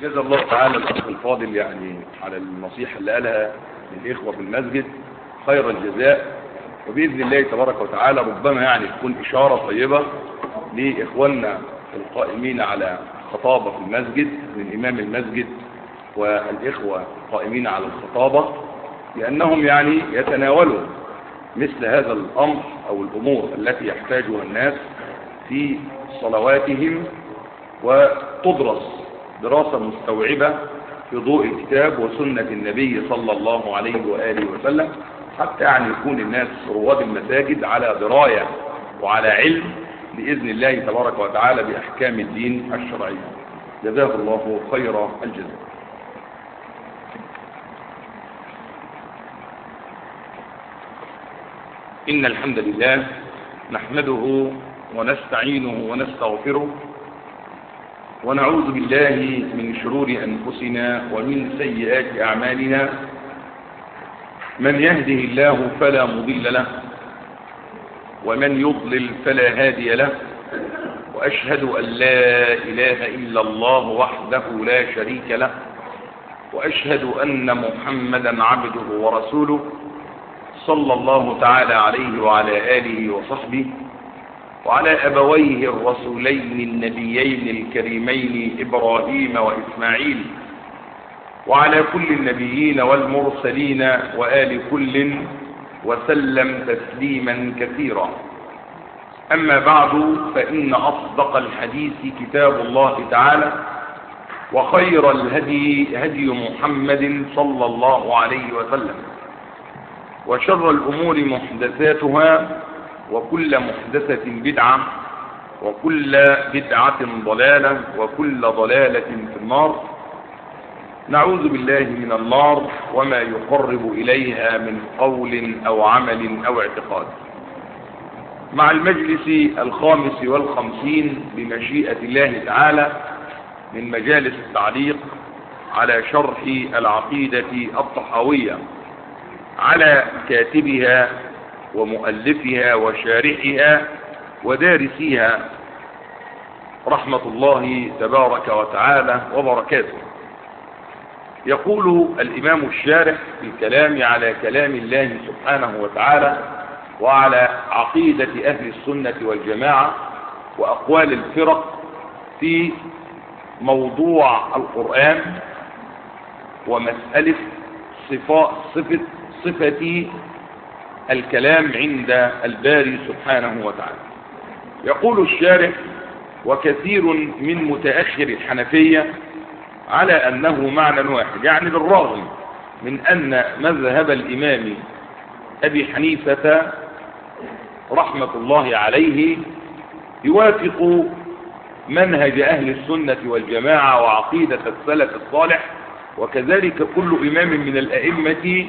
جزا الله تعالى الأخ الفاضل يعني على النصيحة اللي قالها للإخوة في المسجد خير الجزاء وبإذن الله تبارك وتعالى ربما يعني تكون إشارة طيبة لإخواننا القائمين على خطابة في المسجد من إمام المسجد والإخوة القائمين على الخطابة لأنهم يعني يتناولوا مثل هذا الأمر أو الأمور التي يحتاجها الناس في صلواتهم وتدرس دراسة مستوعبة في ضوء الكتاب وسنة النبي صلى الله عليه وآله وسلم حتى يعني يكون الناس رواد المساجد على دراية وعلى علم بإذن الله تبارك وتعالى بأحكام الدين الشرعي جزاه الله خير الجزاء إن الحمد لله نحمده ونستعينه ونستغفره ونعوذ بالله من شرور أنفسنا ومن سيئات أعمالنا من يهده الله فلا مضل له ومن يضلل فلا هادي له وأشهد أن لا إله إلا الله وحده لا شريك له وأشهد أن محمدا عبده ورسوله صلى الله تعالى عليه وعلى آله وصحبه وعلى أبويه الرسولين النبيين الكريمين إبراهيم وإسماعيل وعلى كل النبيين والمرسلين وآل كل وسلم تسليما كثيرا أما بعد فإن أصدق الحديث كتاب الله تعالى وخير الهدي هدي محمد صلى الله عليه وسلم وشر الأمور محدثاتها وكل محدثة بدعة وكل بدعة ضلالة وكل ضلالة في النار نعوذ بالله من النار وما يقرب إليها من قول أو عمل أو اعتقاد مع المجلس الخامس والخمسين بمشيئة الله تعالى من مجالس التعليق على شرح العقيدة الطحاوية على كاتبها ومؤلفها وشارحها ودارسيها رحمة الله تبارك وتعالى وبركاته يقول الإمام الشارح في الكلام على كلام الله سبحانه وتعالى وعلى عقيدة أهل السنة والجماعة وأقوال الفرق في موضوع القرآن ومسألة صفة, صفة, صفة الكلام عند الباري سبحانه وتعالى يقول الشارح وكثير من متأخر الحنفية على أنه معنى واحد يعني بالرغم من أن مذهب الإمام أبي حنيفة رحمة الله عليه يوافق منهج أهل السنة والجماعة وعقيدة السلف الصالح وكذلك كل إمام من الأئمة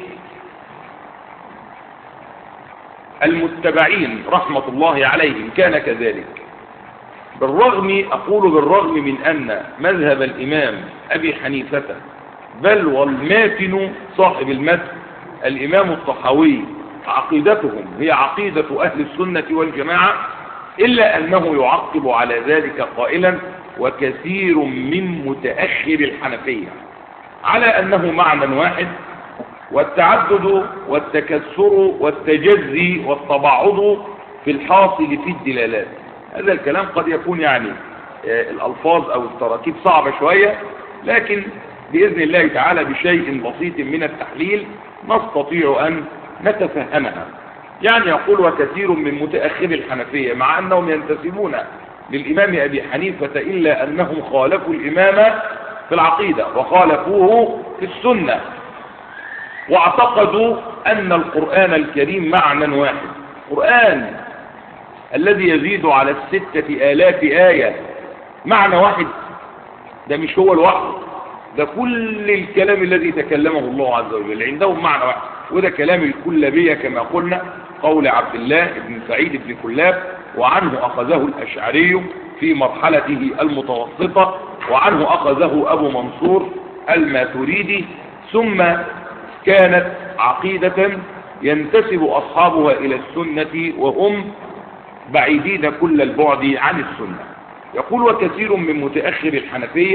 المتبعين رحمة الله عليهم كان كذلك بالرغم أقول بالرغم من أن مذهب الإمام أبي حنيفة بل والماتن صاحب المتن الإمام الطحاوي عقيدتهم هي عقيدة أهل السنة والجماعة إلا أنه يعقب على ذلك قائلا وكثير من متأخر الحنفية على أنه معنى واحد والتعدد والتكسر والتجزي والتباعد في الحاصل في الدلالات هذا الكلام قد يكون يعني الألفاظ أو التراكيب صعبة شوية لكن بإذن الله تعالى بشيء بسيط من التحليل نستطيع أن نتفهمها يعني يقول وكثير من متأخر الحنفية مع أنهم ينتسبون للإمام أبي حنيفة إلا أنهم خالفوا الإمام في العقيدة وخالفوه في السنة واعتقدوا أن القرآن الكريم معنى واحد القرآن الذي يزيد على الستة آلاف آية معنى واحد ده مش هو الوحد ده كل الكلام الذي تكلمه الله عز وجل عندهم معنى واحد وده كلام الكلابية كما قلنا قول عبد الله بن سعيد بن كلاب وعنه أخذه الأشعري في مرحلته المتوسطة وعنه أخذه أبو منصور الماتريدي ثم كانت عقيدة ينتسب أصحابها إلى السنة وهم بعيدين كل البعد عن السنة يقول وكثير من متأخر الحنفية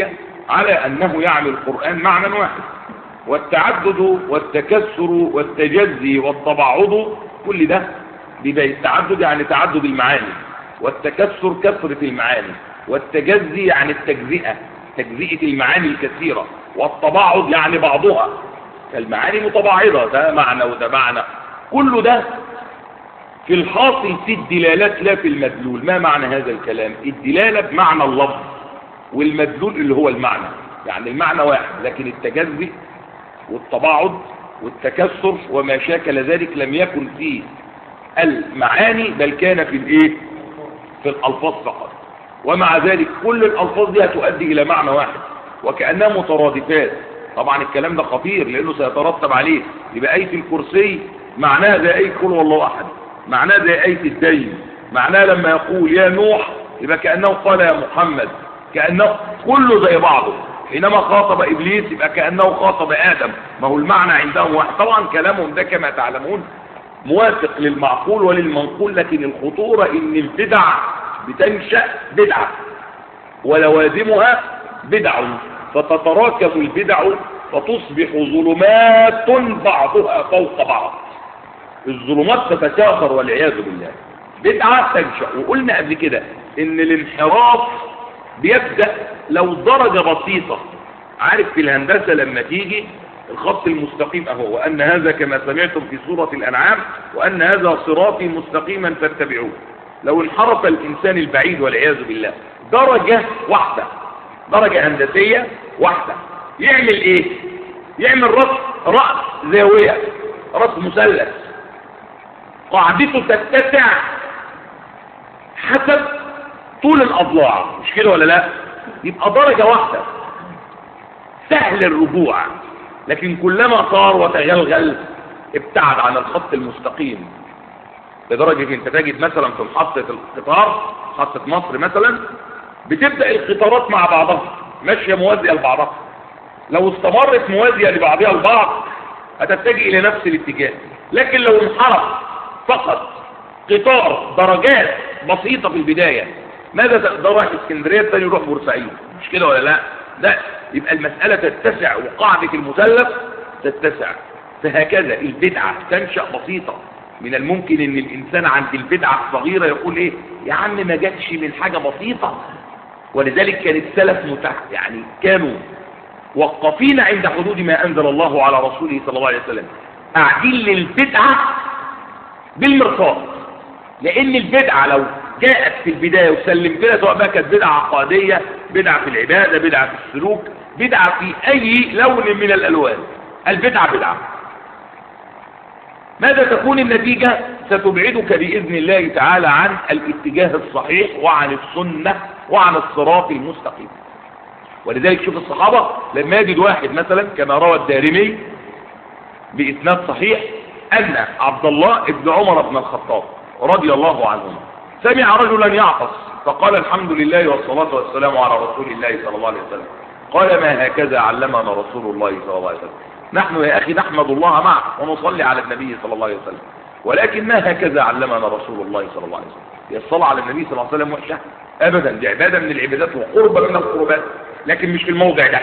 على أنه يعمل القرآن معنى واحد والتعدد والتكسر والتجزي والتبعض كل ده بيبقى التعدد يعني تعدد المعاني والتكسر كثرة المعاني والتجزي يعني التجزئة تجزئة المعاني الكثيرة والتبعض يعني بعضها فالمعاني متباعضة ده معنى وده معنى كل ده في الحاصل في الدلالات لا في المدلول ما معنى هذا الكلام الدلالة بمعنى اللفظ والمدلول اللي هو المعنى يعني المعنى واحد لكن التجزي والتباعد والتكسر وما شاكل ذلك لم يكن فيه المعاني بل كان في الايه في الالفاظ فقط ومع ذلك كل الالفاظ دي هتؤدي الى معنى واحد وكانها مترادفات طبعا الكلام ده خطير لانه سيترتب عليه يبقى ايه الكرسي معناها زي ايه قل والله احد معناها زي ايه الدين معناها لما يقول يا نوح يبقى كانه قال يا محمد كانه كله زي بعضه حينما خاطب ابليس يبقى كانه خاطب ادم ما هو المعنى عندهم واحد طبعا كلامهم ده كما تعلمون موافق للمعقول وللمنقول لكن الخطورة ان البدع بتنشأ بدعة ولوازمها بدع فتتراكم البدع فتصبح ظلمات بعضها فوق بعض الظلمات تتكاثر والعياذ بالله بدعة تنشأ وقلنا قبل كده ان الانحراف بيبدأ لو درجة بسيطة عارف في الهندسة لما تيجي الخط المستقيم اهو وان هذا كما سمعتم في سورة الانعام وان هذا صراطي مستقيما فاتبعوه لو انحرف الانسان البعيد والعياذ بالله درجة واحدة درجة هندسية واحدة يعمل ايه يعمل رأس رأس زاوية رأس مثلث قاعدته تتسع حسب طول الاضلاع مش كده ولا لا يبقى درجة واحدة سهل الرجوع لكن كلما صار وتغلغل ابتعد عن الخط المستقيم لدرجة انت تجد مثلا في محطة القطار محطة مصر مثلا بتبدأ القطارات مع بعضها ماشية موازية لبعضها لو استمرت موازية لبعضها البعض هتتجه الى نفس الاتجاه لكن لو انحرف فقط قطار درجات بسيطة في البداية ماذا ده رايح اسكندرية الثاني يروح بورسعيد مش كده ولا لا لا يبقى المسألة تتسع وقاعدة المثلث تتسع فهكذا البدعة تنشأ بسيطة من الممكن ان الانسان عند البدعة الصغيرة يقول ايه يا عم ما جاتش من حاجة بسيطة ولذلك كان السلف متح يعني كانوا وقفين عند حدود ما انزل الله على رسوله صلى الله عليه وسلم قاعدين للبدعة بالمرصاد لان البدعة لو جاءت في البداية وسلمت لها سواء بقى كانت بدعة عقادية بدعة في العبادة بدعة في السلوك بدعة في أي لون من الألوان البدعة بدعة ماذا تكون النتيجة ستبعدك بإذن الله تعالى عن الاتجاه الصحيح وعن السنة وعن الصراط المستقيم ولذلك شوف الصحابة لما يجد واحد مثلا كما روى الدارمي بإسناد صحيح أن عبد الله ابن عمر بن الخطاب رضي الله عنهما سمع رجلا يعطس فقال الحمد لله والصلاة والسلام على رسول الله صلى الله عليه وسلم قال ما هكذا علمنا رسول الله صلى الله عليه وسلم نحن يا أخي نحمد الله معك ونصلي على النبي صلى الله عليه وسلم ولكن ما هكذا علمنا رسول الله صلى الله عليه وسلم هي الصلاة على النبي صلى الله عليه وسلم وحشة أبدا دي عبادة من العبادات وقربة من القربات لكن مش في الموضع ده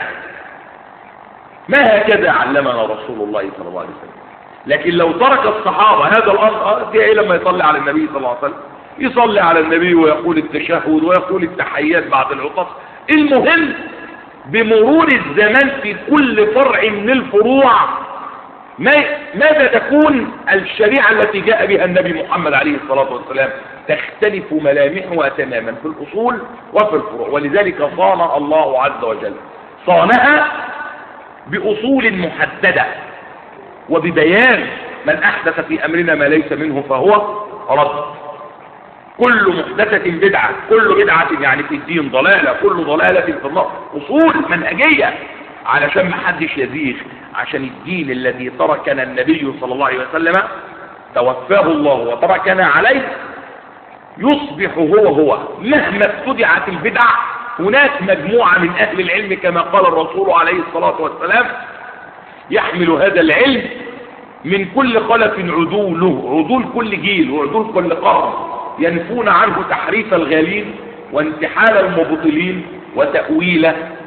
ما هكذا علمنا رسول الله صلى الله عليه وسلم لكن لو ترك الصحابة هذا الأمر اه ايه لما يصلي على النبي صلى الله عليه وسلم يصلي على النبي ويقول التشهد ويقول التحيات بعد العطس المهم بمرور الزمان في كل فرع من الفروع ماذا تكون الشريعة التي جاء بها النبي محمد عليه الصلاة والسلام تختلف ملامحها تماما في الأصول وفي الفروع ولذلك صان الله عز وجل صانها بأصول محددة وببيان من أحدث في أمرنا ما ليس منه فهو رد كل محدثة بدعة كل بدعة يعني في الدين ضلالة كل ضلالة في النار أصول منهجية علشان ما حدش يزيغ عشان الدين الذي تركنا النبي صلى الله عليه وسلم توفاه الله وتركنا عليه يصبح هو هو مهما ابتدعت البدع هناك مجموعة من أهل العلم كما قال الرسول عليه الصلاة والسلام يحمل هذا العلم من كل خلف عدوله عدول كل جيل وعدول كل قرن ينفون عنه تحريف الغالين وانتحال المبطلين وتأويل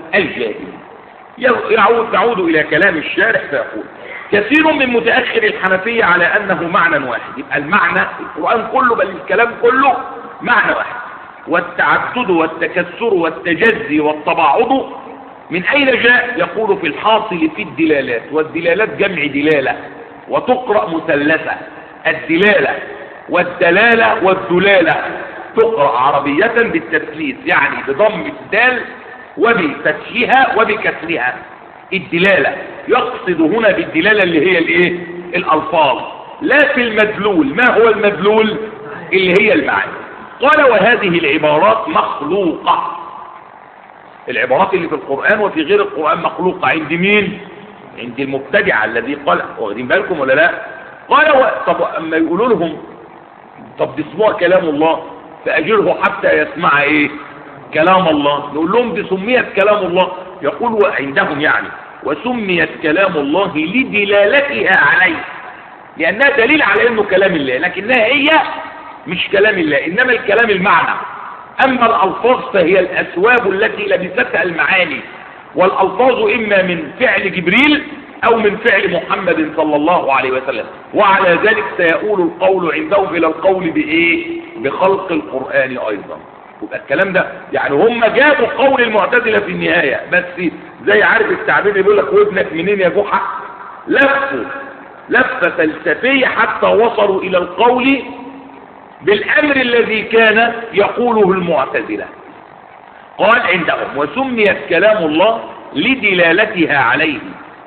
الجاهل يعود نعود إلى كلام الشارح فيقول كثير من متأخر الحنفية على أنه معنى واحد يبقى المعنى القرآن كله بل الكلام كله معنى واحد والتعدد والتكسر والتجزي والتباعد من أين جاء يقول في الحاصل في الدلالات والدلالات جمع دلالة وتقرأ مثلثة الدلالة والدلالة والدلالة تقرأ عربية بالتثليث يعني بضم الدال وبفتحها وبكسرها الدلالة يقصد هنا بالدلالة اللي هي الايه الالفاظ لا في المدلول ما هو المدلول اللي هي المعاني قال وهذه العبارات مخلوقة العبارات اللي في القرآن وفي غير القرآن مخلوقة عند مين عند المبتدع الذي قال واخدين بالكم ولا لا قال و... طب اما يقولوا لهم طب دي اسمها كلام الله فاجره حتى يسمع ايه كلام الله نقول لهم دي سميت كلام الله يقول عندهم يعني وسميت كلام الله لدلالتها عليه لأنها دليل على أنه كلام الله لكنها هي مش كلام الله إنما الكلام المعنى أما الألفاظ فهي الأسواب التي لبستها المعاني والألفاظ إما من فعل جبريل أو من فعل محمد صلى الله عليه وسلم وعلى ذلك سيقول القول عندهم إلى القول بإيه بخلق القرآن أيضا يبقى الكلام ده يعني هم جابوا قول المعتزلة في النهاية بس زي عارف التعبير اللي بيقول لك وابنك منين يا جحا لفوا لفة فلسفية حتى وصلوا إلى القول بالأمر الذي كان يقوله المعتزلة قال عندهم وسميت كلام الله لدلالتها عليه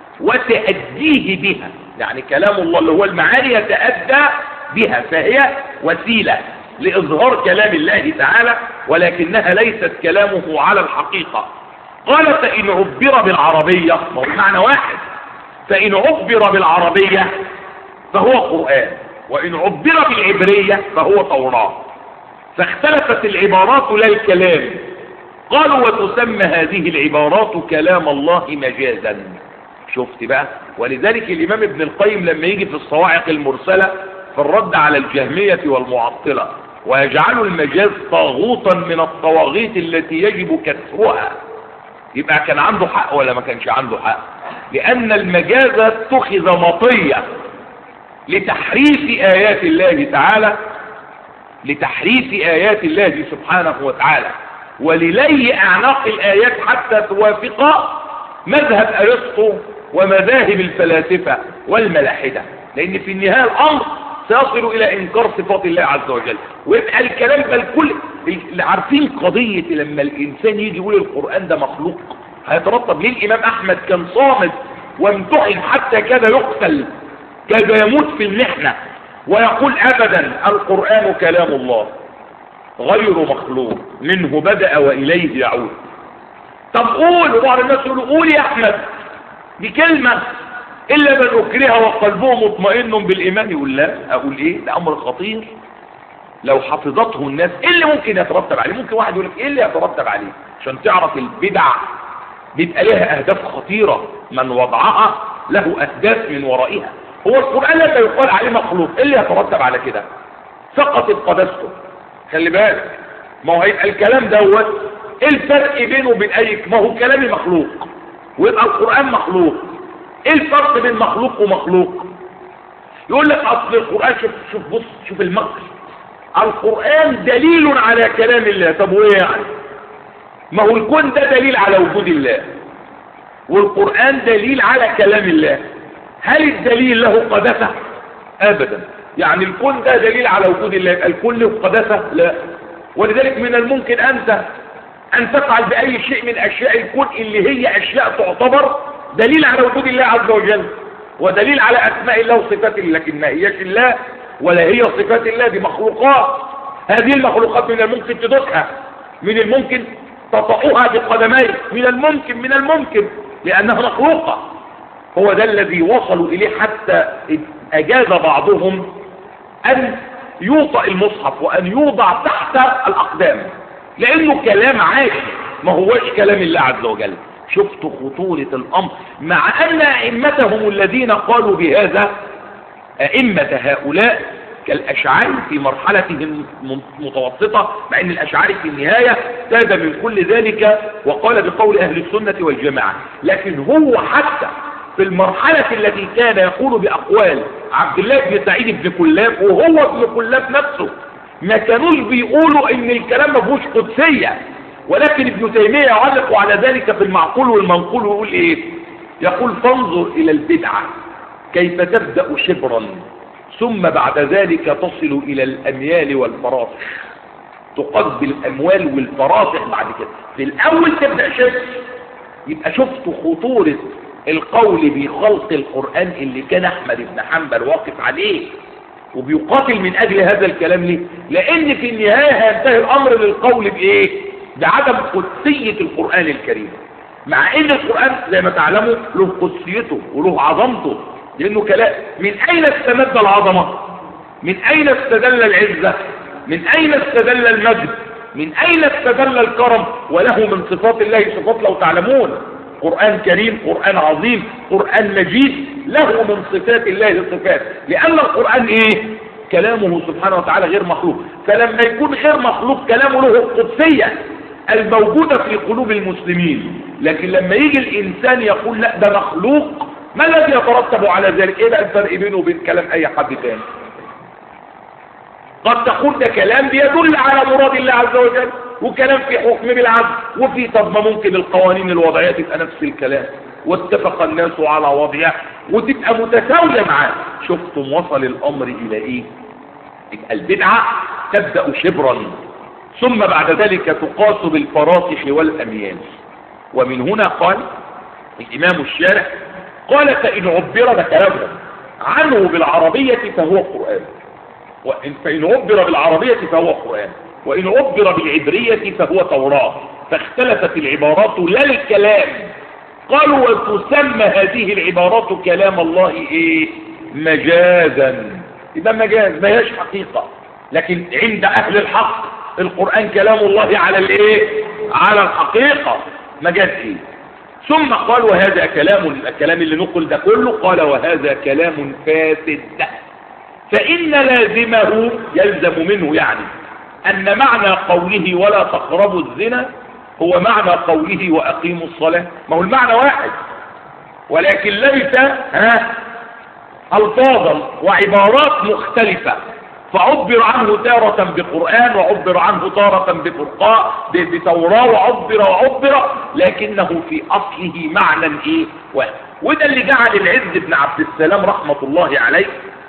وتأديه بها يعني كلام الله اللي هو المعاني يتأدى بها فهي وسيلة لإظهار كلام الله تعالى ولكنها ليست كلامه على الحقيقة قال فإن عبر بالعربية ما هو معنى واحد فإن عبر بالعربية فهو قرآن وإن عبر بالعبرية فهو توراة فاختلفت العبارات لا الكلام قالوا وتسمى هذه العبارات كلام الله مجازا شفت بقى ولذلك الإمام ابن القيم لما يجي في الصواعق المرسلة في الرد على الجهمية والمعطلة ويجعل المجاز طاغوتا من الطواغيت التي يجب كسرها يبقى كان عنده حق ولا ما كانش عنده حق لأن المجاز اتخذ مطية لتحريف آيات الله تعالى لتحريف آيات الله سبحانه وتعالى وللي أعناق الآيات حتى توافق مذهب أرسطو ومذاهب الفلاسفة والملاحدة لأن في النهاية الأمر سيصل إلى إنكار صفات الله عز وجل ويبقى الكلام بل كل اللي عارفين قضية لما الإنسان يجي يقول القرآن ده مخلوق هيترتب ليه الإمام أحمد كان صامت وامتحن حتى كاد يقتل كاد يموت في المحنة ويقول أبدا القرآن كلام الله غير مخلوق منه بدأ وإليه يعود طب قول وبعض الناس يقولوا قول يا أحمد بكلمة إلا من أكره وقلبه مطمئن بالإيمان يقول لا أقول إيه ده أمر خطير لو حفظته الناس إيه اللي ممكن يترتب عليه ممكن واحد يقول لك إيه اللي يترتب عليه عشان تعرف البدع بيبقى لها أهداف خطيرة من وضعها له أهداف من ورائها هو القرآن لما يقال عليه مخلوق إيه اللي يترتب على كده سقطت قدسته خلي بالك ما هو هيبقى الكلام دوت ايه الفرق بينه وبين اي ما هو كلامي مخلوق ويبقى القرآن مخلوق ايه الفرق بين مخلوق ومخلوق يقول لك اصل القرآن شوف شوف بص شوف المكر القرآن دليل على كلام الله طب وايه يعني ما هو الكون ده دليل على وجود الله والقرآن دليل على كلام الله هل الدليل له قدسة ابدا يعني الكون ده دليل على وجود الله يبقى الكون له قدسة لا ولذلك من الممكن انت ان تفعل باي شيء من اشياء الكون اللي هي اشياء تعتبر دليل على وجود الله عز وجل ودليل على اسماء الله وصفاته لكن ما هيش الله ولا هي صفات الله دي مخلوقات هذه المخلوقات من الممكن تدوسها من الممكن تطأها بقدميك من الممكن من الممكن لأنها مخلوقة هو ده الذي وصلوا إليه حتى أجاز بعضهم أن يوطأ المصحف وأن يوضع تحت الأقدام لأنه كلام عاش ما هوش كلام الله عز وجل شفتوا خطورة الأمر مع أن أئمتهم الذين قالوا بهذا أئمة هؤلاء كالأشعري في مرحلته المتوسطة مع أن الأشعري في النهاية تاب من كل ذلك وقال بقول أهل السنة والجماعة لكن هو حتى في المرحلة التي كان يقول بأقوال عبد الله بن سعيد بن كلاب وهو ابن كلاب نفسه ما كانوش بيقولوا ان الكلام ما فيهوش قدسية ولكن ابن تيمية يعلق على ذلك في المعقول والمنقول ويقول ايه يقول فانظر الى البدعة كيف تبدأ شبرا ثم بعد ذلك تصل الى الاميال والفراسخ تقضي الاموال والفراسخ بعد كده في الاول تبدأ شبر يبقى شفت خطورة القول بخلق القرآن اللي كان احمد بن حنبل واقف عليه وبيقاتل من اجل هذا الكلام ليه لان في النهاية هينتهي الامر للقول بايه بعدم قدسية القرآن الكريم مع ان القرآن زي ما تعلموا له قدسيته وله عظمته لانه كلام من اين استمد العظمة من اين استدل العزة من اين استدل المجد من اين استدل الكرم وله من صفات الله صفات لو تعلمون قرآن كريم قرآن عظيم قرآن مجيد له من صفات الله صفات لأن القرآن إيه كلامه سبحانه وتعالى غير مخلوق فلما يكون غير مخلوق كلامه له القدسية الموجودة في قلوب المسلمين لكن لما يجي الإنسان يقول لا ده مخلوق ما الذي يترتب على ذلك ايه بقى الفرق بينه وبين كلام اي حد تاني قد تقول ده كلام بيدل على مراد الله عز وجل وكلام في حكم بالعدل وفي طب ما ممكن القوانين الوضعية تبقى نفس الكلام واتفق الناس على وضعها وتبقى متساوية معاه شفتم وصل الامر الى ايه يبقى البدعة تبدأ شبرا ثم بعد ذلك تقاس بالفراسخ والاميال ومن هنا قال الامام الشارع قال فإن عبر ده كلامه عنه بالعربية فهو قرآن وإن فإن عبر بالعربية فهو قرآن وإن عبر بالعبرية فهو توراة فاختلفت العبارات لا الكلام قالوا وتسمى هذه العبارات كلام الله ايه مجازا يبقى مجاز ما هيش حقيقة لكن عند اهل الحق القرآن كلام الله على الايه على الحقيقة مجاز ايه ثم قال وهذا كلام الكلام اللي نقل ده كله قال وهذا كلام فاسد فإن لازمه يلزم منه يعني أن معنى قوله ولا تقربوا الزنا هو معنى قوله وأقيموا الصلاة ما هو المعنى واحد ولكن ليس ها ألفاظا وعبارات مختلفة فعبر عنه تارة بقرآن وعبر عنه تارة بفرقاء بتوراة وعبر وعبر لكنه في أصله معنى إيه واحد وده اللي جعل العز بن عبد السلام رحمة الله عليه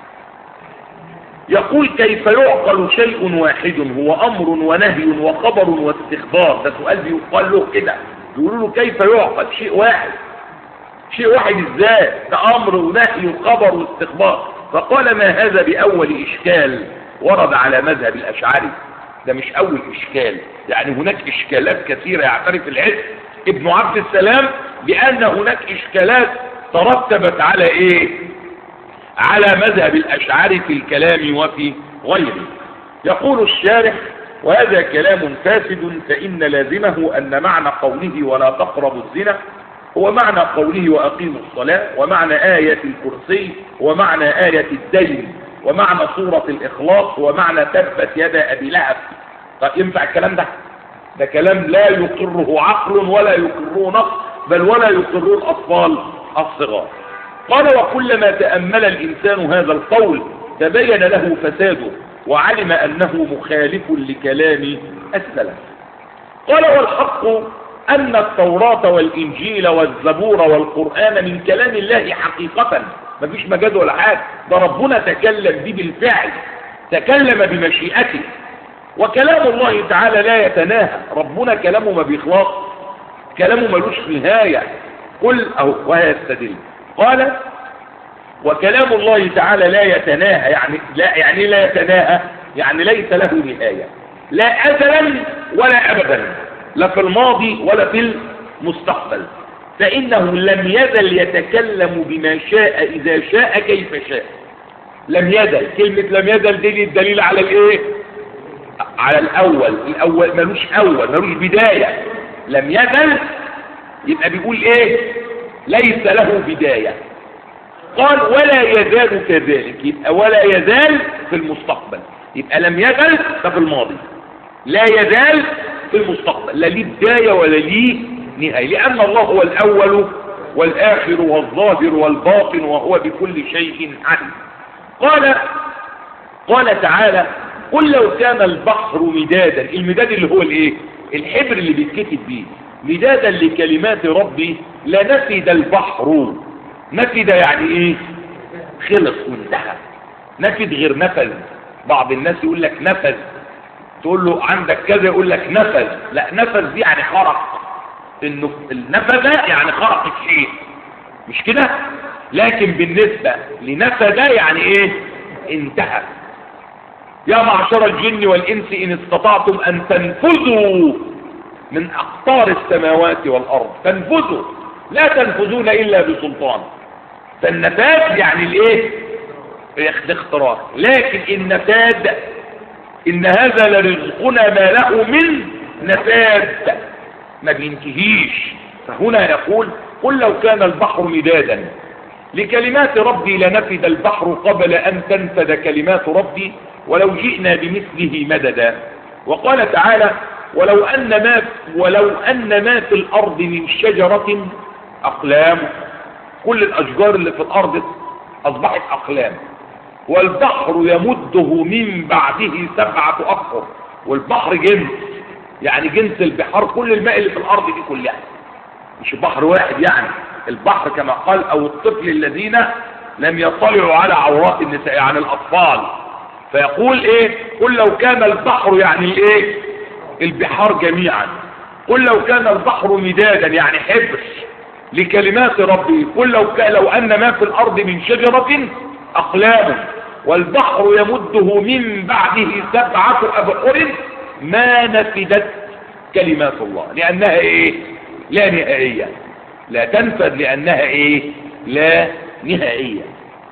يقول كيف يعقل شيء واحد هو أمر ونهي وخبر واستخبار ده سؤال بيقال له كده يقولوا له كيف يعقل شيء واحد شيء واحد ازاي ده أمر ونهي وخبر واستخبار فقال ما هذا بأول إشكال ورد على مذهب الأشعري ده مش أول إشكال يعني هناك إشكالات كثيرة يعترف العلم ابن عبد السلام بأن هناك إشكالات ترتبت على إيه على مذهب الأشعري في الكلام وفي غيره يقول الشارح وهذا كلام فاسد فإن لازمه أن معنى قوله ولا تقربوا الزنا هو معنى قوله وأقيموا الصلاة ومعنى آية الكرسي ومعنى آية الدين ومعنى سورة الإخلاص ومعنى تبت يد أبي لهب طيب ينفع الكلام ده ده كلام لا يقره عقل ولا يقره نقل بل ولا يقره الأطفال الصغار قال وكلما تأمل الإنسان هذا القول تبين له فساده وعلم أنه مخالف لكلام السلف قال والحق أن التوراة والإنجيل والزبور والقرآن من كلام الله حقيقة مفيش مجاز ولا حاجة ده ربنا تكلم به بالفعل تكلم بمشيئته وكلام الله تعالى لا يتناهى ربنا كلامه ما بيخلص كلامه ملوش نهاية قل أو ويستدل قال وكلام الله تعالى لا يتناهى يعني لا يعني لا يتناهى يعني ليس له نهاية لا أزلا ولا أبدا لا في الماضي ولا في المستقبل فإنه لم يزل يتكلم بما شاء إذا شاء كيف شاء لم يزل كلمة لم يزل دي الدليل على الايه على الأول الأول ملوش أول ملوش بداية لم يزل يبقى بيقول ايه ليس له بداية قال ولا يزال كذلك يبقى ولا يزال في المستقبل يبقى لم يزل ده في الماضي لا يزال في المستقبل لا ليه بداية ولا ليه نهاية لأن الله هو الأول والآخر والظاهر والباطن وهو بكل شيء عليم قال قال تعالى قل لو كان البحر مدادا المداد اللي هو الايه الحبر اللي بيتكتب بيه مدادا لكلمات ربي لنفد البحر نفد يعني ايه خلص وانتهى نفد غير نفذ بعض الناس يقول لك نفذ تقول له عندك كذا يقول لك نفذ لا نفذ دي يعني خرق انه النفذ يعني خرق الشيء مش كده لكن بالنسبة لنفذ يعني ايه انتهى يا معشر الجن والانس ان استطعتم ان تنفذوا من اقطار السماوات والارض تنفذوا لا تنفذون الا بسلطان فالنفاذ يعني الايه الاختراق لكن النفاذ ان هذا لرزقنا ما له من نفاذ ما بينتهيش فهنا يقول قل لو كان البحر مدادا لكلمات ربي لنفد البحر قبل أن تنفد كلمات ربي ولو جئنا بمثله مددا وقال تعالى ولو أن ما ولو أن ما في الأرض من شجرة أقلام كل الأشجار اللي في الأرض أصبحت أقلام والبحر يمده من بعده سبعة أبحر والبحر جنس يعني جنس البحار كل الماء اللي في الأرض دي كلها مش بحر واحد يعني البحر كما قال أو الطفل الذين لم يطلعوا على عورات النساء يعني الأطفال فيقول إيه قل لو كان البحر يعني الإيه البحار جميعا قل لو كان البحر مدادا يعني حبر لكلمات ربي قل لو, كان لو أن ما في الأرض من شجرة أقلام والبحر يمده من بعده سبعة أبحر ما نفدت كلمات الله لأنها إيه لا نهائية لا تنفذ لأنها إيه لا نهائية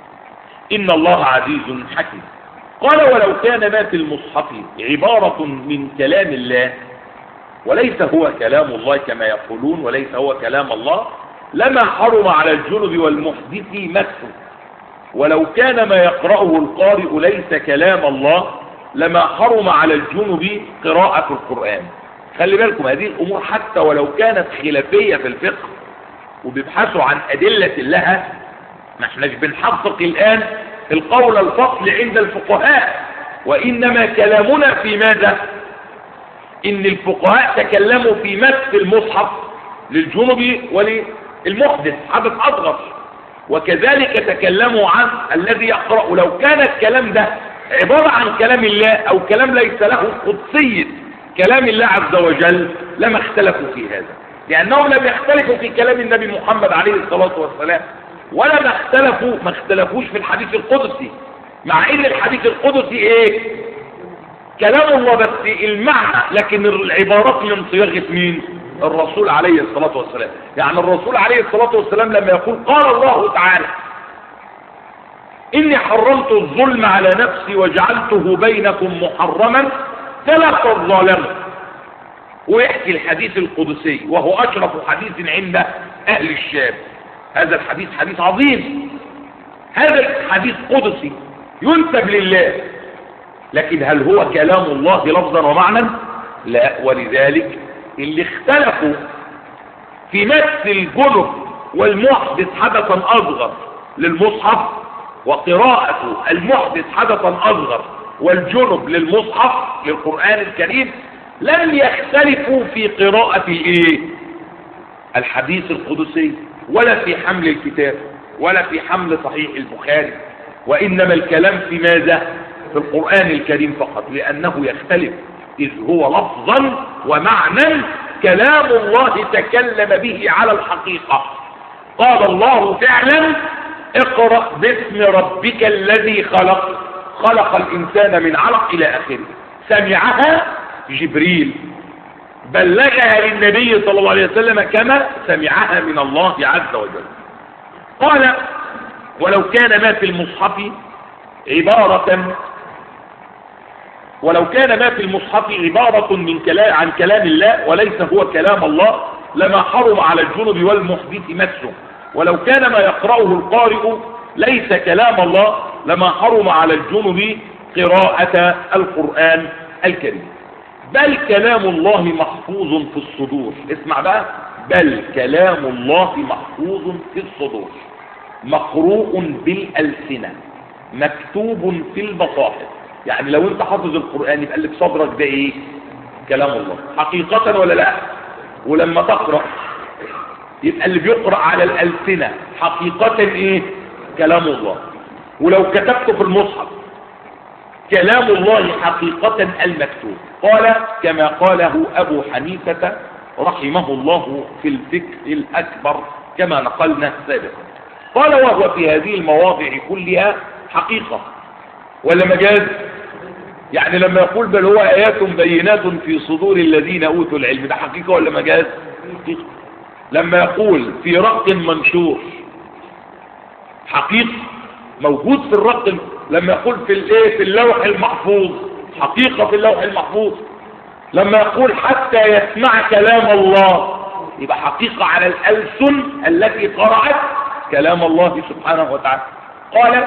إن الله عزيز حكيم قال ولو كان ما في المصحف عبارة من كلام الله وليس هو كلام الله كما يقولون وليس هو كلام الله لما حرم على الجنب والمحدث مسه ولو كان ما يقرأه القارئ ليس كلام الله لما حرم على الجنب قراءة القرآن خلي بالكم هذه الأمور حتى ولو كانت خلافية في الفقه وبيبحثوا عن أدلة لها ما احناش بنحقق الآن القول الفصل عند الفقهاء وإنما كلامنا في ماذا إن الفقهاء تكلموا في مس المصحف للجنب وللمحدث حدث أصغر وكذلك تكلموا عن الذي يقرأ لو كان الكلام ده عبارة عن كلام الله أو كلام ليس له قدسية كلام الله عز وجل لما اختلفوا في هذا لأنهم لم يختلفوا في كلام النبي محمد عليه الصلاة والسلام ولا ما اختلفوا ما اختلفوش في الحديث القدسي مع ان الحديث القدسي ايه كلام الله بس المعنى لكن العبارات من صياغه مين الرسول عليه الصلاة والسلام يعني الرسول عليه الصلاة والسلام لما يقول قال الله تعالى إني حرمت الظلم على نفسي وجعلته بينكم محرما فلا تظلموا ويحكي الحديث القدسي وهو أشرف حديث عند أهل الشام هذا الحديث حديث عظيم هذا الحديث قدسي ينسب لله لكن هل هو كلام الله لفظا ومعنى لا ولذلك اللي اختلفوا في مس الجنب والمحدث حدثا أصغر للمصحف وقراءة المحدث حدثا أصغر والجنب للمصحف للقرآن الكريم لم يختلفوا في قراءة الايه الحديث القدسي ولا في حمل الكتاب ولا في حمل صحيح البخاري وإنما الكلام في ماذا في القرآن الكريم فقط لأنه يختلف إذ هو لفظا ومعنى كلام الله تكلم به على الحقيقة قال الله فعلا اقرأ باسم ربك الذي خلق خلق الإنسان من علق إلى آخره سمعها جبريل بلغها للنبي صلى الله عليه وسلم كما سمعها من الله عز وجل قال ولو كان ما في المصحف عبارة ولو كان ما في المصحف عبارة من كلام عن كلام الله وليس هو كلام الله لما حرم على الجنب والمحدث مسه ولو كان ما يقرأه القارئ ليس كلام الله لما حرم على الجنب قراءة القرآن الكريم بل كلام الله محفوظ في الصدور اسمع بقى بل كلام الله محفوظ في الصدور مقروء بالألسنة مكتوب في المصاحف يعني لو انت حافظ القرآن يبقى اللي في صدرك ده ايه كلام الله حقيقة ولا لا ولما تقرأ يبقى اللي بيقرأ على الألسنة حقيقة ايه كلام الله ولو كتبته في المصحف كلام الله حقيقة المكتوب قال كما قاله أبو حنيفة رحمه الله في الفكر الأكبر كما نقلنا سابقا قال وهو في هذه المواضع كلها حقيقة ولا مجاز يعني لما يقول بل هو آيات بينات في صدور الذين أوتوا العلم ده حقيقة ولا مجاز حقيقة لما يقول في رق منشور حقيقة موجود في الرق لما يقول في الايه في اللوح المحفوظ حقيقة في اللوح المحفوظ لما يقول حتى يسمع كلام الله يبقى حقيقة على الألسن التي قرأت كلام الله سبحانه وتعالى قال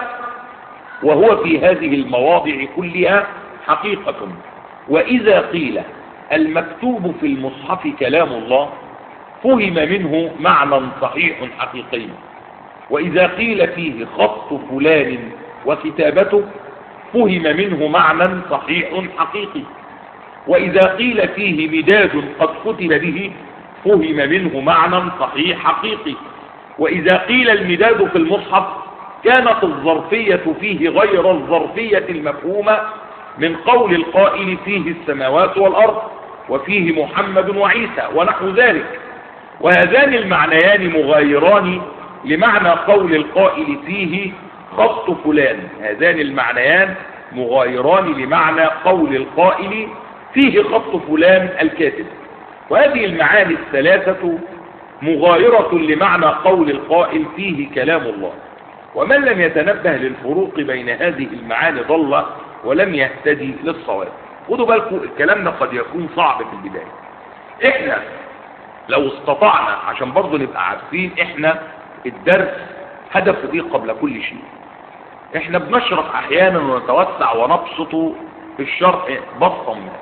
وهو في هذه المواضع كلها حقيقة وإذا قيل المكتوب في المصحف كلام الله فهم منه معنى صحيح حقيقي وإذا قيل فيه خط فلان وكتابته فهم منه معنى صحيح حقيقي وإذا قيل فيه مداد قد كتب به فهم منه معنى صحيح حقيقي وإذا قيل المداد في المصحف كانت الظرفية فيه غير الظرفية المفهومة من قول القائل فيه السماوات والأرض وفيه محمد وعيسى ونحو ذلك وهذان المعنيان مغايران لمعنى قول القائل فيه خط فلان هذان المعنيان مغايران لمعنى قول القائل فيه خط فلان الكاتب وهذه المعاني الثلاثة مغايرة لمعنى قول القائل فيه كلام الله ومن لم يتنبه للفروق بين هذه المعاني ضل ولم يهتدي للصواب خدوا بالكم الكلام ده قد يكون صعب في البداية احنا لو استطعنا عشان برضه نبقى عارفين احنا الدرس هدفه ايه قبل كل شيء احنا بنشرح احيانا ونتوسع ونبسط في الشرح بسطا ما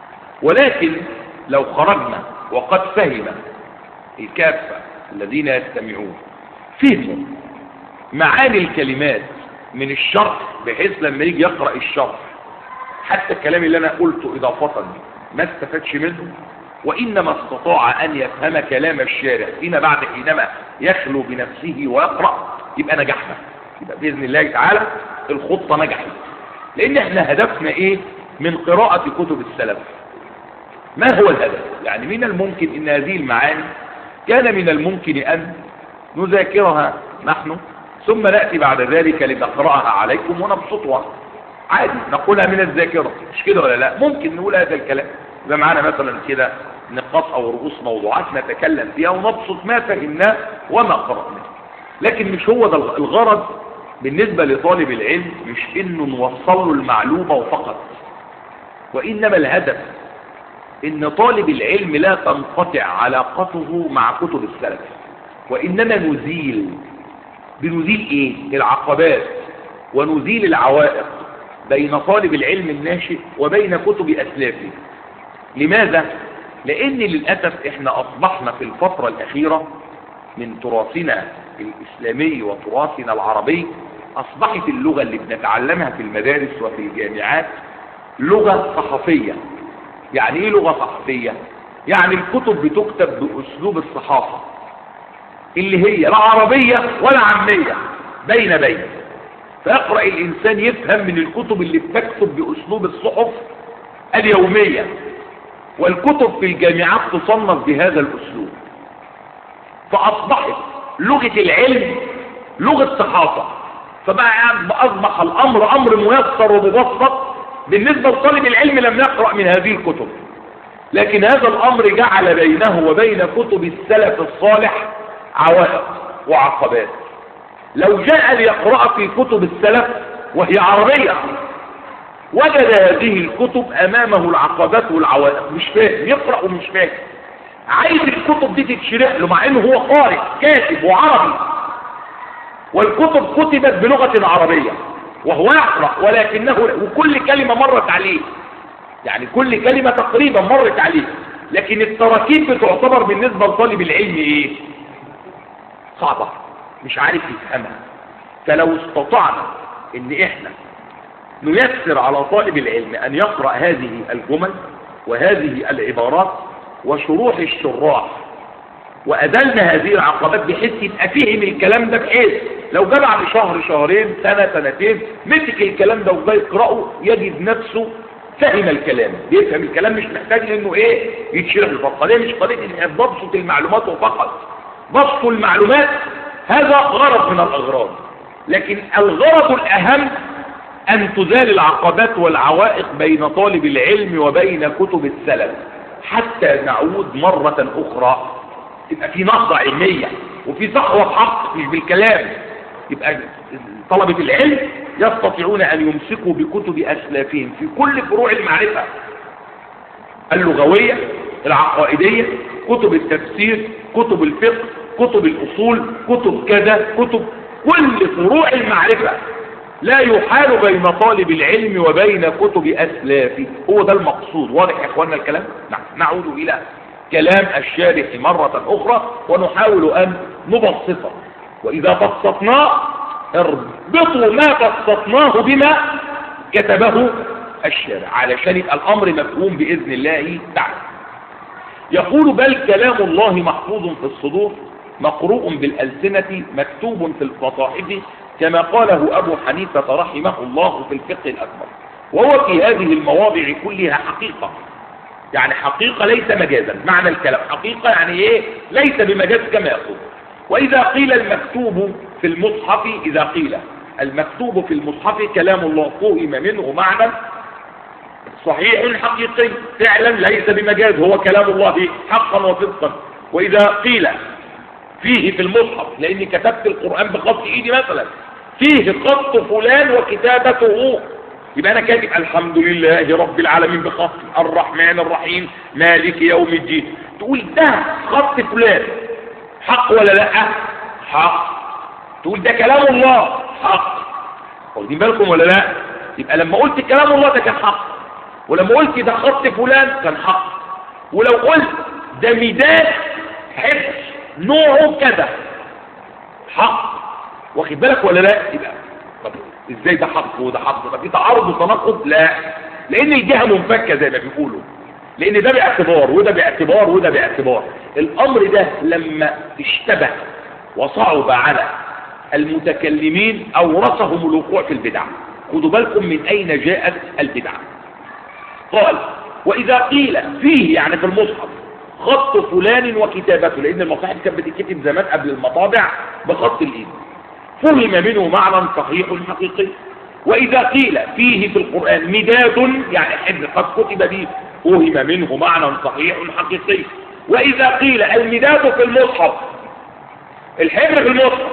ولكن لو خرجنا وقد فهم الكافة الذين يستمعون فهموا معاني الكلمات من الشرح بحيث لما يجي يقرأ الشرح حتى الكلام اللي انا قلته اضافة ما استفادش منه وإنما استطاع أن يفهم كلام الشارع فيما بعد حينما يخلو بنفسه ويقرأ يبقى نجحنا يبقى بإذن الله تعالى الخطة نجحت لأن احنا هدفنا إيه من قراءة كتب السلف ما هو الهدف يعني من الممكن أن هذه المعاني كان من الممكن أن نذاكرها نحن ثم نأتي بعد ذلك لنقرأها عليكم ونبسطها عادي نقولها من الذاكرة مش كده ولا لا ممكن نقول هذا الكلام يبقى معانا مثلا كده نقاط او رؤوس موضوعات نتكلم فيها ونبسط ما فهمناه وما قرأناه لكن مش هو ده الغرض بالنسبة لطالب العلم مش انه نوصل له المعلومة وفقط وانما الهدف ان طالب العلم لا تنقطع علاقته مع كتب السلف وانما نزيل بنزيل ايه العقبات ونزيل العوائق بين طالب العلم الناشئ وبين كتب اسلافه لماذا لان للأسف احنا اصبحنا في الفترة الاخيرة من تراثنا الاسلامي وتراثنا العربي اصبحت اللغة اللي بنتعلمها في المدارس وفي الجامعات لغة صحفية يعني ايه لغة صحفية يعني الكتب بتكتب باسلوب الصحافة اللي هي لا عربية ولا عامية بين بين فيقرأ الانسان يفهم من الكتب اللي بتكتب باسلوب الصحف اليومية والكتب في الجامعات تصنف بهذا الاسلوب فاصبحت لغة العلم لغة صحافة فبقى اصبح الامر امر ميسر ومبسط بالنسبة لطالب العلم لم يقرأ من هذه الكتب لكن هذا الامر جعل بينه وبين كتب السلف الصالح عوائق وعقبات لو جاء ليقرأ في كتب السلف وهي عربية وجد هذه الكتب امامه العقبات والعوائق مش فاهم يقرأ ومش فاهم عايز الكتب دي تتشرح له مع انه هو قارئ كاتب وعربي والكتب كتبت بلغة عربية وهو يقرأ ولكنه وكل كلمة مرت عليه يعني كل كلمة تقريبا مرت عليه لكن التراكيب بتعتبر بالنسبة لطالب العلم ايه صعبة مش عارف يفهمها فلو استطعنا ان احنا نيسر على طالب العلم ان يقرأ هذه الجمل وهذه العبارات وشروح الشراح وأزلنا هذه العقبات بحيث يبقى فهم الكلام ده بحيث لو جه بعد شهر شهرين سنة سنتين مسك الكلام ده وجاي يقرأه يجد نفسه فهم الكلام بيفهم الكلام مش محتاج انه ايه يتشرح الفقه ليه مش قضيه ان ببسط المعلومات فقط بسط المعلومات هذا غرض من الاغراض لكن الغرض الاهم ان تزال العقبات والعوائق بين طالب العلم وبين كتب السلف حتى نعود مرة اخرى تبقى في نهضة علمية وفي صحوة بحق مش بالكلام يبقى طلبة العلم يستطيعون أن يمسكوا بكتب أسلافهم في كل فروع المعرفة اللغوية العقائدية كتب التفسير كتب الفقه كتب الأصول كتب كذا كتب كل فروع المعرفة لا يحال بين طالب العلم وبين كتب أسلافه هو ده المقصود واضح يا اخوانا الكلام نعم نعود إلى كلام الشارح مرة أخرى ونحاول أن نبسطه وإذا بسطناه اربطوا ما بسطناه بما كتبه الشارع علشان يبقى الأمر مفهوم بإذن الله تعالى يقول بل كلام الله محفوظ في الصدور مقروء بالألسنة مكتوب في المصاحف كما قاله أبو حنيفة رحمه الله في الفقه الأكبر وهو في هذه المواضع كلها حقيقة يعني حقيقة ليس مجازا معنى الكلام حقيقة يعني ايه ليس بمجاز كما يقول وإذا قيل المكتوب في المصحف إذا قيل المكتوب في المصحف كلام الله فهم منه معنى صحيح حقيقي فعلا ليس بمجاز هو كلام الله حقا وصدقا وإذا قيل فيه في المصحف لأني كتبت القرآن بخط إيدي مثلا فيه خط فلان وكتابته يبقى أنا كاتب الحمد لله رب العالمين بخط الرحمن الرحيم مالك يوم الدين تقول ده خط فلان حق ولا لا حق تقول ده كلام الله حق واخدين بالكم ولا لا يبقى لما قلت كلام الله ده كان حق ولما قلت ده خط فلان كان حق ولو قلت ده ميدان حفظ نوعه كذا حق واخد بالك ولا لا يبقى طب ازاي ده حق وده حق طب في تعارض وتناقض لا لان الجهه منفكه زي ما بيقولوا لان ده باعتبار وده باعتبار وده باعتبار الامر ده لما اشتبه وصعب على المتكلمين اورثهم الوقوع في البدع خدوا بالكم من اين جاءت البدع قال واذا قيل فيه يعني في المصحف خط فلان وكتابته لان المصاحف كانت بتتكتب زمان قبل المطابع بخط الايد فهم منه معنى صحيح حقيقي واذا قيل فيه في القرآن مداد يعني حبر قد كتب به فهم منه معنى صحيح حقيقي واذا قيل المداد في المصحف الحبر في المصحف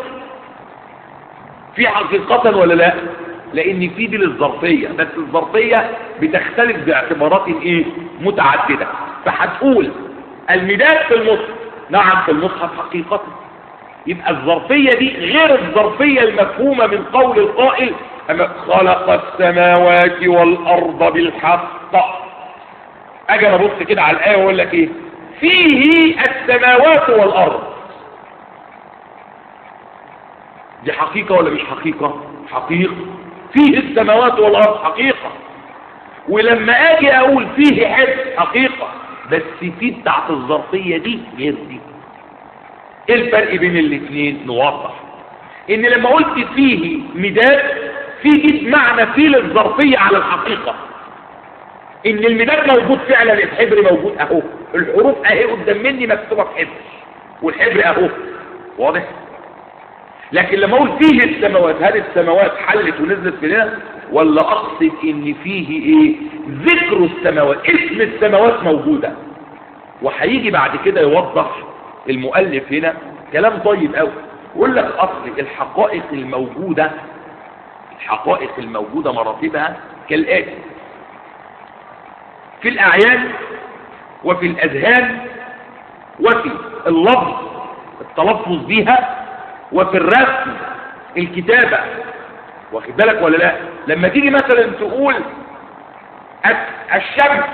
في حقيقة ولا لا لان في دي للظرفية بس الظرفية بتختلف باعتبارات ايه متعددة فهتقول المداد في المصحف نعم في المصحف حقيقة يبقى الظرفية دي غير الظرفية المفهومة من قول القائل أما خلق السماوات والأرض بالحق أجي أنا أبص كده على الآية وأقول لك إيه فيه السماوات والأرض دي حقيقة ولا مش حقيقة حقيقة فيه السماوات والأرض حقيقة ولما أجي أقول فيه حد حقيقة بس في بتاعت الظرفية دي غير دي ايه الفرق بين الاثنين نوضح ان لما قلت فيه مداد في جيت معنى فيه للظرفية على الحقيقة ان المداد موجود فعلا الحبر موجود اهو الحروف اهي قدام مني مكتوبة في حبر والحبر اهو واضح لكن لما اقول فيه السماوات هل السماوات حلت ونزلت في هنا ولا اقصد ان فيه ايه ذكر السماوات اسم السماوات موجودة وهيجي بعد كده يوضح المؤلف هنا كلام طيب قوي يقول لك اصل الحقائق الموجودة الحقائق الموجودة مراتبها كالآتي في الأعيان وفي الأذهان وفي اللفظ التلفظ بها وفي الرسم الكتابة واخد بالك ولا لا لما تيجي مثلا تقول الس- الشمس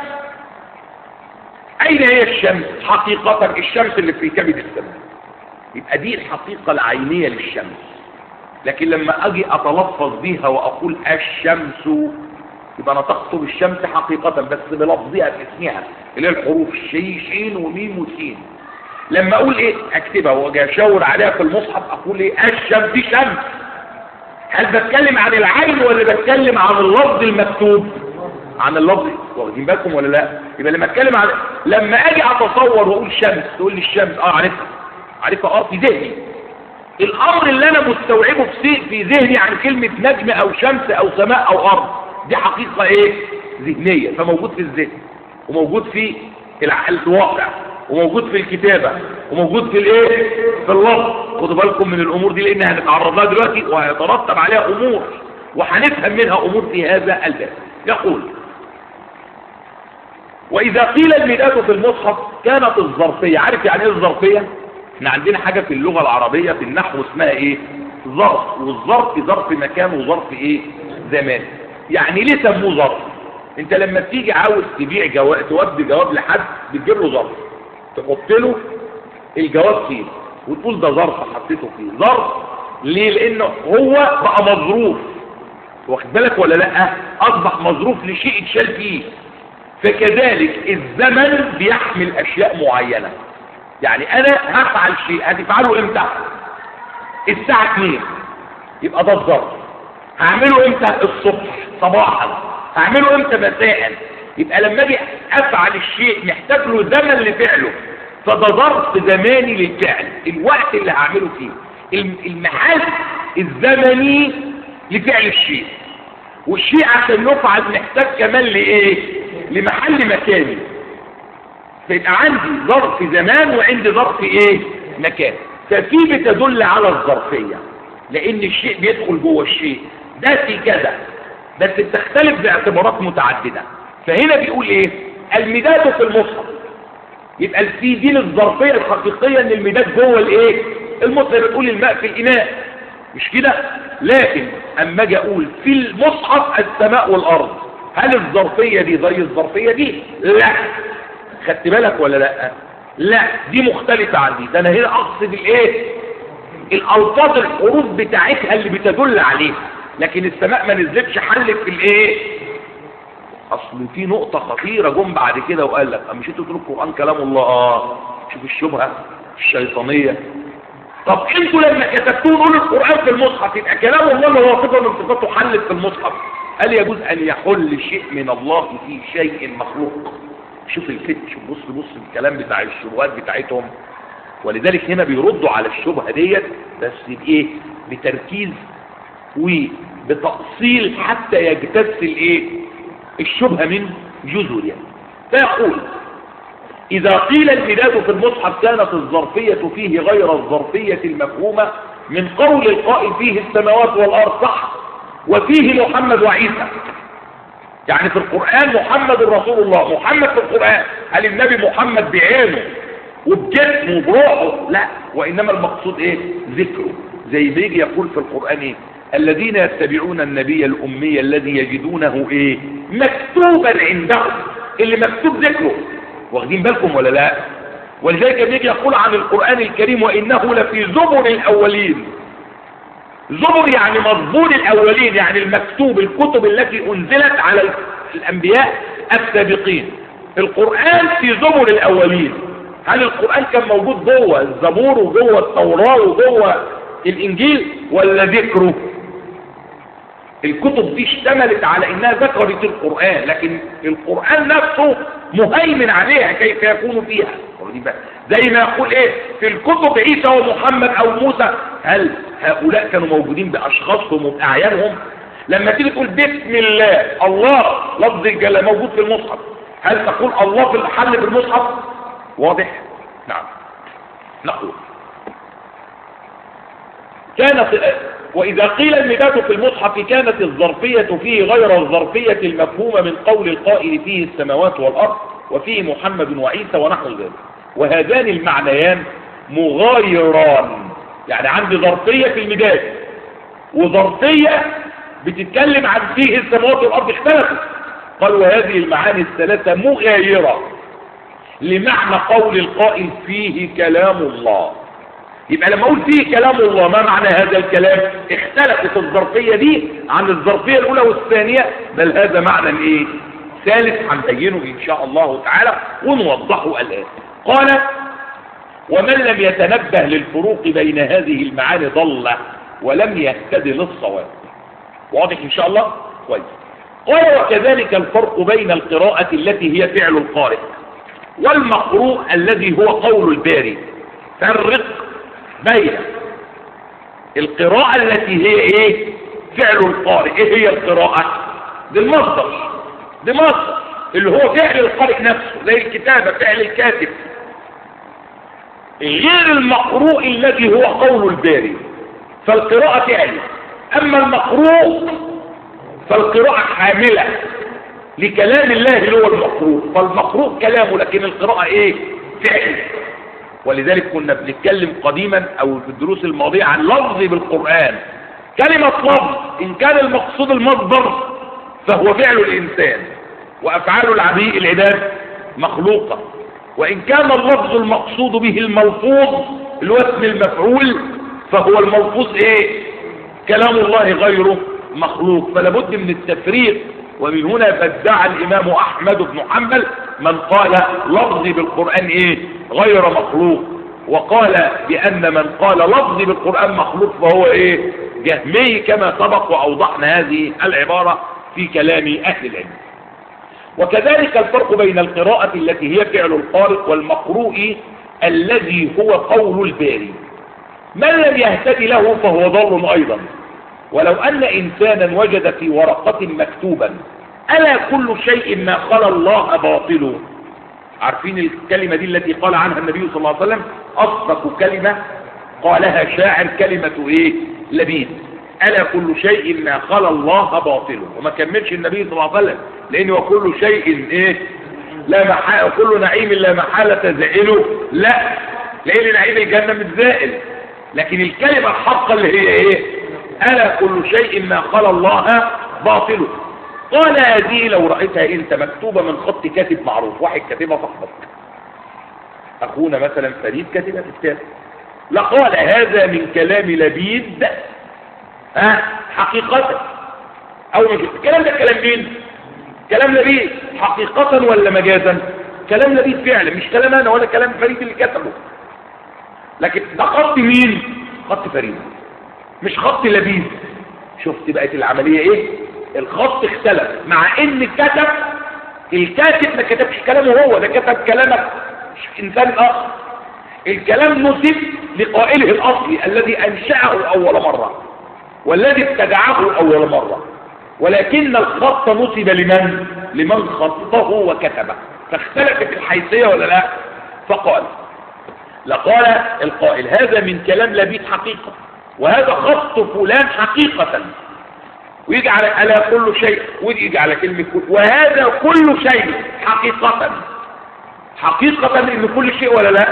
اين هي الشمس حقيقة الشمس اللي في كبد السماء يبقى دي الحقيقة العينية للشمس لكن لما اجي اتلفظ بيها واقول الشمس يبقى انا تخطب الشمس حقيقة بس بلفظها باسمها اللي هي الحروف شي شين وميم وسين لما اقول ايه اكتبها واجي اشاور عليها في المصحف اقول ايه الشمس دي شمس هل بتكلم عن العين ولا بتكلم عن اللفظ المكتوب عن اللفظ واخدين بالكم ولا لا يبقى لما اتكلم عن لما اجي اتصور واقول شمس تقول لي الشمس اه عارفها عارفها اه في ذهني الامر اللي انا مستوعبه في سي- في ذهني عن كلمة نجم او شمس او سماء او ارض دي حقيقة ايه ذهنية فموجود في الذهن وموجود في الع- الواقع وموجود في الكتابة وموجود في الايه في اللفظ خدوا بالكم من الامور دي لان هنتعرض لها دلوقتي وهيترتب عليها امور وهنفهم منها امور في هذا الباب يقول واذا قيل الميلاد في المصحف كانت الظرفية عارف يعني ايه الظرفية احنا عندنا حاجة في اللغة العربية في النحو اسمها ايه ظرف والظرف ظرف مكان وظرف ايه زمان يعني ليه سموه ظرف انت لما تيجي عاوز تبيع جواب تودي جواب لحد بتجيب له ظرف تحط له الجواب فيه وتقول ده ظرف حطيته فيه ظرف ليه لانه هو بقى مظروف واخد بالك ولا لا اصبح مظروف لشيء اتشال فيه فكذلك الزمن بيحمل اشياء معينة يعني انا هفعل شيء هتفعله امتى الساعة 2 يبقى ده الظرف هعمله امتى الصبح صباحا هعمله امتى مساء يبقى لما اجي افعل الشيء محتاج له زمن لفعله فده ظرف زماني للفعل الوقت اللي هعمله فيه الم- المحل الزمني لفعل الشيء والشيء عشان يفعل محتاج كمان لايه لمحل مكاني فيبقى عندي ظرف زمان وعندي ظرف ايه مكان ففي بتدل على الظرفية لان الشيء بيدخل جوه الشيء ده في كذا بس بتختلف باعتبارات متعددة فهنا بيقول ايه المداد في المصحف يبقى في دي الظرفية الحقيقية ان المداد جوه الايه المصحف بتقول الماء في الاناء مش كده لكن اما اجي اقول في المصحف السماء والارض هل الظرفية دي زي الظرفية دي لا خدت بالك ولا لا لا دي مختلفة عن دي ده انا هنا اقصد الايه الالفاظ الحروف بتاعتها اللي بتدل عليها لكن السماء ما نزلتش حلت في الايه اصل في نقطة خطيرة جم بعد كده وقال لك مش انتوا تقولوا القرآن كلام الله اه شوف الشبهة الشيطانية طب انتوا لما كتبتوه نقول القرآن في المصحف يبقى كلام الله اللي هو صفة من صفاته حلت في المصحف هل يجوز ان يحل شيء من الله في شيء مخلوق شوف الفت شوف بص بص الكلام بتاع الشبهات بتاعتهم ولذلك هنا بيردوا على الشبهة ديت بس بايه بتركيز وبتأصيل حتى يجتث الايه الشبهة من جذورها فيقول إذا قيل المداد في المصحف كانت الظرفية فيه غير الظرفية المفهومة من قول القائل فيه السماوات والأرض صح وفيه محمد وعيسى يعني في القرآن محمد رسول الله محمد في القرآن هل النبي محمد بعينه وبجسمه وبروحه لا وإنما المقصود إيه ذكره زي ما يجي يقول في القرآن إيه الذين يتبعون النبي الأمي الذي يجدونه إيه مكتوبا عندهم اللي مكتوب ذكره واخدين بالكم ولا لا ولذلك بيجي يقول عن القرآن الكريم وإنه لفي زبر الأولين زبر يعني مضبور الأولين يعني المكتوب الكتب التي أنزلت على الأنبياء السابقين القرآن في زبر الأولين هل القرآن كان موجود جوه الزبور وجوه التوراة وجوه الإنجيل ولا ذكره الكتب دي اشتملت على انها ذكرت القرآن لكن القرآن نفسه مهيمن عليها كيف يكون فيها زي ما يقول ايه في الكتب عيسى ومحمد او موسى هل هؤلاء كانوا موجودين باشخاصهم وباعيانهم لما تيجي تقول بسم الله الله لفظ الجلال موجود في المصحف هل تقول الله في الحل في المصحف واضح نعم نقول كانت وإذا قيل المداد في المصحف كانت الظرفية فيه غير الظرفية المفهومة من قول القائل فيه السماوات والأرض وفيه محمد وعيسى ونحو ذلك وهذان المعنيان مغايران يعني عندي ظرفية في المداد وظرفية بتتكلم عن فيه السماوات والأرض اختلفوا قال وهذه المعاني الثلاثة مغايرة لمعنى قول القائل فيه كلام الله يبقى لما اقول فيه كلام الله ما معنى هذا الكلام اختلفت الظرفية دي عن الظرفية الاولى والثانية بل هذا معنى ايه ثالث هنبينه ان شاء الله تعالى ونوضحه الان قال ومن لم يتنبه للفروق بين هذه المعاني ضل ولم يهتدي للصواب واضح ان شاء الله كويس قال وكذلك الفرق بين القراءة التي هي فعل القارئ والمقروء الذي هو قول الباري فرق بين القراءة التي هي ايه فعل القارئ ايه هي القراءة دي المصدر دي مصدر اللي هو فعل القارئ نفسه زي الكتابة فعل الكاتب غير المقروء الذي هو قول الباري فالقراءة فعل اما المقروء فالقراءة حاملة لكلام الله اللي هو المقروء فالمقروء كلامه لكن القراءة ايه فعل ولذلك كنا بنتكلم قديما او في الدروس الماضية عن لفظ بالقرآن كلمة لفظ ان كان المقصود المصدر فهو فعل الانسان وافعال العبيد العباد مخلوقة وان كان اللفظ المقصود به الملفوظ اللي هو اسم المفعول فهو الملفوظ ايه كلام الله غيره مخلوق فلا بد من التفريق ومن هنا فادعى الامام احمد بن حنبل من قال لفظي بالقرآن ايه غير مخلوق وقال بان من قال لفظي بالقرآن مخلوق فهو ايه جهمي كما سبق واوضحنا هذه العبارة في كلام اهل العلم وكذلك الفرق بين القراءة التي هي فعل القارئ والمقروء الذي هو قول الباري من لم يهتدي له فهو ضر ايضا ولو ان انسانا وجد في ورقة مكتوبا الا كل شيء ما خلا الله باطل عارفين الكلمة دي التي قال عنها النبي صلى الله عليه وسلم اصدق كلمة قالها شاعر كلمة ايه لبيد الا كل شيء ما خلا الله باطل وما كملش النبي صلى الله عليه وسلم لان وكل شيء ايه لا محالة كل نعيم لا محالة زائله لا لان نعيم الجنة مش زائل لكن الكلمة الحقة اللي هي ايه الا كل شيء ما خلا الله باطل قال هذه لو رأيتها انت مكتوبة من خط كاتب معروف واحد كاتبها صاحبك اخونا مثلا فريد كاتبها في كتاب لقال هذا من كلام لبيد ها حقيقة او مش الكلام ده كلام مين كلام لبيد حقيقة ولا مجازا كلام لبيد فعلا مش كلام انا ولا كلام فريد اللي كتبه لكن ده خط مين خط فريد مش خط لبيد شفت بقت العملية ايه الخط اختلف مع ان كتب الكاتب ما كتبش كلامه هو ده كتب كلامك انسان اخر الكلام نسب لقائله الاصلي الذي انشأه اول مرة والذي ابتدعه اول مرة ولكن الخط نسب لمن لمن خطه وكتبه فاختلفت الحيثية ولا لا فقال لقال القائل هذا من كلام لبيد حقيقة وهذا خط فلان حقيقة ويجي على على كل شيء ويجي على كلمة كل وهذا كل شيء حقيقة حقيقة ان كل شيء ولا لا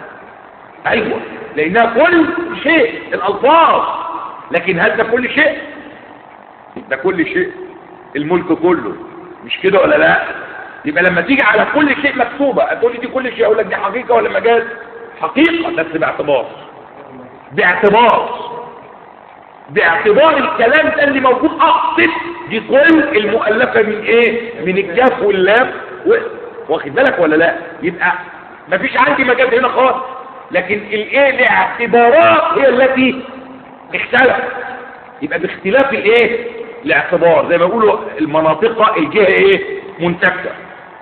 ايوه لانها كل شيء الالفاظ لكن هل ده كل شيء ده كل شيء الملك كله مش كده ولا لا يبقى لما تيجي على كل شيء مكتوبة هتقول لي دي كل شيء اقول لك دي حقيقة ولا مجاز حقيقة بس باعتبار باعتبار باعتبار الكلام ده اللي موجود اقصد دي كل المؤلفة من ايه من الكاف واللام و... واخد بالك ولا لا يبقى مفيش عندي مجال هنا خالص لكن الايه الاعتبارات هي التي اختلفت يبقى باختلاف الايه الاعتبار زي ما يقولوا المناطق الجهة ايه منتكة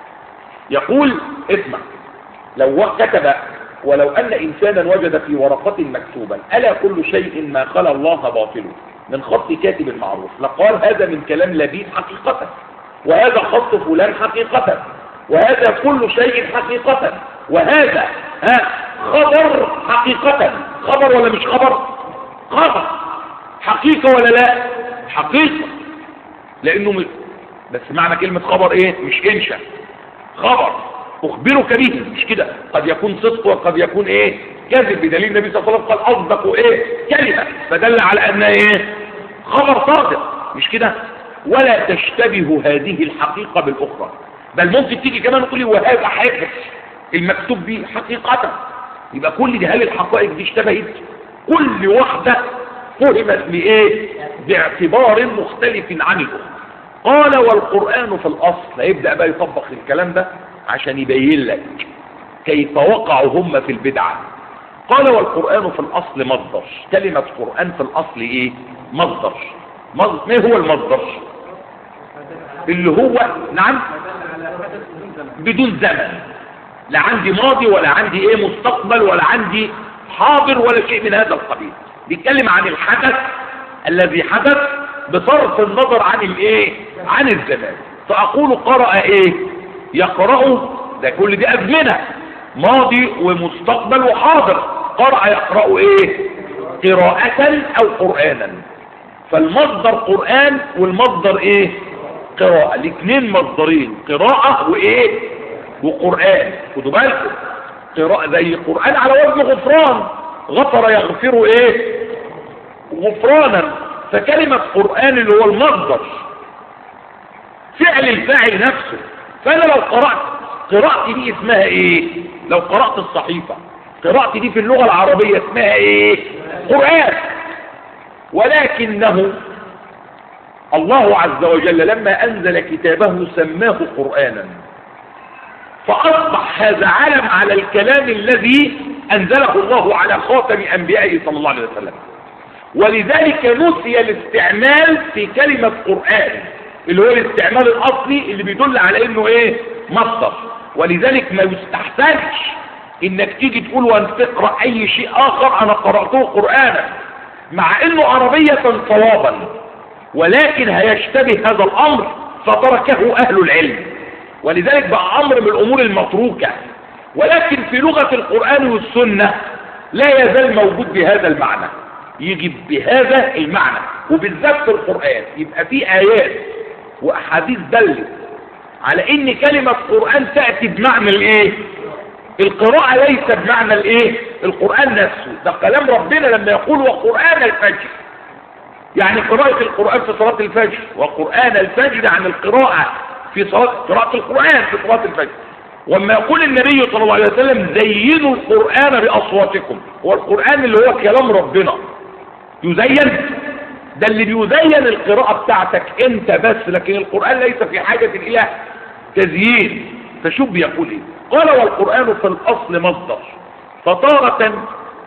يقول اسمع لو كتب ولو أن إنسانا وجد في ورقة مكتوبا ألا كل شيء ما خلا الله باطل من خط كاتب معروف لقال هذا من كلام لبيد حقيقة وهذا خط فلان حقيقة وهذا كل شيء حقيقة وهذا ها خبر حقيقة خبر ولا مش خبر خبر حقيقة ولا لا حقيقة لأنه م... بس معنى كلمة خبر ايه مش انشا خبر اخبرك به مش كده قد يكون صدق وقد يكون ايه كذب بدليل النبي صلى الله عليه وسلم قال اصدق ايه كلمه فدل على انها ايه خبر صادق مش كده ولا تشتبه هذه الحقيقة بالأخرى بل ممكن تيجي كمان تقولي وهذا حافظ المكتوب به حقيقة يبقى كل دي هل الحقائق دي اشتبهت كل واحدة فهمت لإيه باعتبار مختلف عن الأخرى قال والقرآن في الأصل هيبدأ بقى يطبق الكلام ده عشان يبين لك كيف وقعوا هم في البدعة قال والقرآن في الأصل مصدر كلمة قرآن في الأصل إيه مصدر مصدر ما هو المصدر اللي هو نعم بدون زمن لا عندي ماضي ولا عندي ايه مستقبل ولا عندي حاضر ولا شيء من هذا القبيل بيتكلم عن الحدث الذي حدث بصرف النظر عن الايه عن الزمان فاقول قرأ ايه يقرأ ده كل دي ازمنة ماضي ومستقبل وحاضر قرأ يقرأ ايه قراءة او قرآنا فالمصدر قرآن والمصدر ايه قراءة الاثنين مصدرين قراءة وايه وقرآن خدوا بالكم قراءة زي قرآن على وزن غفران غفر يغفر ايه غفرانا فكلمة قرآن اللي هو المصدر فعل الفاعل نفسه فانا لو قرأت قراءتي دي اسمها ايه لو قرأت الصحيفة قراءتي دي في اللغة العربية اسمها ايه قرآن ولكنه الله عز وجل لما انزل كتابه سماه قرآنا فاصبح هذا علم على الكلام الذي انزله الله على خاتم انبيائه صلى الله عليه وسلم ولذلك نسي الاستعمال في كلمة قرآن اللي هو الاستعمال الاصلي اللي بيدل على انه ايه مصدر ولذلك ما يستحسنش انك تيجي تقول وان تقرأ اي شيء اخر انا قرأته قرآنا مع انه عربية صوابا ولكن هيشتبه هذا الامر فتركه اهل العلم ولذلك بقى امر من الامور المتروكة ولكن في لغة القرآن والسنة لا يزال موجود بهذا المعنى يجي بهذا المعنى وبالذات في القرآن يبقى في آيات وأحاديث دلت على ان كلمة قرآن تأتي بمعنى الايه القراءة ليس بمعنى الايه القرآن نفسه ده كلام ربنا لما يقول وقرآن الفجر يعني قراءة القرآن في صلاة الفجر وقرآن الفجر عن القراءة في صلاة قراءة القرآن في صلاة الفجر وما يقول النبي صلى الله عليه وسلم زينوا القرآن بأصواتكم هو القرآن اللي هو كلام ربنا يزين ده اللي بيزين القراءة بتاعتك انت بس لكن القرآن ليس في حاجة الى تزيين فشوف بيقول ايه قال والقرآن في الاصل مصدر فتارة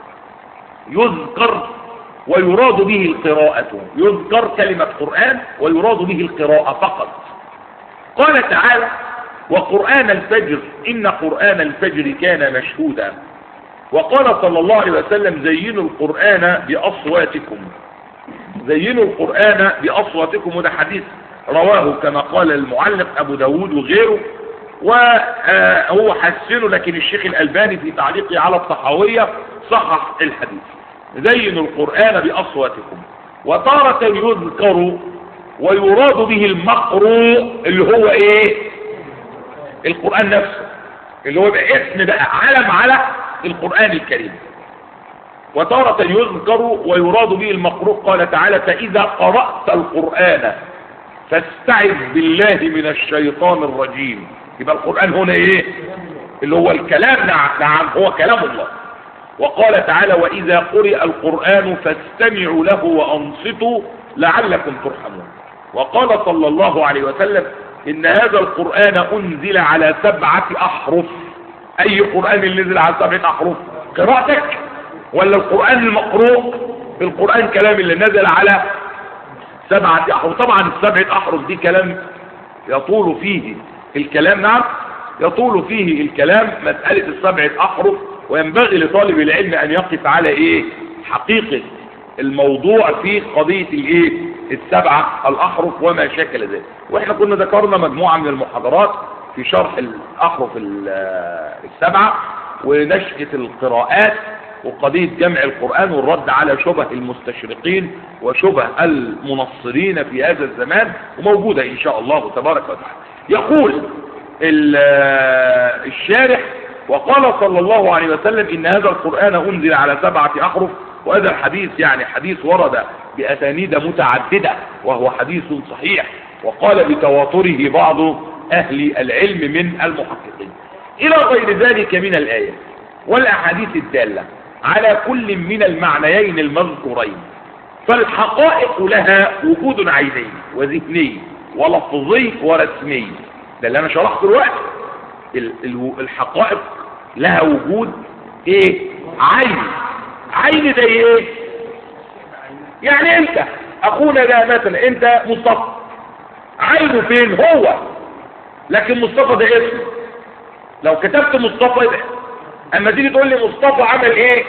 يذكر ويراد به القراءة يذكر كلمة قرآن ويراد به القراءة فقط قال تعالى وقرآن الفجر إن قرآن الفجر كان مشهودا وقال صلى الله عليه وسلم زينوا القرآن بأصواتكم زينوا القرآن بأصواتكم وده حديث رواه كما قال المعلق أبو داود وغيره وهو حسنه لكن الشيخ الألباني في تعليقه على الطحاوية صحح الحديث زينوا القرآن بأصواتكم وتارة يذكر ويراد به المقروء اللي هو ايه القرآن نفسه اللي هو يبقى اسم بقى علم على القرآن الكريم وتارة يذكر ويراد به المقروء قال تعالى فإذا قرأت القرآن فاستعذ بالله من الشيطان الرجيم يبقى القرآن هنا ايه اللي هو الكلام نعم, نعم هو كلام الله وقال تعالى وإذا قرئ القرآن فاستمعوا له وأنصتوا لعلكم ترحمون وقال صلى الله عليه وسلم إن هذا القرآن أنزل على سبعة أحرف أي قرآن اللي نزل على سبعة أحرف قراءتك ولا القرآن المقروء القرآن كلام اللي نزل على سبعة أحرف طبعا السبعة أحرف دي كلام يطول فيه الكلام نعم يطول فيه الكلام مسألة السبعة أحرف وينبغي لطالب العلم أن يقف على إيه حقيقة الموضوع في قضية الإيه السبعة الأحرف وما شكل ذلك وإحنا كنا ذكرنا مجموعة من المحاضرات في شرح الأحرف السبعة ونشأة القراءات وقضية جمع القرآن والرد على شبه المستشرقين وشبه المنصرين في هذا الزمان وموجودة إن شاء الله تبارك وتعالى يقول الشارح وقال صلى الله عليه وسلم إن هذا القرآن أنزل على سبعة أحرف وهذا الحديث يعني حديث ورد بأسانيد متعددة وهو حديث صحيح وقال بتواتره بعض أهل العلم من المحققين إلى غير ذلك من الآية والأحاديث الدالة على كل من المعنيين المذكورين فالحقائق لها وجود عيني وذهني ولفظي ورسمي ده اللي انا شرحته دلوقتي الحقائق لها وجود ايه عين عين زي ايه يعني انت اخونا ده مثلا انت مصطفى عينه فين هو لكن مصطفى ده اسمه لو كتبت مصطفى ده اما تيجي تقول لي مصطفى عمل ايه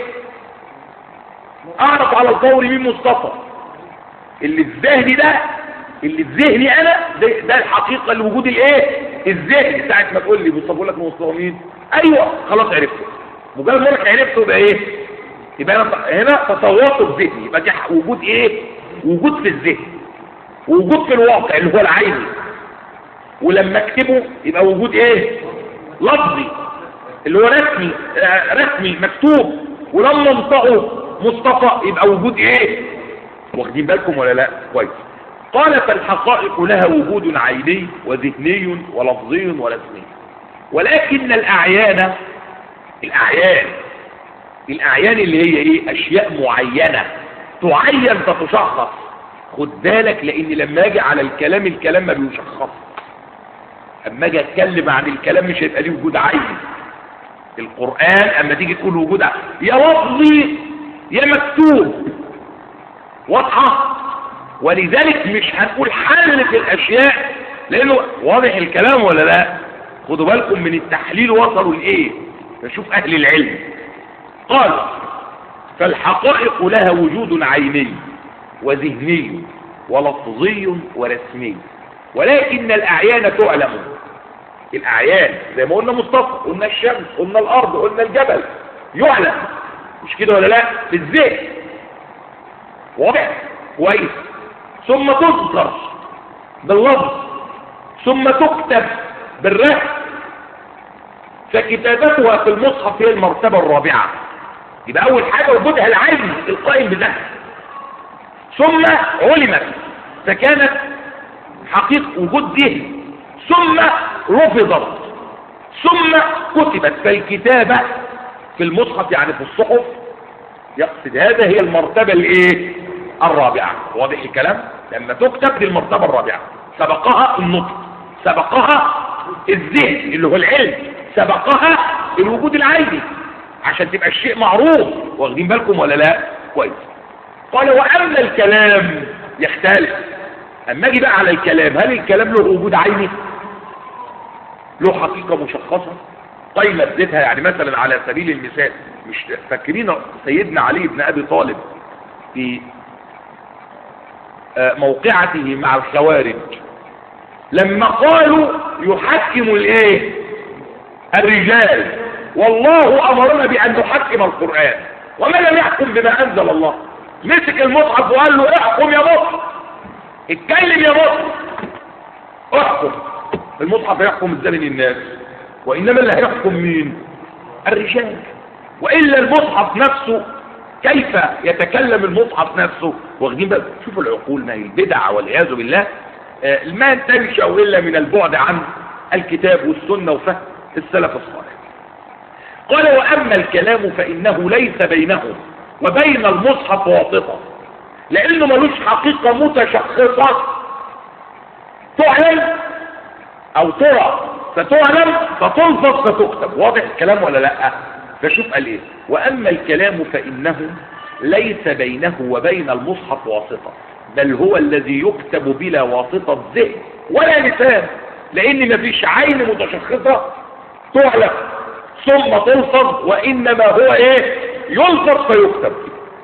اعرف على الفور مين مصطفى اللي في ذهني ده اللي في ذهني انا ده, ده الحقيقه اللي وجود الايه الذهني ساعه ما تقول لي مصطفى اقول لك مصطفى مين ايوه خلاص عرفته مجرد ما لك عرفته يبقى ايه يبقى انا هنا تصورته في ذهني يبقى دي وجود ايه وجود في الذهن ووجود في الواقع اللي هو العيني ولما اكتبه يبقى وجود ايه لفظي اللي هو رسمي آه رسمي مكتوب ولما انطقه مصطفى يبقى وجود ايه واخدين بالكم ولا لا كويس قال فالحقائق لها وجود عيني وذهني ولفظي ورسمي ولكن الاعيان الاعيان الاعيان اللي هي ايه اشياء معينة تعين فتشخص خد بالك لان لما اجي على الكلام الكلام ما بيشخص اما اجي اتكلم عن الكلام مش هيبقى ليه وجود عيني القرآن اما تيجي تقول وجود عيني يا لفظي يا مكتوب واضحة ولذلك مش هنقول حل في الاشياء لانه واضح الكلام ولا لا خدوا بالكم من التحليل وصلوا لايه نشوف اهل العلم قال فالحقائق لها وجود عيني وذهني ولفظي ورسمي ولكن الاعيان تعلم الاعيان زي ما قلنا مصطفى قلنا الشمس قلنا الارض قلنا الجبل يعلم مش كده ولا لا في الذهن واضح كويس ثم تذكر باللفظ ثم تكتب بالرسم فكتابتها في المصحف هي المرتبة الرابعة يبقى أول حاجة وجودها العلم القائم بذلك ثم علمت فكانت حقيقة وجود ذهن ثم رفضت ثم كتبت فالكتابة في المصحف يعني في الصحف يقصد هذا هي المرتبة الايه الرابعة واضح الكلام لما تكتب دي المرتبة الرابعة سبقها النطق سبقها الذهن اللي هو العلم سبقها الوجود العيني عشان تبقى الشيء معروف واخدين بالكم ولا لا كويس قال واما الكلام يختلف اما اجي بقى على الكلام هل الكلام له وجود عيني له حقيقة مشخصة قيمة ذاتها يعني مثلا على سبيل المثال مش فاكرين سيدنا علي بن ابي طالب في موقعته مع الخوارج لما قالوا يحكم الايه الرجال والله امرنا بان نحكم القرآن وما لم يحكم بما انزل الله مسك المصحف وقال له احكم يا مصحف اتكلم يا مصحف احكم المصحف يحكم الزمن الناس وانما اللي هيحكم مين الرجال والا المصحف نفسه كيف يتكلم المصحف نفسه واخدين بقى شوفوا العقول ما هي البدع والعياذ بالله آه ما تنشا الا من البعد عن الكتاب والسنه وفهم السلف الصالح قال واما الكلام فانه ليس بينه وبين المصحف واسطه لانه ملوش حقيقه متشخصه تعلم او ترى فتعلم فتلفظ فتكتب واضح الكلام ولا لا فشوف قال ايه واما الكلام فانه ليس بينه وبين المصحف واسطة بل هو الذي يكتب بلا واسطة ذهن ولا لسان لان مفيش عين متشخصة تعلم ثم تلفظ وانما هو ايه يلفظ فيكتب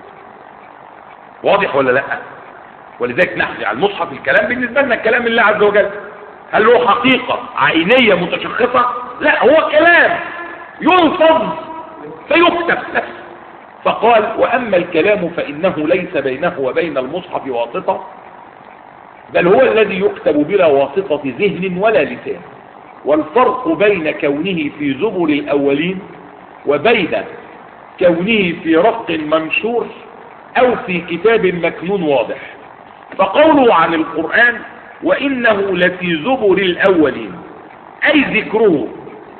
واضح ولا لا ولذلك نحن على المصحف الكلام بالنسبة لنا كلام الله عز وجل هل هو حقيقة عينية متشخصة لا هو كلام يلفظ فيكتب فقال وأما الكلام فإنه ليس بينه وبين المصحف واسطة بل هو الذي يكتب بلا واسطة ذهن ولا لسان والفرق بين كونه في زبر الأولين وبين كونه في رق منشور أو في كتاب مكنون واضح فقوله عن القرآن وإنه لفي زبر الأولين أي ذكره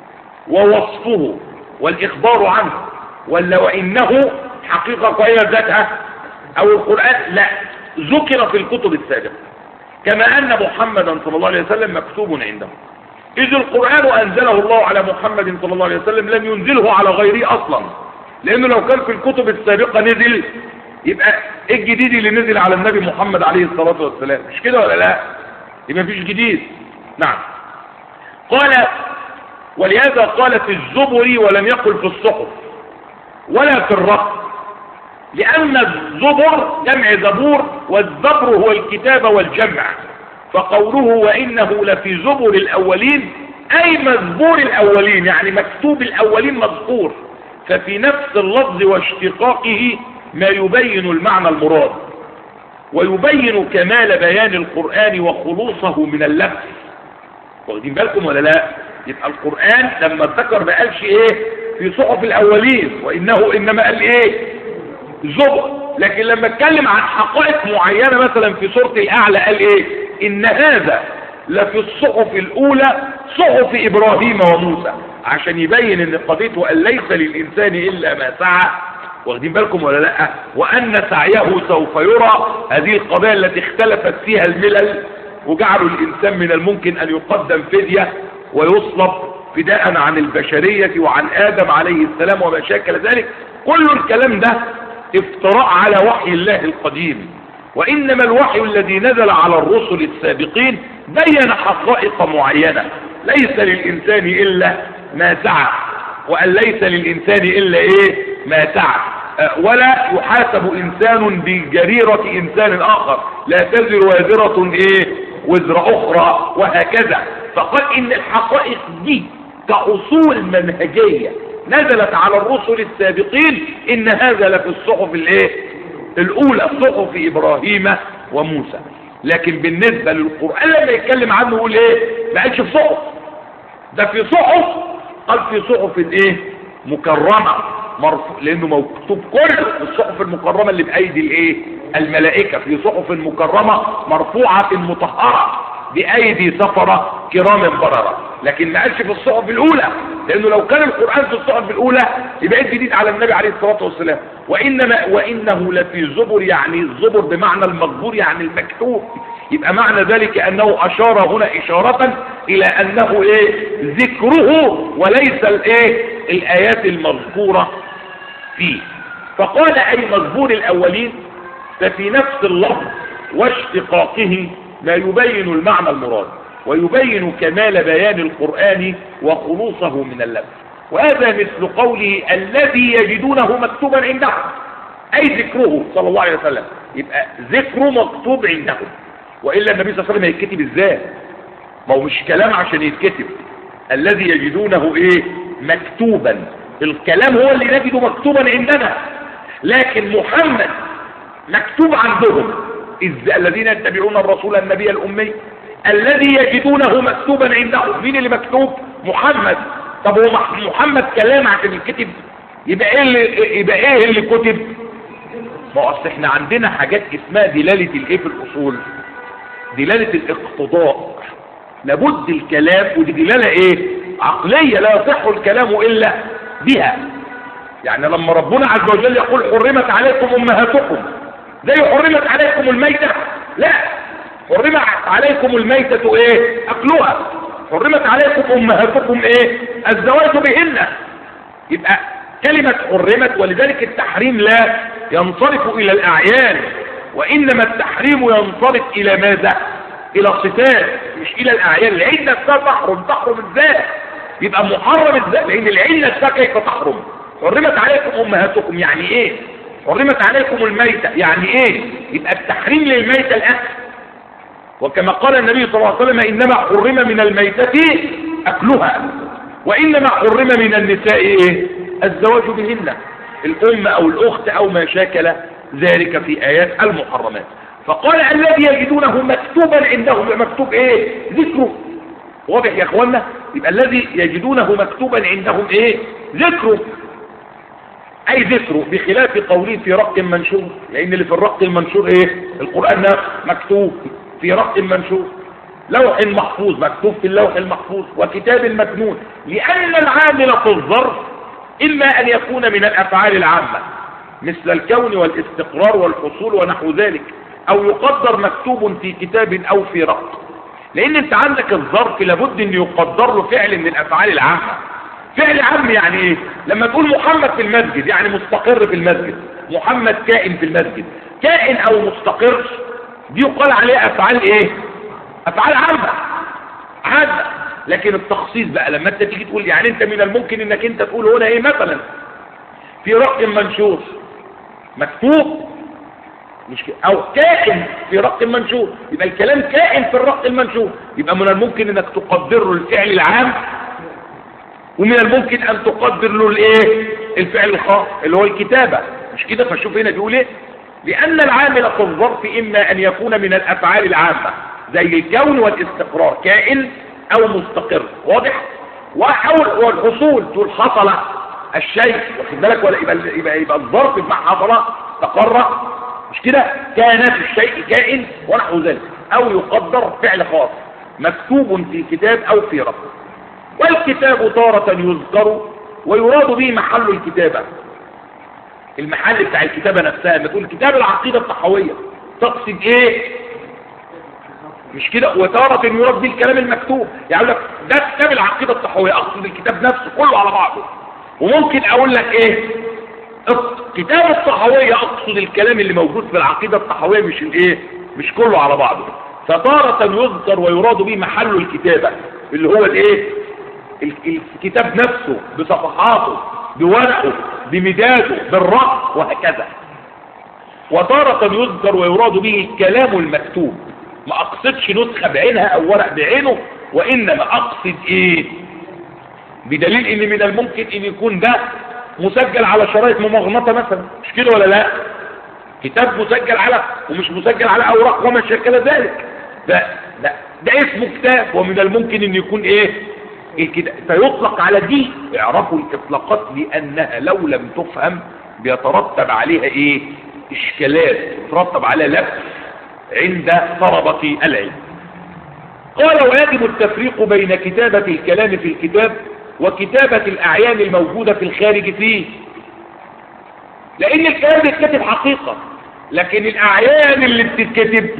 ووصفه والإخبار عنه ولا وإنه حقيقة قوية ذاتها أو القرآن لا ذكر في الكتب السابقة كما أن محمدا صلى الله عليه وسلم مكتوب عنده إذ القرآن أنزله الله على محمد صلى الله عليه وسلم لم ينزله على غيره أصلا لأنه لو كان في الكتب السابقة نزل يبقى ايه الجديد اللي نزل على النبي محمد عليه الصلاة والسلام مش كده ولا لا يبقى مفيش جديد نعم قال ولهذا قال في الزبر ولم يقل في الصحف ولا في الرق لأن الزبر جمع زبور والزبر هو الكتاب والجمع فقوله وإنه لفي زبر الأولين أي مزبور الأولين يعني مكتوب الأولين مذكور ففي نفس اللفظ واشتقاقه ما يبين المعنى المراد ويبين كمال بيان القرآن وخلوصه من اللبس واخدين بالكم ولا لا يبقى القرآن لما ذكر ما قالش ايه في صحف الاولين وانه انما قال ايه زبر لكن لما اتكلم عن حقائق معينة مثلا في سورة الاعلى قال ايه ان هذا لفي الصحف الاولى صحف ابراهيم وموسى عشان يبين ان قضيته ان ليس للانسان الا ما سعى واخدين بالكم ولا لا وان سعيه سوف يرى هذه القضايا التي اختلفت فيها الملل وجعلوا الانسان من الممكن ان يقدم فدية ويصلب فداء عن البشرية وعن ادم عليه السلام وما شاكل ذلك كل الكلام ده افتراء على وحي الله القديم وانما الوحي الذي نزل على الرسل السابقين بين حقائق معينة ليس للانسان الا ما سعى وان ليس للانسان الا ايه ما سعى ولا يحاسب انسان بجريرة انسان اخر لا تزر وازرة ايه وزر اخرى وهكذا فقال ان الحقائق دي كاصول منهجية نزلت على الرسل السابقين ان هذا لفي الصحف الايه الاولى صحف ابراهيم وموسى لكن بالنسبة للقرآن لما يتكلم عنه يقول ايه ما قالش في صحف ده في صحف قال في صحف ايه مكرمة مرفوع لانه مكتوب كل الصحف المكرمة اللي بايدي الايه الملائكة في صحف مكرمة مرفوعة مطهرة بايدي سفرة كرام بررة لكن ما قالش في الصحف الاولى لانه لو كان القرآن في الصحف الاولى يبقى جديد على النبي عليه الصلاة والسلام وانما وانه لفي زبر يعني الزبر بمعنى المجبور يعني المكتوب يبقى معنى ذلك انه اشار هنا اشارة الى انه ايه ذكره وليس الايه الايات المذكورة فيه فقال اي مذكور الاولين ففي نفس اللفظ واشتقاقه ما يبين المعنى المراد ويبين كمال بيان القرآن وخلوصه من اللبس وهذا مثل قوله الذي يجدونه مكتوبا عندهم أي ذكره صلى الله عليه وسلم يبقى ذكره مكتوب عندهم وإلا النبي صلى الله عليه وسلم هيتكتب ازاي ما هو مش كلام عشان يتكتب الذي يجدونه ايه مكتوبا الكلام هو اللي نجده مكتوبا عندنا لكن محمد مكتوب عندهم إذ الذين يتبعون الرسول النبي الأمي الذي يجدونه مكتوبا عندهم مين اللي مكتوب محمد طب هو محمد كلام عشان يتكتب يبقى ايه اللي يبقى ايه اللي كتب ما اصل احنا عندنا حاجات اسمها دلاله الايه في الاصول دلاله الاقتضاء لابد الكلام ودي دلاله ايه عقليه لا يصح الكلام الا بها يعني لما ربنا عز وجل يقول حرمت عليكم امهاتكم زي حرمت عليكم الميتة لا حرمت عليكم الميتة ايه اكلها حرمت عليكم امهاتكم ايه الزواج بهن يبقى كلمة حرمت ولذلك التحريم لا ينصرف الى الاعيان وانما التحريم ينصرف الى ماذا الى الصفات مش الى الاعيان العين نفسها تحرم تحرم ازاي يبقى محرم ازاي لان العين نفسها كيف تحرم حرمت عليكم امهاتكم يعني ايه حرمت عليكم الميتة يعني ايه يبقى التحريم للميتة الاكل وكما قال النبي صلى الله عليه وسلم انما حرم من الميتة اكلها وانما حرم من النساء ايه الزواج بهن الام او الاخت او ما شاكل ذلك في ايات المحرمات فقال الذي يجدونه مكتوبا عندهم مكتوب ايه ذكره واضح يا اخوانا يبقى الذي يجدونه مكتوبا عندهم ايه ذكره أي ذكره بخلاف قوله في رق منشور لأن اللي في الرق المنشور إيه القرآن نفسه مكتوب في رق منشور لوح محفوظ مكتوب في اللوح المحفوظ وكتاب مكنون لأن العامل في الظرف إما أن يكون من الأفعال العامة مثل الكون والاستقرار والحصول ونحو ذلك أو يقدر مكتوب في كتاب أو في رق لأن أنت عندك الظرف لابد أن يقدر له فعل من الأفعال العامة فعل عام يعني ايه لما تقول محمد في المسجد يعني مستقر في المسجد محمد كائن في المسجد كائن او مستقر دي يقال عليها افعال ايه افعال عامة عامة لكن التخصيص بقى لما انت تيجي تقول يعني انت من الممكن انك انت تقول هنا ايه مثلا في رقم منشور مكتوب مش كده او كائن في رقم منشور يبقى الكلام كائن في الرق المنشور يبقى من الممكن انك تقدر له الفعل العام ومن الممكن ان تقدر له الايه الفعل الخاص اللي هو الكتابة مش كده فشوف هنا بيقول ايه لان العامل في الظرف اما ان يكون من الافعال العامة زي الكون والاستقرار كائن او مستقر واضح وحول والحصول تقول حصل الشيء واخد بالك ولا يبقى يبقى, يبقى الظرف بمعنى حصل استقر مش كده كانت الشيء كائن ونحو ذلك او يقدر فعل خاص مكتوب في كتاب او في رقم والكتاب تارة يذكر ويراد به محل الكتابة المحل بتاع الكتابة نفسها لما تقول كتاب العقيدة الطحوية تقصد ايه مش كده وتارة يراد به الكلام المكتوب يعني لك ده كتاب العقيدة الطحوية اقصد الكتاب نفسه كله على بعضه وممكن اقول لك ايه كتاب الطحوية اقصد الكلام اللي موجود في العقيدة الطحوية مش الايه مش كله على بعضه فتارة يذكر ويراد به محل الكتابة اللي هو الايه الكتاب نفسه بصفحاته بورقه بمداده بالرق وهكذا وتارة يذكر ويراد به الكلام المكتوب ما اقصدش نسخة بعينها او ورق بعينه وانما اقصد ايه بدليل ان من الممكن ان يكون ده مسجل على شرايط ممغنطة مثلا مش كده ولا لا كتاب مسجل على ومش مسجل على اوراق وما شكل ذلك ده ده ده اسمه كتاب ومن الممكن ان يكون ايه الكتاب فيطلق على دي اعرفوا الاطلاقات لانها لو لم تفهم بيترتب عليها ايه اشكالات يترتب عليها لبس عند طلبة العلم قال ويجب التفريق بين كتابة الكلام في الكتاب وكتابة الأعيان الموجودة في الخارج فيه لأن الكلام بيتكتب حقيقة لكن الأعيان اللي بتتكتب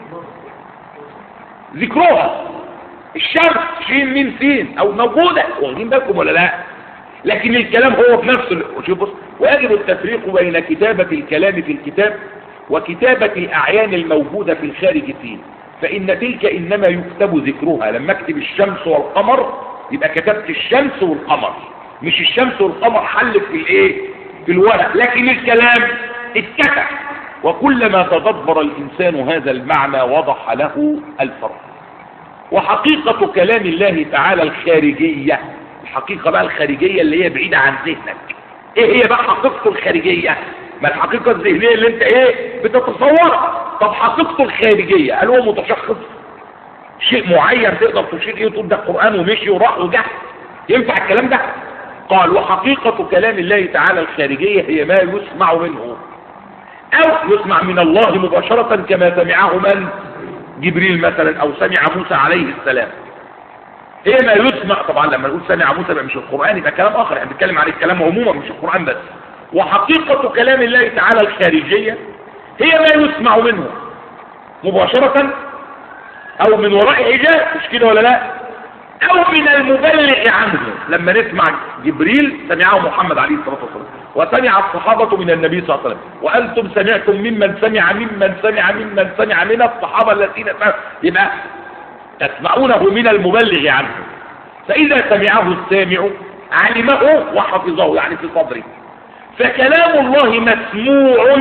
ذكرها الشمس شين مين سين أو موجودة واخدين بالكم ولا لا لكن الكلام هو في نفسه شوف بص ويجب التفريق بين كتابة الكلام في الكتاب وكتابة الأعيان الموجودة في الخارج فيه فإن تلك إنما يكتب ذكرها لما اكتب الشمس والقمر يبقى كتبت الشمس والقمر مش الشمس والقمر حل في الايه في الورق لكن الكلام اتكتب وكلما تدبر الإنسان هذا المعنى وضح له الفرق وحقيقة كلام الله تعالى الخارجية الحقيقة بقى الخارجية اللي هي بعيدة عن ذهنك ايه هي بقى حقيقته الخارجية ما الحقيقة الذهنية اللي انت ايه بتتصورها طب حقيقته الخارجية هل هو متشخص شيء معين تقدر تشير ايه وتقول ده القرآن ومشي وراح وجه ينفع الكلام ده قال وحقيقة كلام الله تعالى الخارجية هي ما يسمع منه او يسمع من الله مباشرة كما سمعه من جبريل مثلا او سمع موسى عليه السلام هي ما يسمع طبعا لما نقول سمع موسى بقى مش القرآن يبقى كلام اخر يعني بنتكلم عن الكلام عموما مش القرآن بس وحقيقة كلام الله تعالى الخارجية هي ما يسمع منه مباشرة او من وراء حجاب مش كده ولا لا او من المبلغ عنه لما نسمع جبريل سمعه محمد عليه الصلاة والسلام وسمع الصحابة من النبي صلى الله عليه وسلم وانتم سمعتم ممن سمع ممن سمع ممن سمع من الصحابة الذين سمعوا يبقى تسمعونه من المبلغ عنه فاذا سمعه السامع علمه وحفظه يعني في صدره فكلام الله مسموع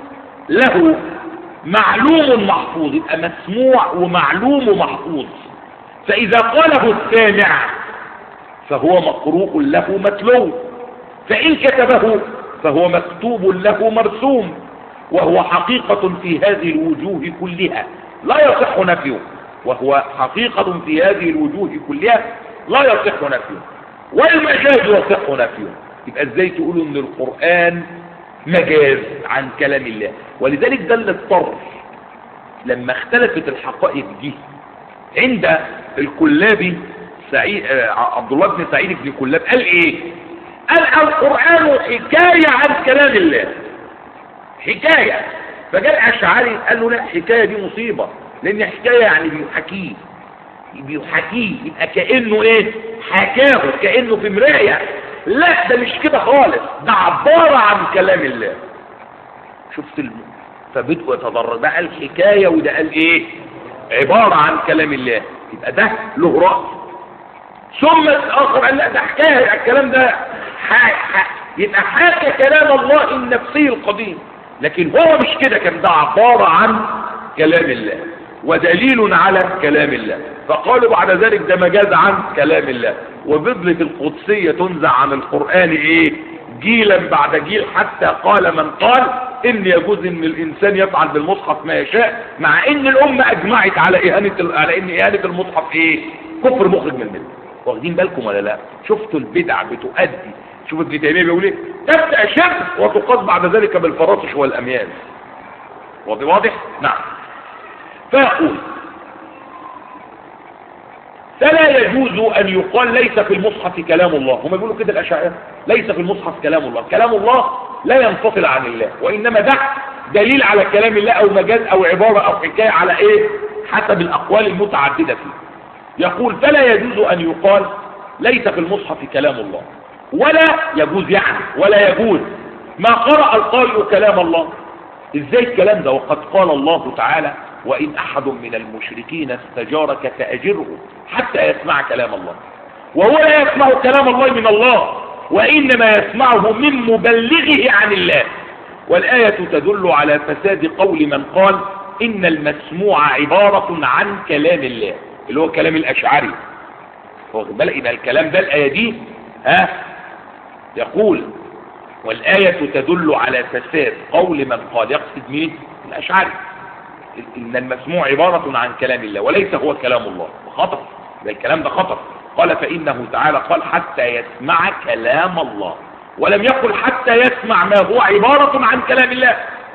له معلوم محفوظ يبقى مسموع ومعلوم محفوظ فإذا قاله السامع فهو مقروء له متلو فإن كتبه فهو مكتوب له مرسوم وهو حقيقة في هذه الوجوه كلها لا يصح نفيه وهو حقيقة في هذه الوجوه كلها لا يصح نفيه والمجاز يصح نفيه يبقى ازاي تقولوا ان القرآن مجاز عن كلام الله ولذلك ده اللي اضطر لما اختلفت الحقائق دي عند الكلابي سعيد آه، عبد الله بن سعيد بن كلاب قال ايه قال القرآن حكاية عن كلام الله حكاية فجاء الأشعري قال له لا حكاية دي مصيبة لأن حكاية يعني بيحكيه بيحكيه يبقى كأنه ايه حكاه كأنه في مراية لا ده مش كده خالص ده عبارة عن كلام الله شفت الم... فبدأوا يتضرر ده قال حكاية وده قال ايه عبارة عن كلام الله يبقى ده له رأي ثم الآخر قال لا ده حكاية الكلام ده ح... ح... يبقى حكى كلام الله النفسي القديم لكن هو مش كده كان ده عبارة عن كلام الله ودليل على كلام الله فقالوا بعد ذلك ده مجاز عن كلام الله وبضلة القدسية تنزع عن القرآن ايه جيلا بعد جيل حتى قال من قال ان يجوز ان الانسان يفعل بالمصحف ما يشاء مع ان الامة اجمعت على اهانة على ان اهانة المصحف ايه كفر مخرج من المله واخدين بالكم ولا لا شفتوا البدع بتؤدي شوف ابن تيميه بيقول ايه تبدا شرك وتقاس بعد ذلك بالفراسخ والاميال واضح واضح نعم فاقول فلا يجوز ان يقال ليس في المصحف كلام الله هم بيقولوا كده الاشاعره ليس في المصحف كلام الله كلام الله لا ينفصل عن الله وانما ده دليل على كلام الله او مجاز او عباره او حكايه على ايه حسب الاقوال المتعدده فيه يقول فلا يجوز ان يقال ليس في المصحف كلام الله ولا يجوز يعني ولا يجوز ما قرأ القارئ كلام الله ازاي الكلام ده وقد قال الله تعالى وإن أحد من المشركين استجارك فأجره حتى يسمع كلام الله وهو لا يسمع كلام الله من الله وإنما يسمعه من مبلغه عن الله والآية تدل على فساد قول من قال إن المسموع عبارة عن كلام الله اللي هو كلام الأشعري واخد بالك يبقى الكلام ده الآية دي ها يقول والآية تدل على فساد قول من قال يقصد مين الأشعري إن المسموع عبارة عن كلام الله وليس هو كلام الله خطر ده الكلام ده خطر قال فإنه تعالى قال حتى يسمع كلام الله ولم يقل حتى يسمع ما هو عبارة عن كلام الله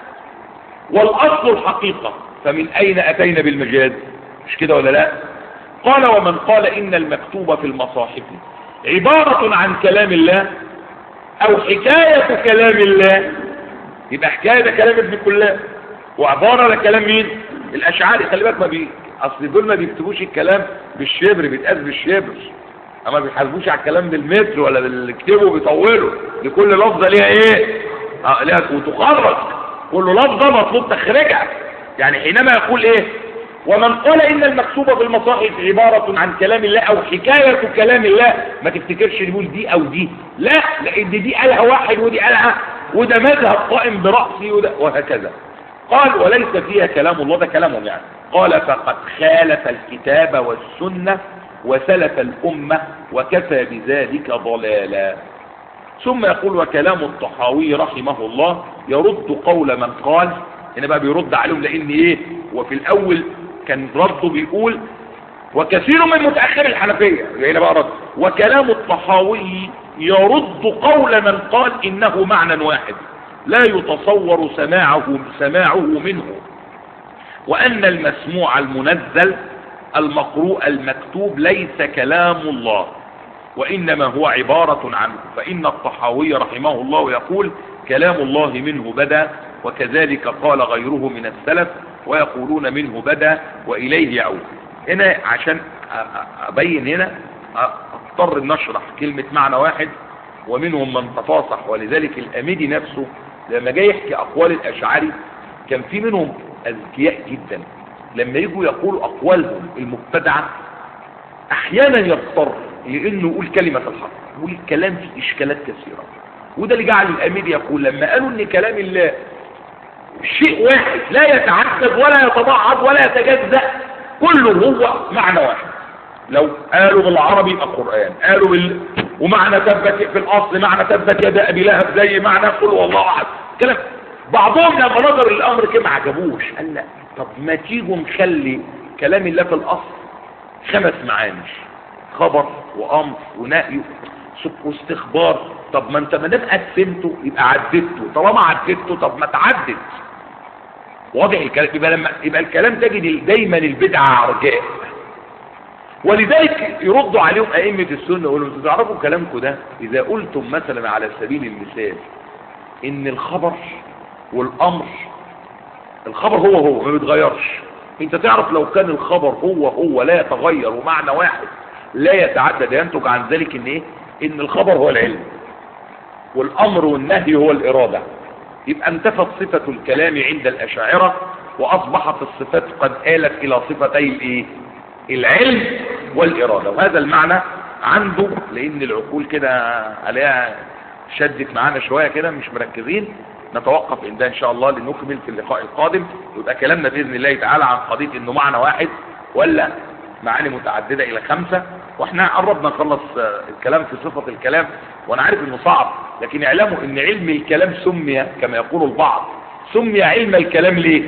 والأصل الحقيقة فمن أين أتينا بالمجاز مش كده ولا لا قال ومن قال إن المكتوب في المصاحف عبارة عن كلام الله أو حكاية كلام الله يبقى حكاية ده كلام ابن كلاب وعبارة لكلام مين الأشعاري خلي بالك ما بي أصل دول ما بيكتبوش الكلام بالشبر بيتقاس بالشبر أما بيحاسبوش على الكلام بالمتر ولا بالكتبه بيطولوا لكل لفظة ليها إيه آه ليها وتخرج كل لفظة مطلوب تخرجها يعني حينما يقول إيه ومن قال إن المكتوبة في المصاحف عبارة عن كلام الله أو حكاية كلام الله ما تفتكرش يقول دي أو دي لا لأن دي قالها واحد ودي قالها وده مذهب قائم برأسي وده وهكذا قال وليس فيها كلام الله ده كلامهم يعني قال فقد خالف الكتاب والسنة وسلف الأمة وكفى بذلك ضلالا ثم يقول وكلام الطحاوي رحمه الله يرد قول من قال هنا بقى بيرد عليهم لان ايه وفي الاول كان رده بيقول وكثير من متأخر الحنفية هنا بقى رد وكلام الطحاوي يرد قول من قال انه معنى واحد لا يتصور سماعه سماعه منه وان المسموع المنزل المقروء المكتوب ليس كلام الله وانما هو عبارة عنه فان الطحاوي رحمه الله يقول كلام الله منه بدا وكذلك قال غيره من السلف ويقولون منه بدا وإليه يعود هنا عشان أبين هنا أضطر نشرح كلمة معنى واحد ومنهم من تفاصح ولذلك الأميدي نفسه لما جاي يحكي أقوال الأشعري كان في منهم أذكياء جدا لما يجوا يقولوا أقوالهم المبتدعة أحيانا يضطر لأنه يقول كلمة الحق يقول الكلام فيه إشكالات كثيرة وده اللي جعل الأمير يقول لما قالوا ان كلام الله شيء واحد لا يتعقد ولا يتبعض ولا يتجزأ كله هو معنى واحد لو قالوا بالعربي يبقى قرآن قالوا بال... ومعنى ثبت في الأصل معنى ثبت يد أبي لهب زي معنى قل والله أحد كلام بعضهم لما نظر الأمر كده ما عجبوش قال لا طب ما تيجوا نخلي كلام الله في الأصل خمس معاني خبر وأمر ونهي سك- واستخبار طب ما انت ما دام قسمته يبقى عددته طالما عددته طب ما تعدد واضح الكلام يبقى لما يبقى الكلام تجد دايما البدعه عرجاء ولذلك يردوا عليهم ائمه السنه يقولوا انتوا تعرفوا كلامكم ده اذا قلتم مثلا على سبيل المثال ان الخبر والامر الخبر هو هو ما بيتغيرش انت تعرف لو كان الخبر هو هو لا يتغير ومعنى واحد لا يتعدد ينتج عن ذلك ان ايه ان الخبر هو العلم والامر والنهي هو الاراده يبقى انتفت صفه الكلام عند الاشاعره واصبحت الصفات قد آلت الى صفتي الايه العلم والاراده وهذا المعنى عنده لان العقول كده عليها شدت معانا شويه كده مش مركزين نتوقف عندها ان شاء الله لنكمل في اللقاء القادم ويبقى كلامنا باذن الله تعالى عن قضيه انه معنى واحد ولا معاني متعدده الى خمسه واحنا قربنا نخلص آه، الكلام في صفه الكلام وانا عارف انه صعب لكن اعلموا ان علم الكلام سمي كما يقول البعض سمي علم الكلام ليه؟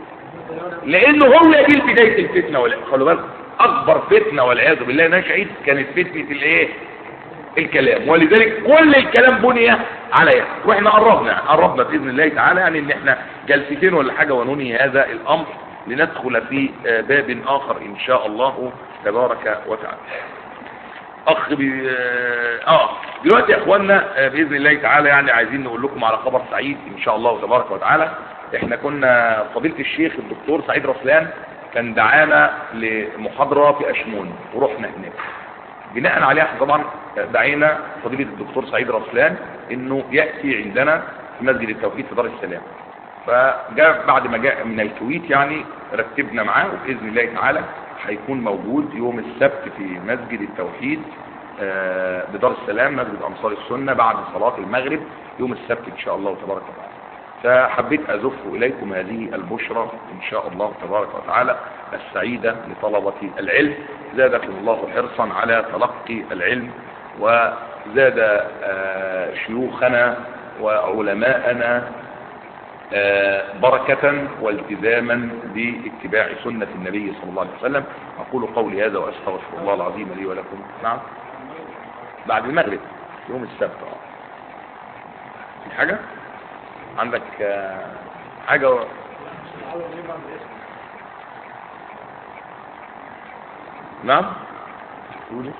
لانه هو دي بدايه الفتنه ولا خلوا بالكم اكبر فتنه والعياذ بالله نشأت كانت فتنه الايه؟ الكلام ولذلك كل الكلام بني عليها واحنا قربنا قربنا باذن الله تعالى يعني ان احنا جلستين ولا حاجه وننهي هذا الامر لندخل في آه، باب اخر ان شاء الله تبارك وتعالى اخ بي... اه دلوقتي يا اخوانا آه، باذن الله تعالى يعني عايزين نقول لكم على خبر سعيد ان شاء الله تبارك وتعالى احنا كنا فضيله الشيخ الدكتور سعيد رسلان كان دعانا لمحاضره في اشمون ورحنا هناك بناء عليها احنا طبعا دعينا فضيله الدكتور سعيد رسلان انه ياتي عندنا في مسجد التوحيد في دار السلام فجاء بعد ما جاء من الكويت يعني رتبنا معاه وباذن الله تعالى هيكون موجود يوم السبت في مسجد التوحيد آه، بدار السلام مسجد انصار السنه بعد صلاه المغرب يوم السبت ان شاء الله تبارك وتعالى فحبيت أزف إليكم هذه البشرى إن شاء الله تبارك وتعالى السعيدة لطلبة العلم زادكم الله حرصا على تلقي العلم وزاد آه، شيوخنا وعلماءنا آه، بركة والتزاما باتباع سنة النبي صلى الله عليه وسلم أقول قولي هذا وأستغفر الله العظيم لي ولكم نعم بعد المغرب يوم السبت آه. في حاجة عندك آه، حاجة نعم تقولي؟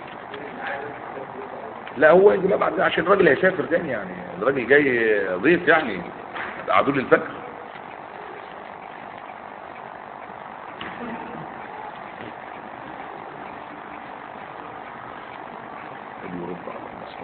لا هو يجي بقى بعد عشان الراجل هيسافر تاني يعني الراجل جاي ضيف يعني عدول الفجر يرد على المصر.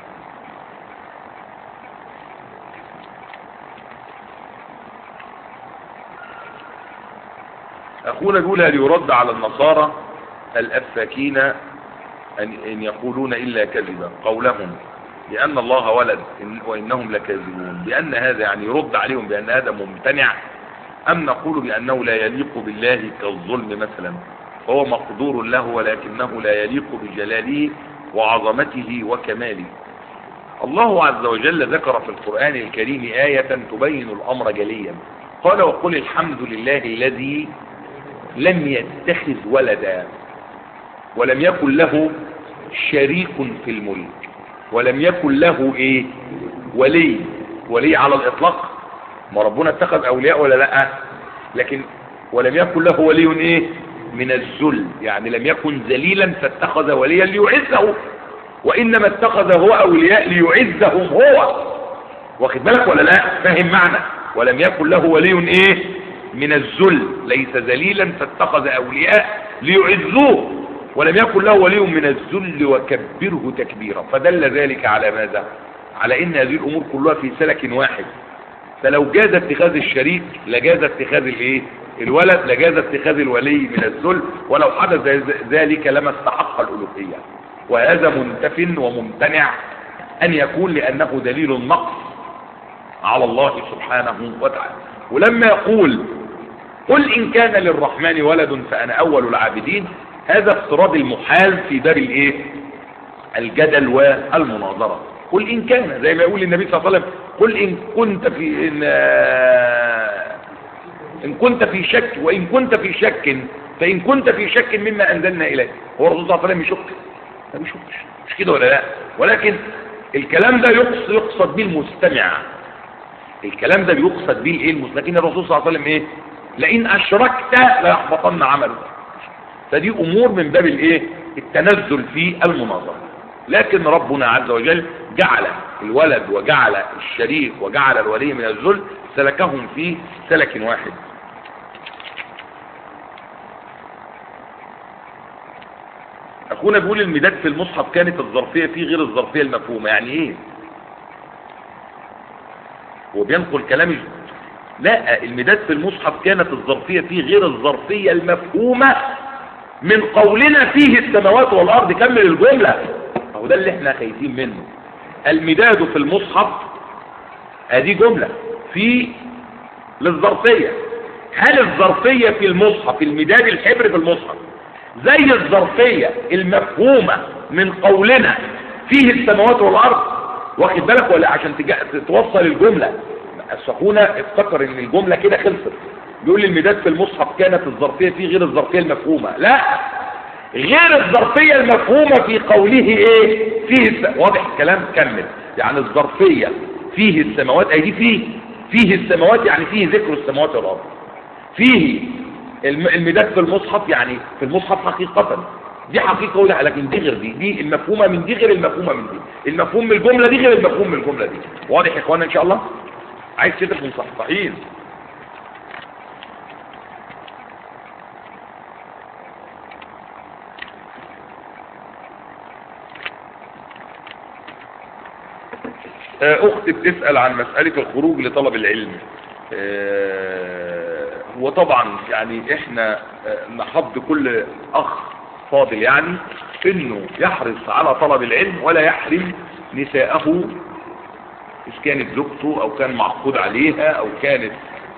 أخونا يقول هل يرد على النصارى الأفاكين أن أن يقولون إلا كذبا قولهم بأن الله ولد إن- وإنهم لكاذبون بأن هذا يعني يرد عليهم بأن هذا ممتنع أم نقول بأنه لا يليق بالله كالظلم مثلا فهو مقدور له ولكنه لا يليق بجلاله وعظمته وكماله الله عز وجل ذكر في القرآن الكريم آية تبين الأمر جليا قال وقل الحمد لله الذي لم يتخذ ولدا ولم يكن له شريك في الملك ولم يكن له ايه ولي ولي على الاطلاق ما ربنا اتخذ اولياء ولا لا لكن ولم يكن له ولي ايه من الذل يعني لم يكن ذليلا فاتخذ وليا ليعزه وانما اتخذ هو اولياء ليعزهم هو واخد بالك ولا لا فاهم معنى ولم يكن له ولي ايه من الذل ليس ذليلا فاتخذ اولياء ليعزوه ولم يكن له ولي من الذل وكبره تكبيرا فدل ذلك على ماذا على ان هذه الامور كلها في سلك واحد فلو جاز اتخاذ الشريك لجاز اتخاذ الايه الولد لجاز اتخاذ الولي من الذل ولو حدث ذلك لما استحق الالوهيه وهذا منتف وممتنع ان يكون لانه دليل النقص على الله سبحانه وتعالى ولما يقول قل ان كان للرحمن ولد فانا اول العابدين هذا افتراض المحال في باب الايه الجدل والمناظره قل ان كان زي ما يقول النبي صلى الله عليه وسلم قل ان كنت في ان, إن كنت في شك وان كنت في شك فان كنت في شك مما انزلنا اليك هو الرسول صلى الله عليه وسلم يشك ما بيشكش مش كده ولا لا ولكن الكلام ده يقصد, يقصد به المستمع الكلام ده بيقصد به الايه المستمع لكن الرسول صلى الله عليه وسلم ايه لئن اشركت ليحبطن عملك فدي امور من باب الايه التنزل في المناظره لكن ربنا عز وجل جعل الولد وجعل الشريك وجعل الولي من الذل سلكهم في سلك واحد اخونا بيقول المداد في المصحف كانت الظرفيه فيه غير الظرفيه المفهومه يعني ايه هو بينقل كلام لا المداد في المصحف كانت الظرفيه فيه غير الظرفيه المفهومه من قولنا فيه السماوات والارض كمل الجمله اهو ده اللي احنا خايفين منه المداد في المصحف ادي جمله في للظرفيه هل الظرفيه في المصحف المداد الحبر في المصحف زي الظرفية المفهومة من قولنا فيه السماوات والأرض واخد بالك ولا عشان توصل الجملة السخونة افتكر ان الجملة كده خلصت بيقول لي المداد في المصحف كانت الظرفية فيه غير الظرفية المفهومة لا غير الظرفية المفهومة في قوله ايه فيه الس... واضح الكلام كمل يعني الظرفية فيه السماوات اي دي فيه فيه السماوات يعني فيه ذكر السماوات والأرض فيه المداد في المصحف يعني في المصحف حقيقة دي حقيقة ولا لكن دي غير دي دي المفهومة من دي غير المفهومة من دي المفهوم من الجملة دي غير المفهوم من الجملة دي واضح يا اخوانا ان شاء الله عايز تدرك مصحصحين اختي بتسأل عن مسألة الخروج لطلب العلم وطبعا يعني احنا نحض كل اخ فاضل يعني انه يحرص على طلب العلم ولا يحرم نساءه اذا كانت زوجته او كان معقود عليها او كانت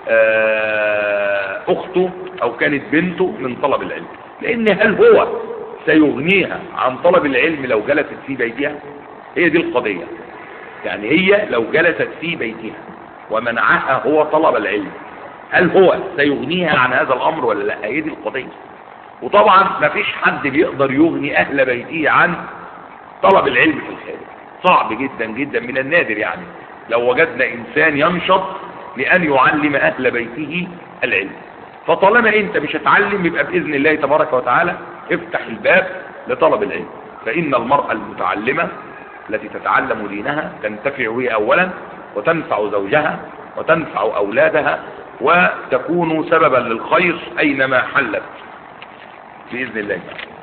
اخته او كانت بنته من طلب العلم لان هل هو سيغنيها عن طلب العلم لو جلست في بيتها هي دي القضية يعني هي لو جلست في بيتها ومنعها هو طلب العلم هل هو سيغنيها عن هذا الامر ولا لا هي دي القضيه وطبعا ما فيش حد بيقدر يغني اهل بيته عن طلب العلم في الخارج صعب جدا جدا من النادر يعني لو وجدنا انسان ينشط لان يعلم اهل بيته العلم فطالما انت مش هتعلم يبقى باذن الله تبارك وتعالى افتح الباب لطلب العلم فان المرأة المتعلمة التي تتعلم دينها تنتفع به اولا وتنفع زوجها وتنفع اولادها وتكون سببا للخير اينما حلت باذن الله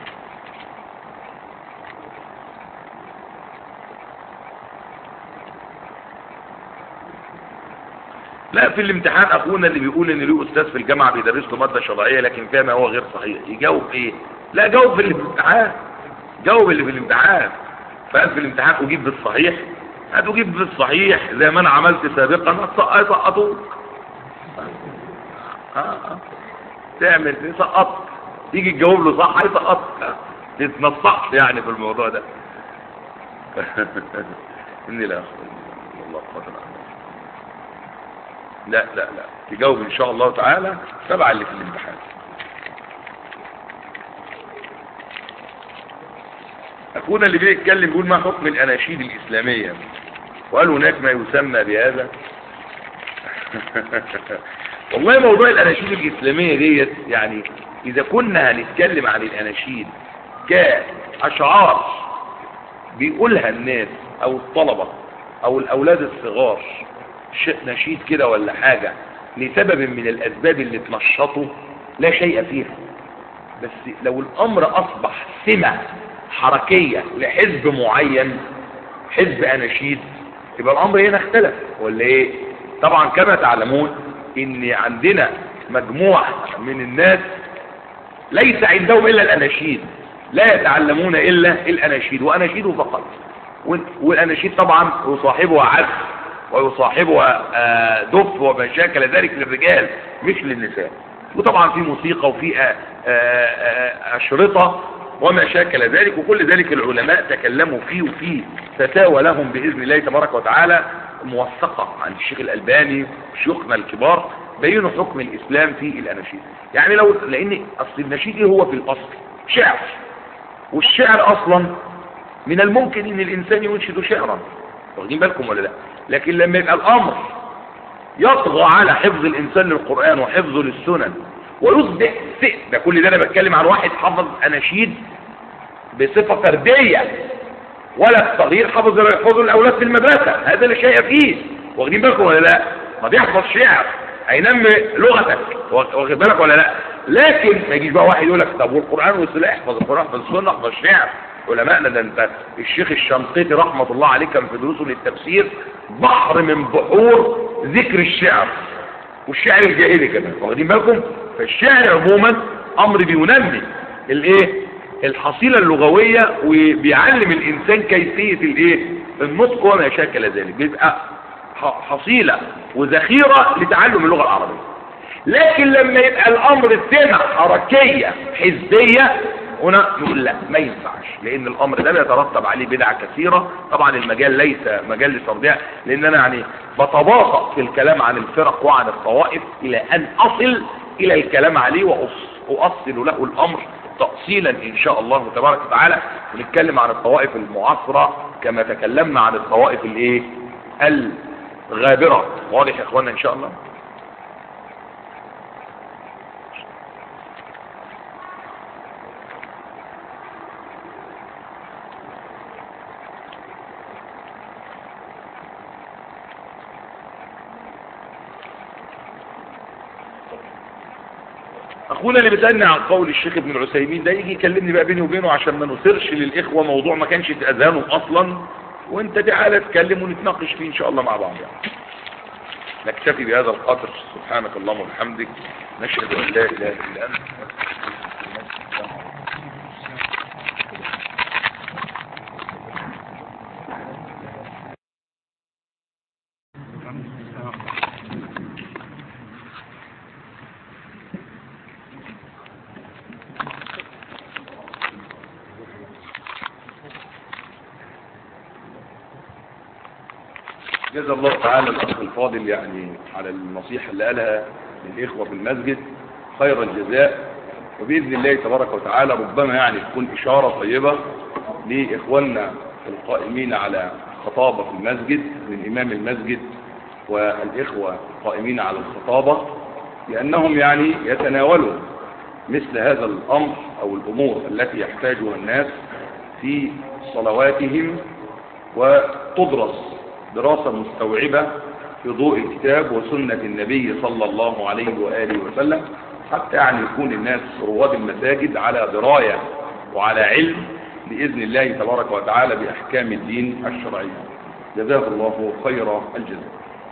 لا في الامتحان اخونا اللي بيقول ان له استاذ في الجامعه بيدرس له ماده شرعيه لكن فيها ما هو غير صحيح يجاوب ايه لا جاوب في الامتحان جاوب اللي في الامتحان فقال في الامتحان اجيب بالصحيح هتجيب بالصحيح زي ما انا عملت سابقا هتسقطوك تعمل تسقط تيجي تجاوب له صح هيسقط تتنصحش يعني في الموضوع ده اني لا الله قدر لا لا لا تجاوب ان شاء الله تعالى تبع اللي في الامتحان اخونا اللي بيتكلم بيقول ما حكم الاناشيد الاسلاميه وقال هناك ما يسمى بهذا والله موضوع الاناشيد الاسلامية ديت يعني اذا كنا هنتكلم عن الاناشيد كاشعار بيقولها الناس او الطلبة او الاولاد الصغار شيء نشيد كده ولا حاجة لسبب من الاسباب اللي تنشطه لا شيء فيها بس لو الامر اصبح سمة حركية لحزب معين حزب اناشيد يبقى الامر هنا اختلف ولا ايه طبعا كما تعلمون ان عندنا مجموعة من الناس ليس عندهم الا الاناشيد لا يتعلمون الا الاناشيد واناشيد فقط والاناشيد طبعا يصاحبها عزف ويصاحبها دف وما شاكل ذلك للرجال مش للنساء وطبعا في موسيقى وفي اشرطة وما شاكل ذلك وكل ذلك العلماء تكلموا فيه وفيه فتاوى لهم بإذن الله تبارك وتعالى موثقة عن الشيخ الألباني وشيوخنا الكبار بينوا حكم الإسلام في الأناشيد يعني لو لأن أصل النشيد هو في الأصل شعر والشعر أصلا من الممكن ان الانسان ينشد شعرا واخدين بالكم ولا لا لكن لما يبقى الامر يطغى على حفظ الانسان للقرآن وحفظه للسنن ويصبح سئ ده كل ده انا بتكلم عن واحد حفظ اناشيد بصفة فردية ولا الصغير حفظ زي ما يحفظوا الاولاد في المدرسة هذا اللي شيء فيه واخدين بالكم ولا لا ما بيحفظ شعر هينمي لغتك واخد بالك ولا لا لكن ما يجيش بقى واحد يقول لك طب والقران والسنه احفظ القران احفظ السنه احفظ الشعر علماءنا ده انت الشيخ الشنقيطي رحمه الله عليه كان في دروسه للتفسير بحر من بحور ذكر الشعر والشعر الجاهلي كمان واخدين بالكم فالشعر عموما امر بينمي الايه الحصيله اللغويه وبيعلم الانسان كيفيه الايه النطق وما شاكل ذلك بيبقى حصيله وذخيره لتعلم اللغه العربيه لكن لما يبقى الامر سمع حركيه حزبيه هنا نقول لا ما ينفعش لان الامر ده بيترتب عليه بدع كثيره طبعا المجال ليس مجال لترضيع لان انا يعني بتباطأ في الكلام عن الفرق وعن الطوائف الى ان اصل الى الكلام عليه واؤصل له الامر تأصيلا ان شاء الله تبارك وتعالى ونتكلم عن الطوائف المعاصرة كما تكلمنا عن الطوائف الايه الغابرة واضح يا اخوانا ان شاء الله اخونا اللي بيسالني عن قول الشيخ ابن العثيمين ده يجي يكلمني بقى بيني وبينه عشان ما نثيرش للاخوه موضوع ما كانش في اذانهم اصلا وانت تعالى تكلم ونتناقش فيه ان شاء الله مع بعض يعني نكتفي بهذا القدر سبحانك اللهم وبحمدك نشهد ان لا اله الا انت جزا الله تعالى الاخ الفاضل يعني على النصيحه اللي قالها للاخوه في المسجد خير الجزاء وباذن الله تبارك وتعالى ربما يعني تكون اشاره طيبه لاخواننا القائمين على خطابه في المسجد من امام المسجد والاخوه القائمين على الخطابه لانهم يعني يتناولوا مثل هذا الامر او الامور التي يحتاجها الناس في صلواتهم وتدرس دراسة مستوعبة في ضوء الكتاب وسنة النبي صلى الله عليه وآله وسلم حتى يعني يكون الناس رواد المساجد على دراية وعلى علم بإذن الله تبارك وتعالى بأحكام الدين الشرعي جزاه الله خير الجزاء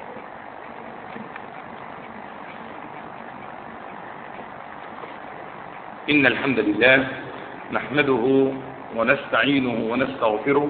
إن الحمد لله نحمده ونستعينه ونستغفره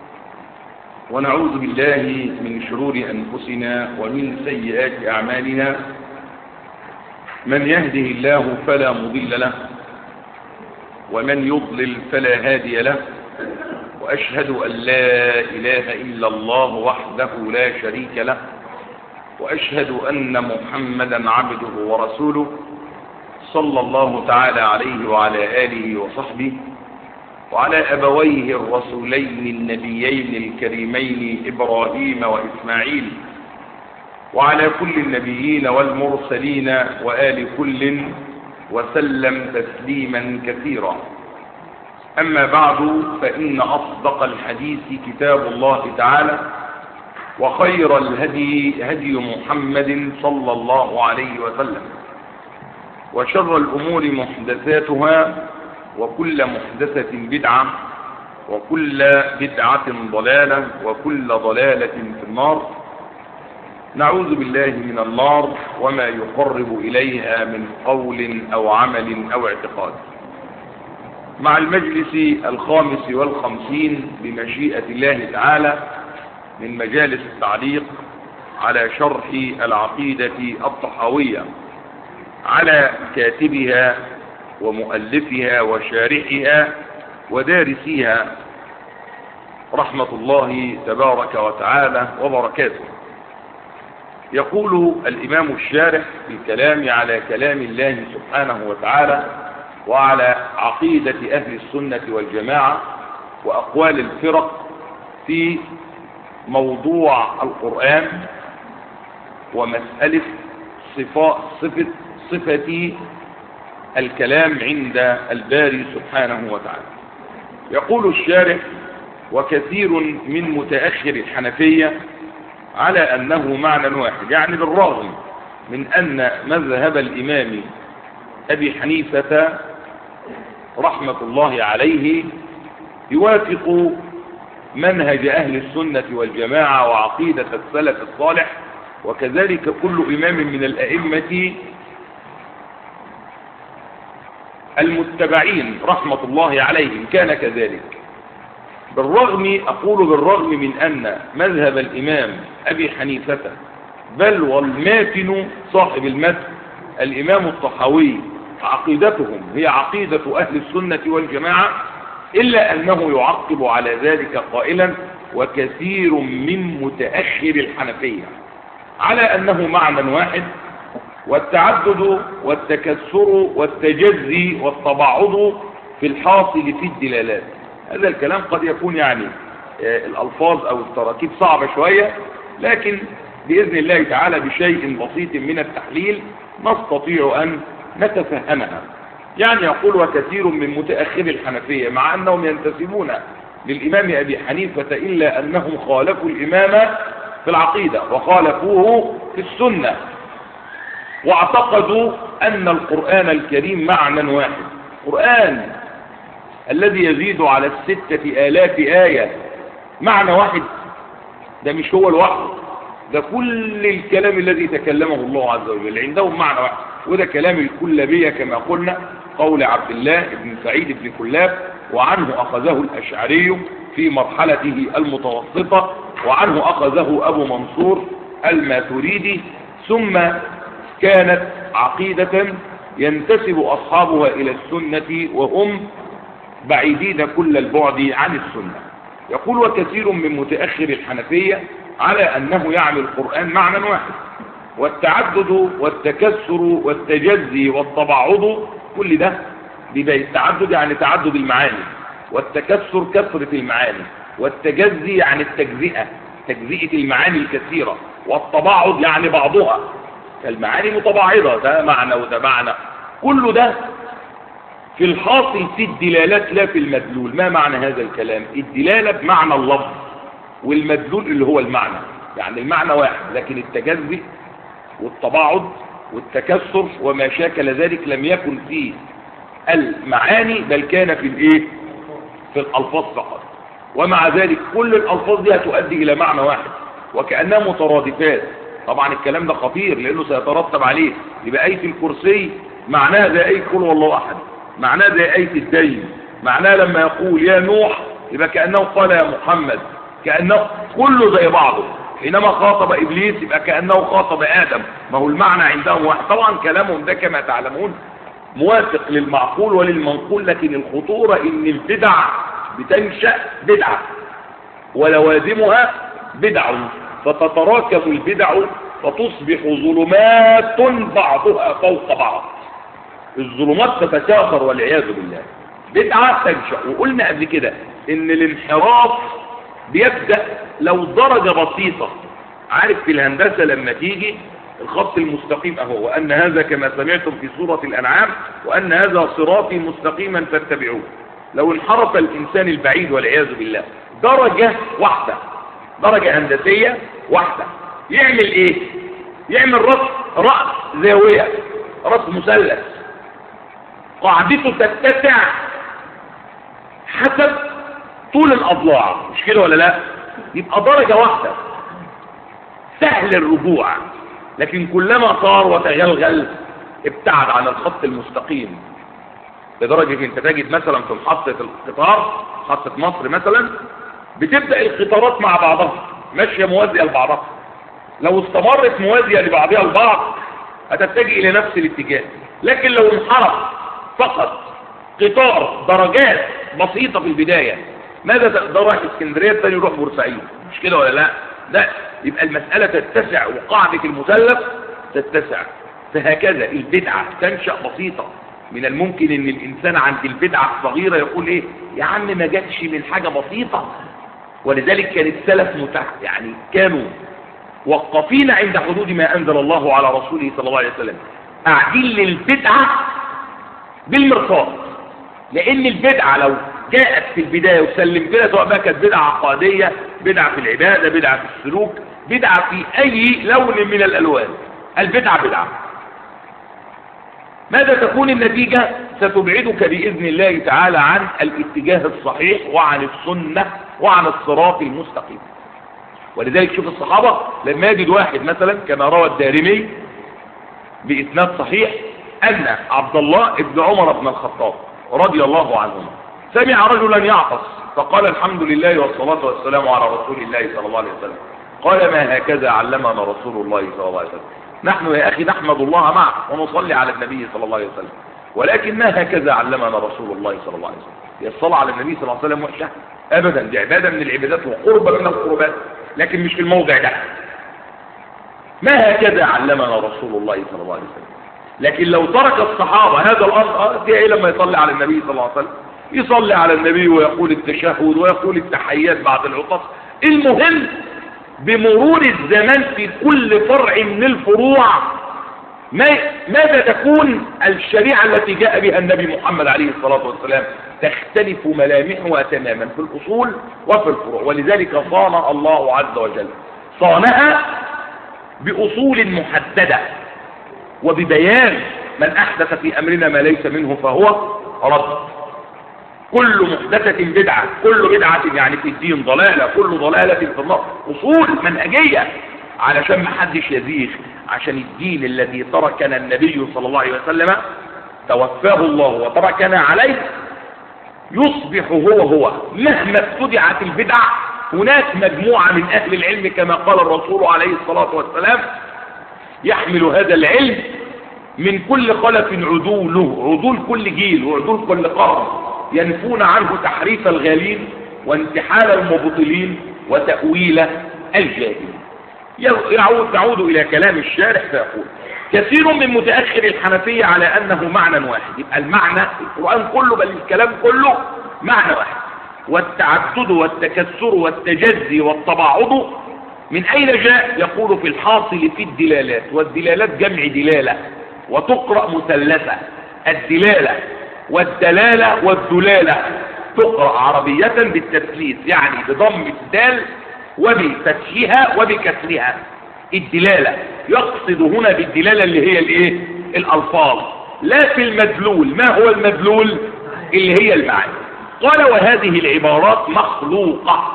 ونعوذ بالله من شرور أنفسنا ومن سيئات أعمالنا من يهده الله فلا مضل له ومن يضلل فلا هادي له وأشهد أن لا إله إلا الله وحده لا شريك له وأشهد أن محمدا عبده ورسوله صلى الله تعالى عليه وعلى آله وصحبه وعلى أبويه الرسولين النبيين الكريمين إبراهيم وإسماعيل وعلى كل النبيين والمرسلين وآل كل وسلم تسليما كثيرا أما بعد فإن أصدق الحديث كتاب الله تعالى وخير الهدي هدي محمد صلى الله عليه وسلم وشر الأمور محدثاتها وكل محدثة بدعة وكل بدعة ضلالة وكل ضلالة في النار نعوذ بالله من النار وما يقرب إليها من قول أو عمل أو اعتقاد مع المجلس الخامس والخمسين بمشيئة الله تعالى من مجالس التعليق على شرح العقيدة الطحاوية على كاتبها ومؤلفها وشارحها ودارسيها رحمة الله تبارك وتعالى وبركاته يقول الإمام الشارح في الكلام على كلام الله سبحانه وتعالى وعلى عقيدة أهل السنة والجماعة وأقوال الفرق في موضوع القرآن ومسألة صفة, صفة, صفة الكلام عند الباري سبحانه وتعالى يقول الشارح وكثير من متأخر الحنفية على أنه معنى واحد يعني بالرغم من أن مذهب الإمام أبي حنيفة رحمة الله عليه يوافق منهج أهل السنة والجماعة وعقيدة السلف الصالح وكذلك كل إمام من الأئمة المتبعين رحمة الله عليهم كان كذلك بالرغم أقول بالرغم من أن مذهب الإمام أبي حنيفة بل والماتن صاحب المتن الإمام الطحاوي عقيدتهم هي عقيدة أهل السنة والجماعة إلا أنه يعقب على ذلك قائلا وكثير من متأخر الحنفية على أنه معنى واحد والتعدد والتكسر والتجزي والتباعد في الحاصل في الدلالات هذا الكلام قد يكون يعني الألفاظ أو التراكيب صعبة شوية لكن بإذن الله تعالى بشيء بسيط من التحليل نستطيع أن نتفهمها يعني يقول وكثير من متأخر الحنفية مع أنهم ينتسبون للإمام أبي حنيفة إلا أنهم خالفوا الإمام في العقيدة وخالفوه في السنة واعتقدوا أن القرآن الكريم معنى واحد القرآن الذي يزيد على الستة آلاف آية معنى واحد ده مش هو الوحد ده كل الكلام الذي تكلمه الله عز وجل عندهم معنى واحد وده كلام الكلابية كما قلنا قول عبد الله بن سعيد بن كلاب وعنه أخذه الأشعري في مرحلته المتوسطة وعنه أخذه أبو منصور الماتريدي ثم كانت عقيدة ينتسب أصحابها إلى السنة وهم بعيدين كل البعد عن السنة يقول وكثير من متأخر الحنفية على أنه يعمل القرآن معنى واحد والتعدد والتكسر والتجزي والتباعد كل ده بيبقى التعدد يعني تعدد المعاني والتكسر كثرة المعاني والتجزي يعني التجزئة تجزئة المعاني الكثيرة والتباعد يعني بعضها فالمعاني متباعدة ده معنى وده معنى كل ده في الحاصل في الدلالات لا في المدلول ما معنى هذا الكلام الدلالة بمعنى اللفظ والمدلول اللي هو المعنى يعني المعنى واحد لكن التجزي والتباعد والتكسر وما شاكل ذلك لم يكن فيه المعاني بل كان في الايه في الالفاظ فقط ومع ذلك كل الالفاظ دي هتؤدي الى معنى واحد وكانها مترادفات طبعا الكلام ده خطير لانه سيترتب عليه يبقى ايه الكرسي معناها زي ايه قل والله احد معناها زي ايه الدين معناها لما يقول يا نوح يبقى كانه قال يا محمد كانه كله زي بعضه حينما خاطب ابليس يبقى كانه خاطب ادم ما هو المعنى عندهم واحد طبعا كلامهم ده كما تعلمون موافق للمعقول وللمنقول لكن الخطوره ان البدع بتنشا بدعه ولوازمها بدع فتتراكم البدع فتصبح ظلمات بعضها فوق بعض الظلمات تتكاثر والعياذ بالله بدعة تنشأ وقلنا قبل كده ان الانحراف بيبدأ لو درجة بسيطة عارف في الهندسة لما تيجي الخط المستقيم اهو وان هذا كما سمعتم في سورة الانعام وان هذا صراطي مستقيما فاتبعوه لو انحرف الانسان البعيد والعياذ بالله درجة واحدة درجة هندسية واحدة يعمل ايه يعمل رأس رأس زاوية رأس مثلث قاعدته تتسع حسب طول الاضلاع مش كده ولا لا يبقى درجة واحدة سهل الرجوع لكن كلما صار وتغلغل ابتعد عن الخط المستقيم لدرجة انت تجد مثلا في محطة القطار محطة مصر مثلا بتبدأ القطارات مع بعضها ماشية موازية لبعضها لو استمرت موازية لبعضها البعض هتتجه الى نفس الاتجاه لكن لو انحرف فقط قطار درجات بسيطة في البداية ماذا ده رايح اسكندرية الثاني يروح بورسعيد مش كده ولا لا لا يبقى المسألة تتسع وقاعدة المثلث تتسع فهكذا البدعة تنشأ بسيطة من الممكن ان الانسان عند البدعة الصغيرة يقول ايه يا عم ما جاتش من حاجة بسيطة ولذلك كان السلف متح يعني كانوا وقفين عند حدود ما انزل الله على رسوله صلى الله عليه وسلم قاعدين للبدعة بالمرصاد لان البدعة لو جاءت في البداية وسلم كده سواء بقى كانت بدعة عقادية بدعة في العبادة بدعة في السلوك بدعة في اي لون من الالوان البدعة بدعة ماذا تكون النتيجة ستبعدك بإذن الله تعالى عن الاتجاه الصحيح وعن السنة وعن الصراط المستقيم ولذلك شوف الصحابة لما يجد واحد مثلا كما روى الدارمي بإسناد صحيح أن عبد الله ابن عمر بن الخطاب رضي الله عنهما سمع رجلا يعطس فقال الحمد لله والصلاة والسلام على رسول الله صلى الله عليه وسلم قال ما هكذا علمنا رسول الله صلى الله عليه وسلم نحن يا أخي نحمد الله معك ونصلي على النبي صلى الله عليه وسلم ولكن ما هكذا علمنا رسول الله صلى الله عليه وسلم هي الصلاة على النبي صلى الله عليه وسلم وحشة أبدا دي عبادة من العبادات وقربة من القربات لكن مش في الموضع ده ما هكذا علمنا رسول الله صلى الله عليه وسلم لكن لو ترك الصحابة هذا الأمر اه دي ايه لما يصلي على النبي صلى الله عليه وسلم يصلي على النبي ويقول التشهد ويقول التحيات بعد العطس المهم بمرور الزمان في كل فرع من الفروع ماذا تكون الشريعة التي جاء بها النبي محمد عليه الصلاة والسلام تختلف ملامحها تماما في الأصول وفي الفروع ولذلك صان الله عز وجل صانها بأصول محددة وببيان من أحدث في أمرنا ما ليس منه فهو رد كل محدثة بدعة كل بدعة يعني في الدين ضلالة كل ضلالة في النار أصول منهجية علشان ما حدش يزيغ عشان الدين الذي تركنا النبي صلى الله عليه وسلم توفاه الله وتركنا عليه يصبح هو هو مهما ابتدعت البدع هناك مجموعة من أهل العلم كما قال الرسول عليه الصلاة والسلام يحمل هذا العلم من كل خلف عدوله عدول كل جيل وعدول كل قرن ينفون عنه تحريف الغالين وانتحال المبطلين وتأويل الجاهلين يعود نعود إلى كلام الشارح فيقول كثير من متأخر الحنفية على أنه معنى واحد يبقى المعنى القرآن كله بل الكلام كله معنى واحد والتعدد والتكسر والتجزي والتباعد من أين جاء يقول في الحاصل في الدلالات والدلالات جمع دلالة وتقرأ مثلثة الدلالة والدلالة والدلالة تقرأ عربية بالتثليث يعني بضم الدال وبفتحها وبكسرها الدلالة يقصد هنا بالدلالة اللي هي الايه الالفاظ لا في المدلول ما هو المدلول اللي هي المعاني قال وهذه العبارات مخلوقة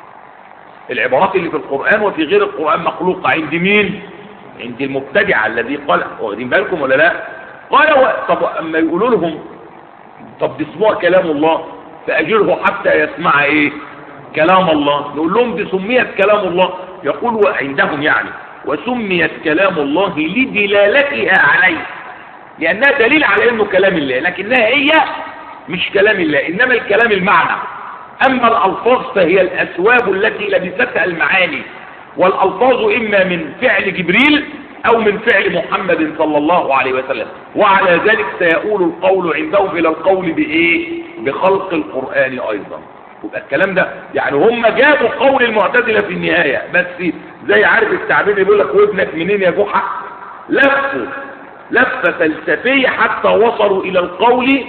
العبارات اللي في القرآن وفي غير القرآن مخلوقة عند مين عند المبتدع الذي قال واخدين بالكم ولا لا قال و... طب اما يقولوا لهم طب دي اسمها كلام الله فاجره حتى يسمع ايه كلام الله نقول لهم دي سميت كلام الله يقول عندهم يعني وسميت كلام الله لدلالتها عليه لأنها دليل على أنه كلام الله لكنها هي مش كلام الله إنما الكلام المعنى أما الألفاظ فهي الأسواب التي لبستها المعاني والألفاظ إما من فعل جبريل أو من فعل محمد صلى الله عليه وسلم وعلى ذلك سيقول القول عندهم إلى القول بإيه بخلق القرآن أيضا يبقى الكلام ده يعني هم جابوا قول المعتزلة في النهاية بس زي عارف التعبير بيقول لك وابنك منين يا جحا لفوا لفة فلسفية حتى وصلوا إلى القول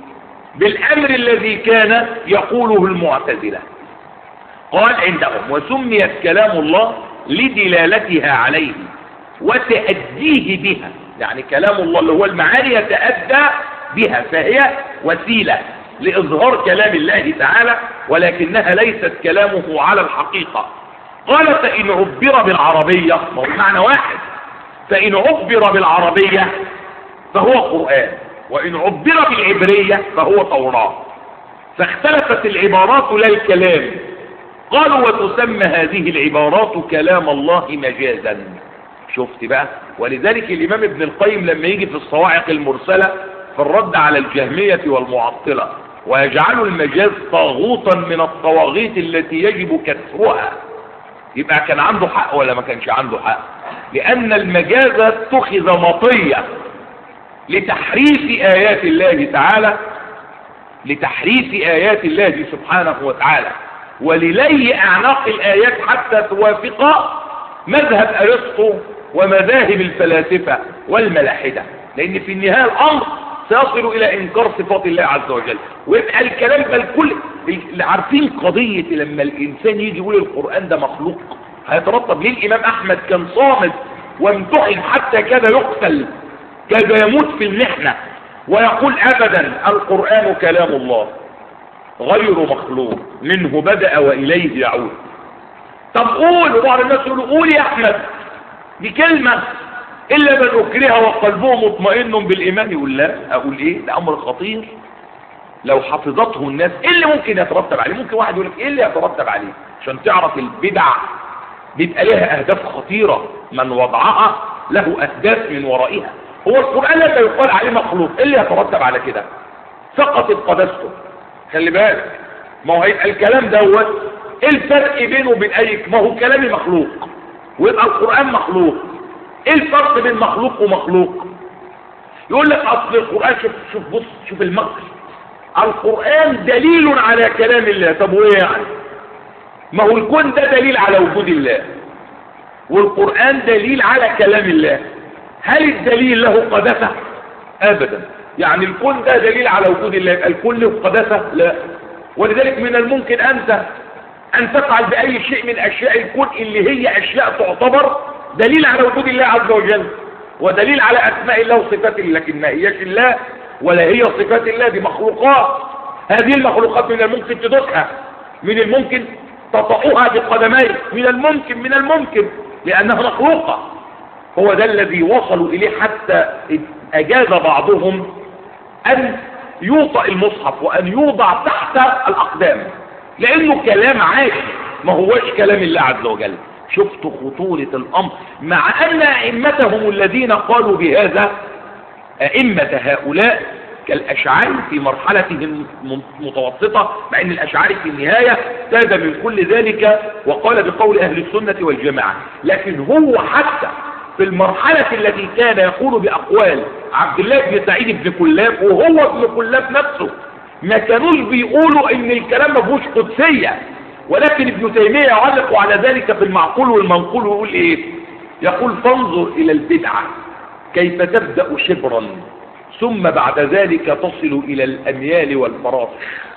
بالأمر الذي كان يقوله المعتزلة قال عندهم وسميت كلام الله لدلالتها عليه وتأديه بها يعني كلام الله اللي هو المعاني يتأدى بها فهي وسيلة لإظهار كلام الله تعالى ولكنها ليست كلامه على الحقيقة قال فإن عبر بالعربية ما هو معنى واحد فإن عبر بالعربية فهو قرآن وإن عبر بالعبرية فهو توراة فاختلفت العبارات لا الكلام قالوا وتسمى هذه العبارات كلام الله مجازا شفت بقى ولذلك الإمام ابن القيم لما يجي في الصواعق المرسلة في الرد على الجهمية والمعطلة ويجعل المجاز طاغوتا من الطواغيت التي يجب كسرها يبقى كان عنده حق ولا ما كانش عنده حق لأن المجاز اتخذ مطية لتحريف آيات الله تعالى لتحريف آيات الله سبحانه وتعالى وللي أعناق الآيات حتى توافق مذهب أرسطو ومذاهب الفلاسفة والملاحدة لأن في النهاية الأمر سيصل إلى إنكار صفات الله عز وجل ويبقى الكلام بل كل اللي عارفين قضية لما الإنسان يجي يقول القرآن ده مخلوق هيترتب ليه الإمام أحمد كان صامت وامتحن حتى كاد يقتل كاد يموت في المحنة ويقول أبدا القرآن كلام الله غير مخلوق منه بدأ وإليه يعود طب قول وبعض الناس يقولوا قول يا أحمد دي كلمة إلا من أكره وقلبه مطمئن بالإيمان يقول لا أقول إيه ده أمر خطير لو حفظته الناس إيه اللي ممكن يترتب عليه ممكن واحد يقول لك إيه اللي يترتب عليه عشان تعرف البدع بيبقى لها أهداف خطيرة من وضعها له أهداف من ورائها هو القرآن لما يقال عليه مخلوق إيه اللي يترتب على كده سقطت قدسته خلي بالك ما هو هيبقى الكلام دوت ايه الفرق بينه وبين اي ما هو كلامي مخلوق ويبقى القرآن مخلوق ايه الفرق بين مخلوق ومخلوق يقول لك اصل القرآن شوف شوف بص شوف المكر القرآن دليل على كلام الله طب وايه يعني ما هو الكون ده دليل على وجود الله والقرآن دليل على كلام الله هل الدليل له قدسة ابدا يعني الكون ده دليل على وجود الله يبقى الكون له قدسة لا ولذلك من الممكن انت ان تفعل باي شيء من اشياء الكون اللي هي اشياء تعتبر دليل على وجود الله عز وجل ودليل على اسماء الله وصفاته لكن ما هيش الله ولا هي صفات الله دي مخلوقات هذه المخلوقات من الممكن تدوسها من الممكن تطأها بقدميك من الممكن من الممكن لأنها مخلوقة هو ده الذي وصلوا إليه حتى أجاز بعضهم أن يوطأ المصحف وأن يوضع تحت الأقدام لأنه كلام عاش ما هوش كلام الله عز وجل شفتوا خطورة الأمر مع أن أئمتهم الذين قالوا بهذا أئمة هؤلاء كالأشعار في مرحلته المتوسطة مع أن الأشعار في النهاية تاب من كل ذلك وقال بقول أهل السنة والجماعة لكن هو حتى في المرحلة التي كان يقول بأقوال عبد الله بن سعيد بن كلاب وهو ابن كلاب نفسه ما كانوش بيقولوا ان الكلام ما فيهوش قدسية ولكن ابن تيمية يعلق على ذلك في المعقول والمنقول ويقول ايه يقول فانظر الى البدعة كيف تبدأ شبرا ثم بعد ذلك تصل الى الاميال والفراسخ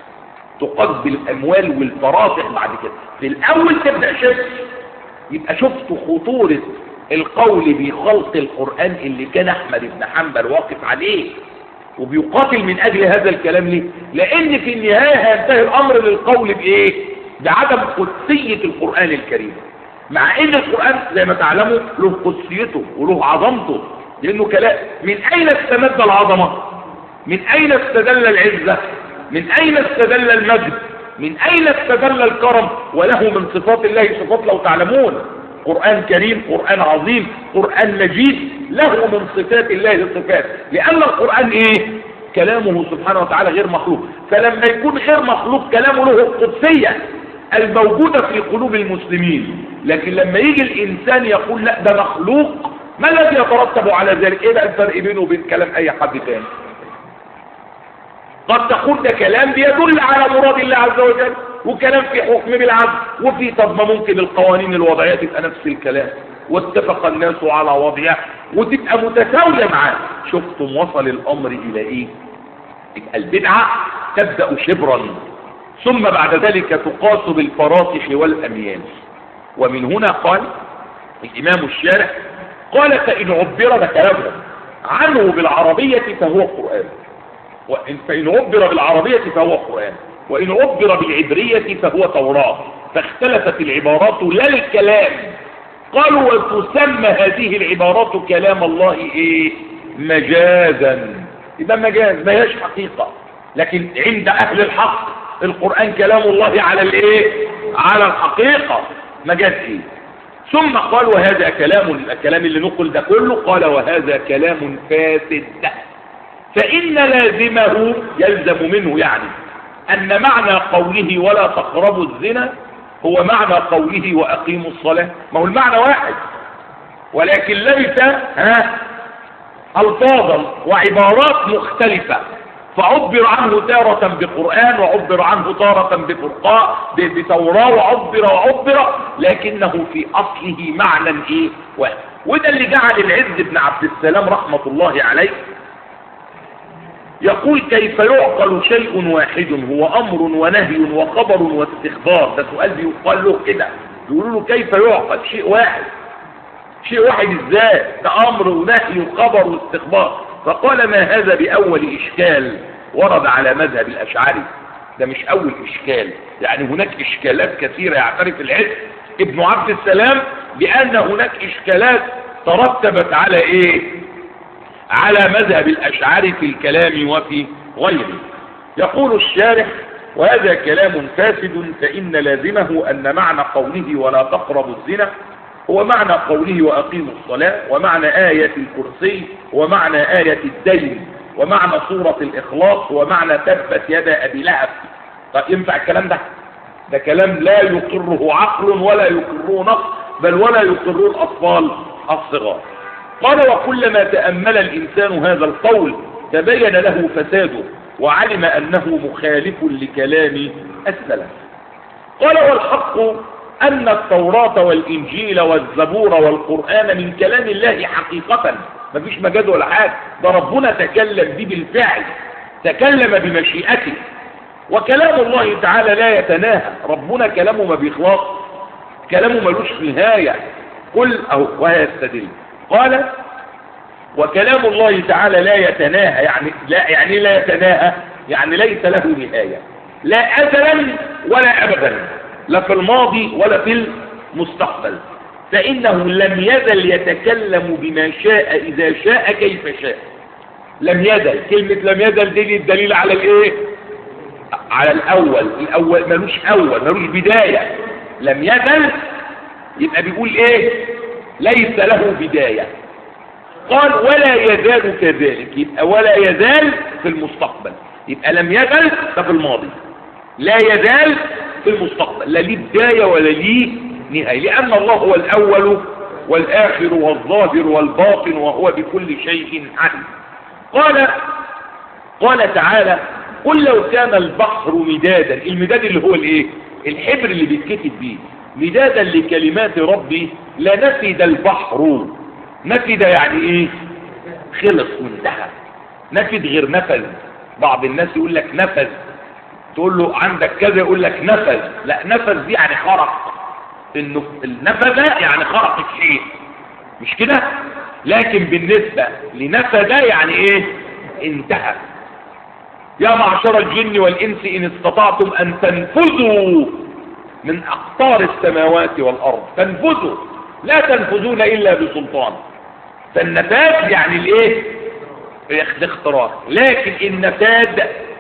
تقبل الاموال والفراسخ بعد كده في الاول تبدأ شبر يبقى شفت خطورة القول بخلق القرآن اللي كان احمد بن حنبل واقف عليه وبيقاتل من اجل هذا الكلام ليه لان في النهاية هينتهي الامر للقول بايه بعدم قدسية القرآن الكريم مع ان القرآن زي ما تعلموا له قدسيته وله عظمته لانه كلام من اين استمد العظمة من اين استدل العزة من اين استدل المجد من اين استدل الكرم وله من صفات الله صفات لو تعلمون قرآن كريم قرآن عظيم قرآن مجيد له من صفات الله صفات لأن القرآن إيه كلامه سبحانه وتعالى غير مخلوق فلما يكون غير مخلوق كلامه له القدسية الموجودة في قلوب المسلمين لكن لما يجي الإنسان يقول لا ده مخلوق ما الذي يترتب على ذلك ايه بقى الفرق بينه وبين كلام اي حد تاني قد تقول ده كلام بيدل على مراد الله عز وجل وكلام في حكم بالعدل وفي طب ما ممكن القوانين الوضعية تبقى نفس الكلام واتفق الناس على وضعها وتبقى متساوية معاه شفتم وصل الامر الى ايه يبقى البدعة تبدأ شبرا ثم بعد ذلك تقاس بالفراسخ والاميال ومن هنا قال الامام الشارع قال فإن عبر ده كلامه عنه بالعربية فهو قرآن وإن فإن عبر بالعربية فهو قرآن وإن عبر بالعبرية فهو توراة فاختلفت العبارات لا الكلام قالوا وتسمى هذه العبارات كلام الله ايه مجازا يبقى مجاز ما هيش حقيقة لكن عند اهل الحق القرآن كلام الله على الايه على الحقيقة مجاز ايه ثم قال وهذا كلام الكلام اللي نقل ده كله قال وهذا كلام فاسد فإن لازمه يلزم منه يعني أن معنى قوله ولا تقربوا الزنا هو معنى قوله وأقيموا الصلاة ما هو المعنى واحد ولكن ليس ها ألفاظا وعبارات مختلفة فعبر عنه تارة بقرآن وعبر عنه تارة بفرقاء بتوراة وعبر وعبر لكنه في أصله معنى إيه واحد وده اللي جعل العز بن عبد السلام رحمة الله عليه يقول كيف يعقل شيء واحد هو أمر ونهي وخبر واستخبار ده سؤال بيقال له كده يقولوا له كيف يعقل شيء واحد شيء واحد ازاي ده أمر ونهي وخبر واستخبار فقال ما هذا بأول إشكال ورد على مذهب الأشعري ده مش أول إشكال يعني هناك إشكالات كثيرة يعترف العلم ابن عبد السلام بأن هناك إشكالات ترتبت على إيه على مذهب الأشعري في الكلام وفي غيره يقول الشارح وهذا كلام فاسد فإن لازمه أن معنى قوله ولا تقربوا الزنا هو معنى قوله وأقيموا الصلاة ومعنى آية الكرسي ومعنى آية الدين ومعنى سورة الإخلاص ومعنى تبت يد أبي لهب طيب ينفع الكلام ده ده كلام لا يقره عقل ولا يقره نقل بل ولا يقره الأطفال الصغار قال وكلما تأمل الإنسان هذا القول تبين له فساده وعلم أنه مخالف لكلام السلف قال والحق أن التوراة والإنجيل والزبور والقرآن من كلام الله حقيقة مفيش مجاز ولا حاجة ده ربنا تكلم به بالفعل تكلم بمشيئته وكلام الله تعالى لا يتناهى ربنا كلامه ما بيخلص كلامه ملوش نهاية قل أو ويستدل قال وكلام الله تعالى لا يتناهى يعني لا يعني لا يتناهى يعني ليس له نهاية لا أزلا ولا أبدا لا في الماضي ولا في المستقبل فإنه لم يزل يتكلم بما شاء إذا شاء كيف شاء لم يزل كلمة لم يزل دي الدليل على الايه على الأول الأول ملوش أول ملوش بداية لم يزل يبقى بيقول ايه ليس له بداية قال ولا يزال كذلك يبقى ولا يزال في المستقبل يبقى لم يزل ده في الماضي لا يزال في المستقبل لا ليه بداية ولا ليه نهاية لأن الله هو الأول والآخر والظاهر والباطن وهو بكل شيء عليم قال قال تعالى قل لو كان البحر مدادا المداد اللي هو الايه الحبر اللي بيتكتب بيه مدادا لكلمات ربي لنفد البحر نفد يعني ايه خلص وانتهى نفد غير نفذ بعض الناس يقول لك نفذ تقول له عندك كذا يقول لك نفذ لا نفذ دي يعني خرق انه النفذ يعني خرق الشيء مش كده لكن بالنسبة لنفذ يعني ايه انتهى يا معشر الجن والانس ان استطعتم ان تنفذوا من اقطار السماوات والارض تنفذوا لا تنفذون الا بسلطان فالنفاذ يعني الايه الاختراق لكن النفاذ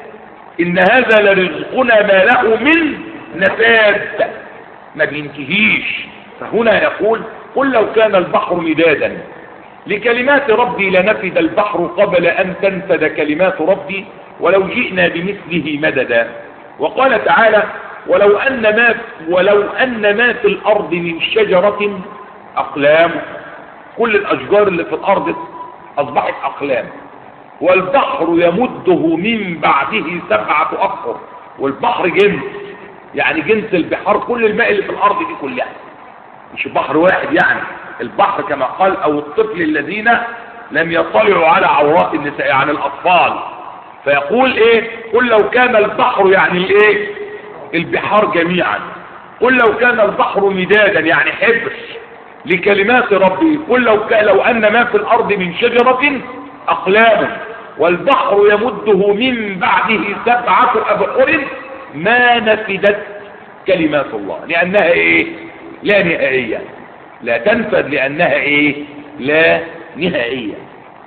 ان هذا لرزقنا ما له من نفاذ ما بينتهيش فهنا يقول قل لو كان البحر مدادا لكلمات ربي لنفد البحر قبل أن تنفد كلمات ربي ولو جئنا بمثله مددا وقال تعالى ولو أن ما ولو أن ما في الأرض من شجرة أقلام كل الأشجار اللي في الأرض أصبحت أقلام والبحر يمده من بعده سبعة أبحر والبحر جنس يعني جنس البحار كل الماء اللي في الأرض دي كلها مش بحر واحد يعني البحر كما قال أو الطفل الذين لم يطلعوا على عورات النساء يعني الأطفال فيقول إيه قل لو كان البحر يعني الإيه البحار جميعا قل لو كان البحر مدادا يعني حبر لكلمات ربي قل لو, كان لو أن ما في الأرض من شجرة أقلام والبحر يمده من بعده سبعة أبحر ما نفدت كلمات الله لأنها إيه لا نهائية لا تنفذ لأنها إيه لا نهائية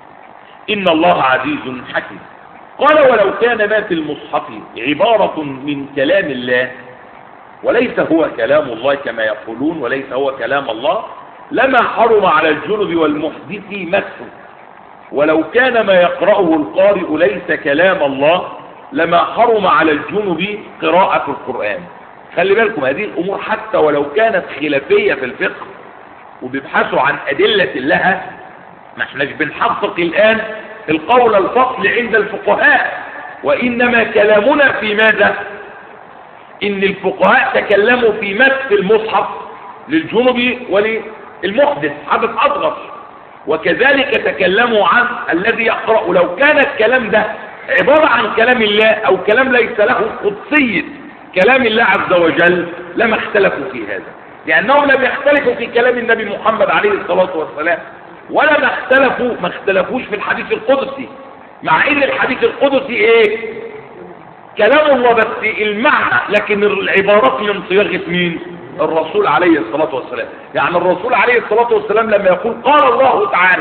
إن الله عزيز حكيم قال ولو كان ما في المصحف عبارة من كلام الله وليس هو كلام الله كما يقولون وليس هو كلام الله لما حرم على الجنب والمحدث مسه ولو كان ما يقرأه القارئ ليس كلام الله لما حرم على الجنب قراءة القرآن خلي بالكم هذه الأمور حتى ولو كانت خلافية في الفقه وبيبحثوا عن أدلة لها ما احناش بنحقق الآن القول الفصل عند الفقهاء وإنما كلامنا في ماذا إن الفقهاء تكلموا في مس المصحف للجنب وللمحدث حدث أصغر وكذلك تكلموا عن الذي يقرأ لو كان الكلام ده عبارة عن كلام الله أو كلام ليس له قدسية كلام الله عز وجل لما اختلفوا في هذا لأنهم لم يختلفوا في كلام النبي محمد عليه الصلاة والسلام ولا ما اختلفوا ما اختلفوش في الحديث القدسي مع ان الحديث القدسي ايه كلام الله بس المعنى لكن العبارات من صياغه مين الرسول عليه الصلاة والسلام يعني الرسول عليه الصلاة والسلام لما يقول قال الله تعالى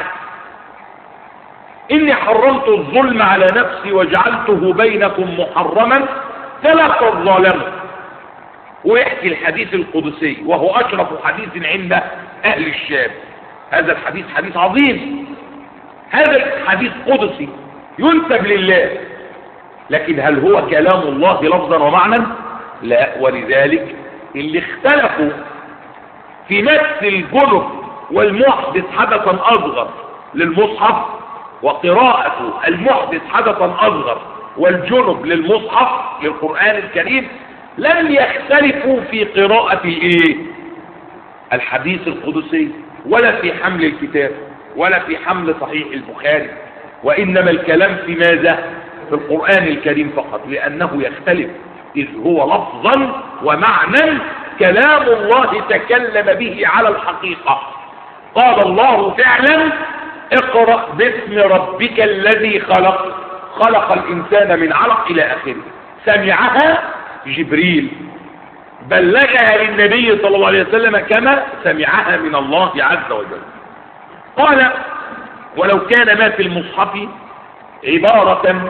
إني حرمت الظلم على نفسي وجعلته بينكم محرما فلا تظلموا ويحكي الحديث القدسي وهو أشرف حديث عند أهل الشام هذا الحديث حديث عظيم هذا الحديث قدسي ينسب لله لكن هل هو كلام الله لفظا ومعنى لا ولذلك اللي اختلفوا في مس الجنب والمحدث حدثا اصغر للمصحف وقراءة المحدث حدثا اصغر والجنب للمصحف للقرآن الكريم لم يختلفوا في قراءة الايه الحديث القدسي ولا في حمل الكتاب ولا في حمل صحيح البخاري وإنما الكلام في ماذا في القرآن الكريم فقط لأنه يختلف إذ هو لفظا ومعنى كلام الله تكلم به على الحقيقة قال الله فعلا اقرأ باسم ربك الذي خلق خلق الإنسان من علق إلى آخره سمعها جبريل بلغها للنبي صلى الله عليه وسلم كما سمعها من الله عز وجل قال ولو كان ما في المصحف عبارة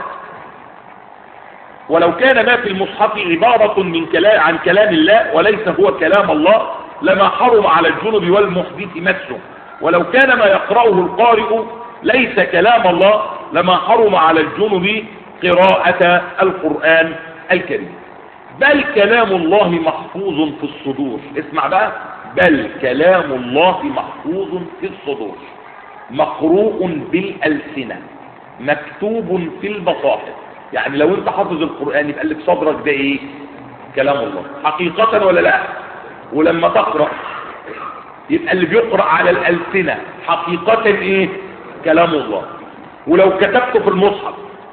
ولو كان ما في المصحف عبارة من كلام عن كلام الله وليس هو كلام الله لما حرم على الجنب والمحدث مسه ولو كان ما يقرأه القارئ ليس كلام الله لما حرم على الجنب قراءة القرآن الكريم بل كلام الله محفوظ في الصدور اسمع بقى بل كلام الله محفوظ في الصدور مقروء بالألسنة مكتوب في المصاحف يعني لو انت حافظ القرآن يبقى اللي في صدرك ده ايه كلام الله حقيقة ولا لا ولما تقرأ يبقى اللي بيقرأ على الألسنة حقيقة ايه كلام الله ولو كتبته في المصحف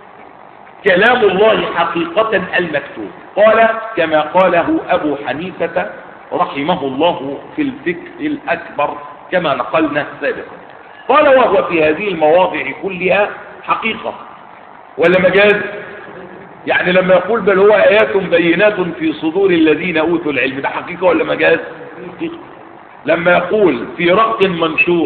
كلام الله حقيقة المكتوب قال كما قاله أبو حنيفة رحمه الله في الفكر الأكبر كما نقلنا سابقا قال وهو في هذه المواضع كلها حقيقة ولا مجاز يعني لما يقول بل هو آيات بينات في صدور الذين أوتوا العلم ده حقيقة ولا مجاز حقيقة لما يقول في رق منشور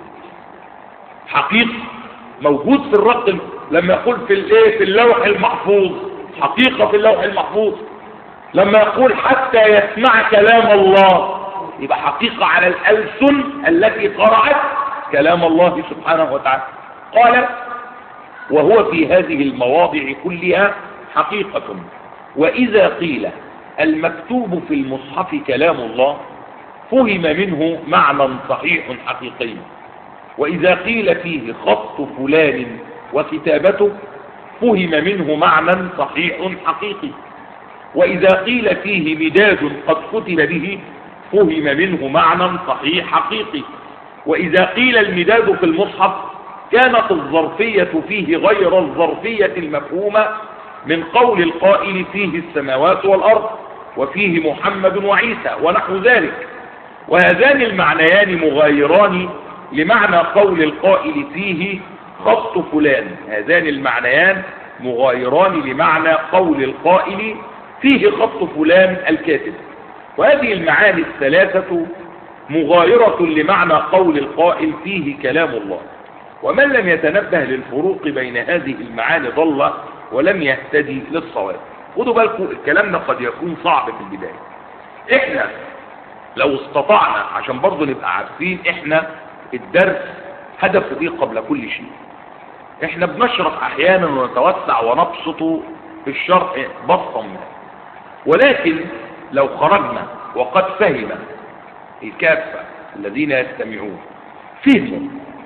حقيقة موجود في الرق لما يقول في الايه في اللوح المحفوظ حقيقة في اللوح المحفوظ لما يقول حتى يسمع كلام الله يبقى حقيقة على الألسن التي قرأت كلام الله سبحانه وتعالى قال وهو في هذه المواضع كلها حقيقة وإذا قيل المكتوب في المصحف كلام الله فهم منه معنى صحيح حقيقي وإذا قيل فيه خط فلان وكتابته فهم منه معنى صحيح حقيقي وإذا قيل فيه مداد قد كتب به فهم منه معنى صحيح حقيقي وإذا قيل المداد في المصحف كانت الظرفية فيه غير الظرفية المفهومة من قول القائل فيه السماوات والأرض وفيه محمد وعيسى ونحو ذلك وهذان المعنيان مغايران لمعنى قول القائل فيه خط فلان هذان المعنيان مغايران لمعنى قول القائل فيه خط فلان الكاتب وهذه المعاني الثلاثة مغايرة لمعنى قول القائل فيه كلام الله ومن لم يتنبه للفروق بين هذه المعاني ضل ولم يهتدي للصواب خدوا بالكم الكلام ده قد يكون صعب في البداية احنا لو استطعنا عشان برضه نبقى عارفين احنا الدرس هدفه ايه قبل كل شيء احنا بنشرح احيانا ونتوسع ونبسط في الشرح بسطا ما ولكن لو خرجنا وقد فهم الكافة الذين يستمعون فهموا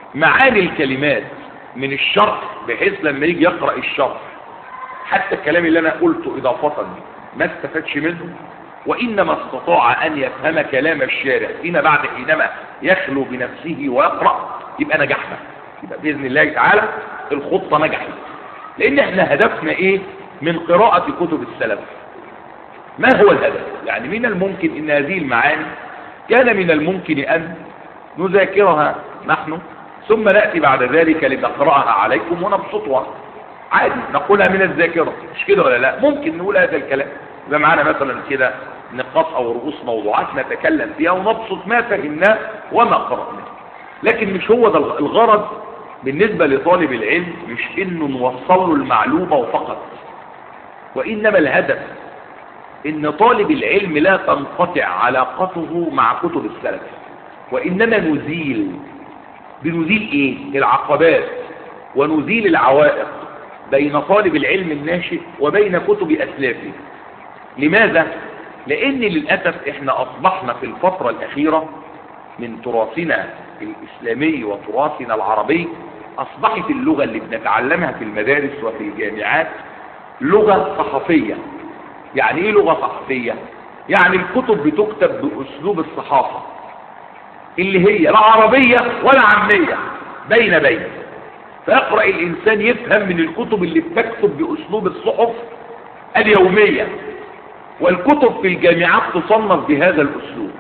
معاني الكلمات من الشرح بحيث لما يجي يقرأ الشرح حتى الكلام اللي انا قلته اضافة ما استفادش منه وانما استطاع ان يفهم كلام الشارع فيما بعد حينما يخلو بنفسه ويقرأ يبقى نجحنا يبقى باذن الله تعالى الخطة نجحت لان احنا هدفنا ايه من قراءة كتب السلف ما هو الهدف يعني من الممكن ان هذه المعاني كان من الممكن ان نذاكرها نحن ثم نأتي بعد ذلك لنقرأها عليكم ونبسطها عادي نقولها من الذاكرة مش كده ولا لا ممكن نقول هذا الكلام يبقى معانا مثلا كده نقاط او رؤوس موضوعات نتكلم فيها ونبسط ما فهمناه وما قرأناه لكن مش هو ده الغرض بالنسبة لطالب العلم مش انه نوصل له المعلومة وفقط وانما الهدف ان طالب العلم لا تنقطع علاقته مع كتب السلف وانما نزيل بنزيل ايه العقبات ونزيل العوائق بين طالب العلم الناشئ وبين كتب اسلافه لماذا لان للاسف احنا اصبحنا في الفترة الاخيرة من تراثنا الاسلامي وتراثنا العربي اصبحت اللغة اللي بنتعلمها في المدارس وفي الجامعات لغة صحفية يعني ايه لغة صحفية يعني الكتب بتكتب باسلوب الصحافة اللي هي لا عربية ولا عامية بين بين فيقرأ الانسان يفهم من الكتب اللي بتكتب باسلوب الصحف اليومية والكتب في الجامعات تصنف بهذا الاسلوب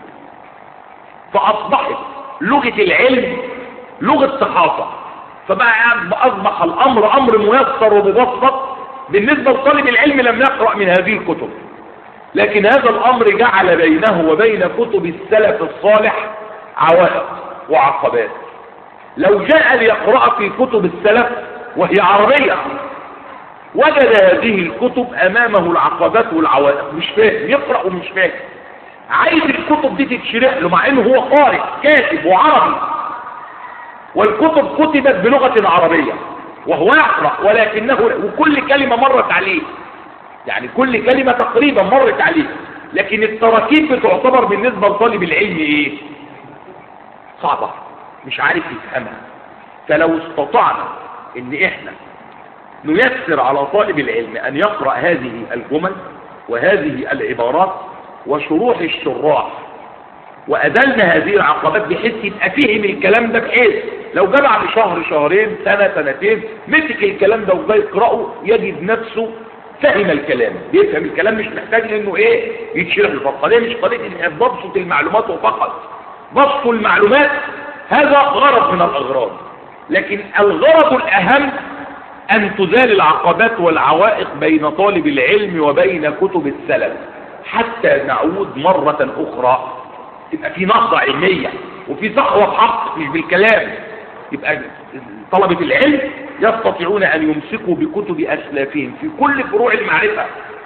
فاصبحت لغة العلم لغة صحافة فبقى اصبح الامر امر ميسر ومبسط بالنسبة لطالب العلم لم يقرأ من هذه الكتب لكن هذا الامر جعل بينه وبين كتب السلف الصالح عوائق وعقبات لو جاء ليقرأ في كتب السلف وهي عربية وجد هذه الكتب امامه العقبات والعوائق مش فاهم يقرأ ومش فاهم عايز الكتب دي تتشرح له مع انه هو قارئ كاتب وعربي والكتب كتبت بلغة عربية وهو يقرأ ولكنه وكل كلمة مرت عليه يعني كل كلمة تقريبا مرت عليه لكن التراكيب بتعتبر بالنسبة لطالب العلم ايه صعبة مش عارف يفهمها فلو استطعنا ان احنا نيسر على طالب العلم ان يقرأ هذه الجمل وهذه العبارات وشروح الشراح وأزلنا هذه العقبات بحيث يبقى فهم الكلام ده بحيث لو جاء بعد شهر شهرين سنة سنتين مسك الكلام ده وجاي يقرأه يجد نفسه فهم الكلام بيفهم الكلام مش محتاج انه ايه يتشرح الفقه ليه مش قضيه ان ببسط المعلومات فقط بسط المعلومات هذا غرض من الاغراض لكن الغرض الاهم ان تزال العقبات والعوائق بين طالب العلم وبين كتب السلف حتى نعود مرة اخرى تبقى في نهضة علمية وفي صحوة حق مش بالكلام يبقى طلبة العلم يستطيعون أن يمسكوا بكتب أسلافهم في كل فروع المعرفة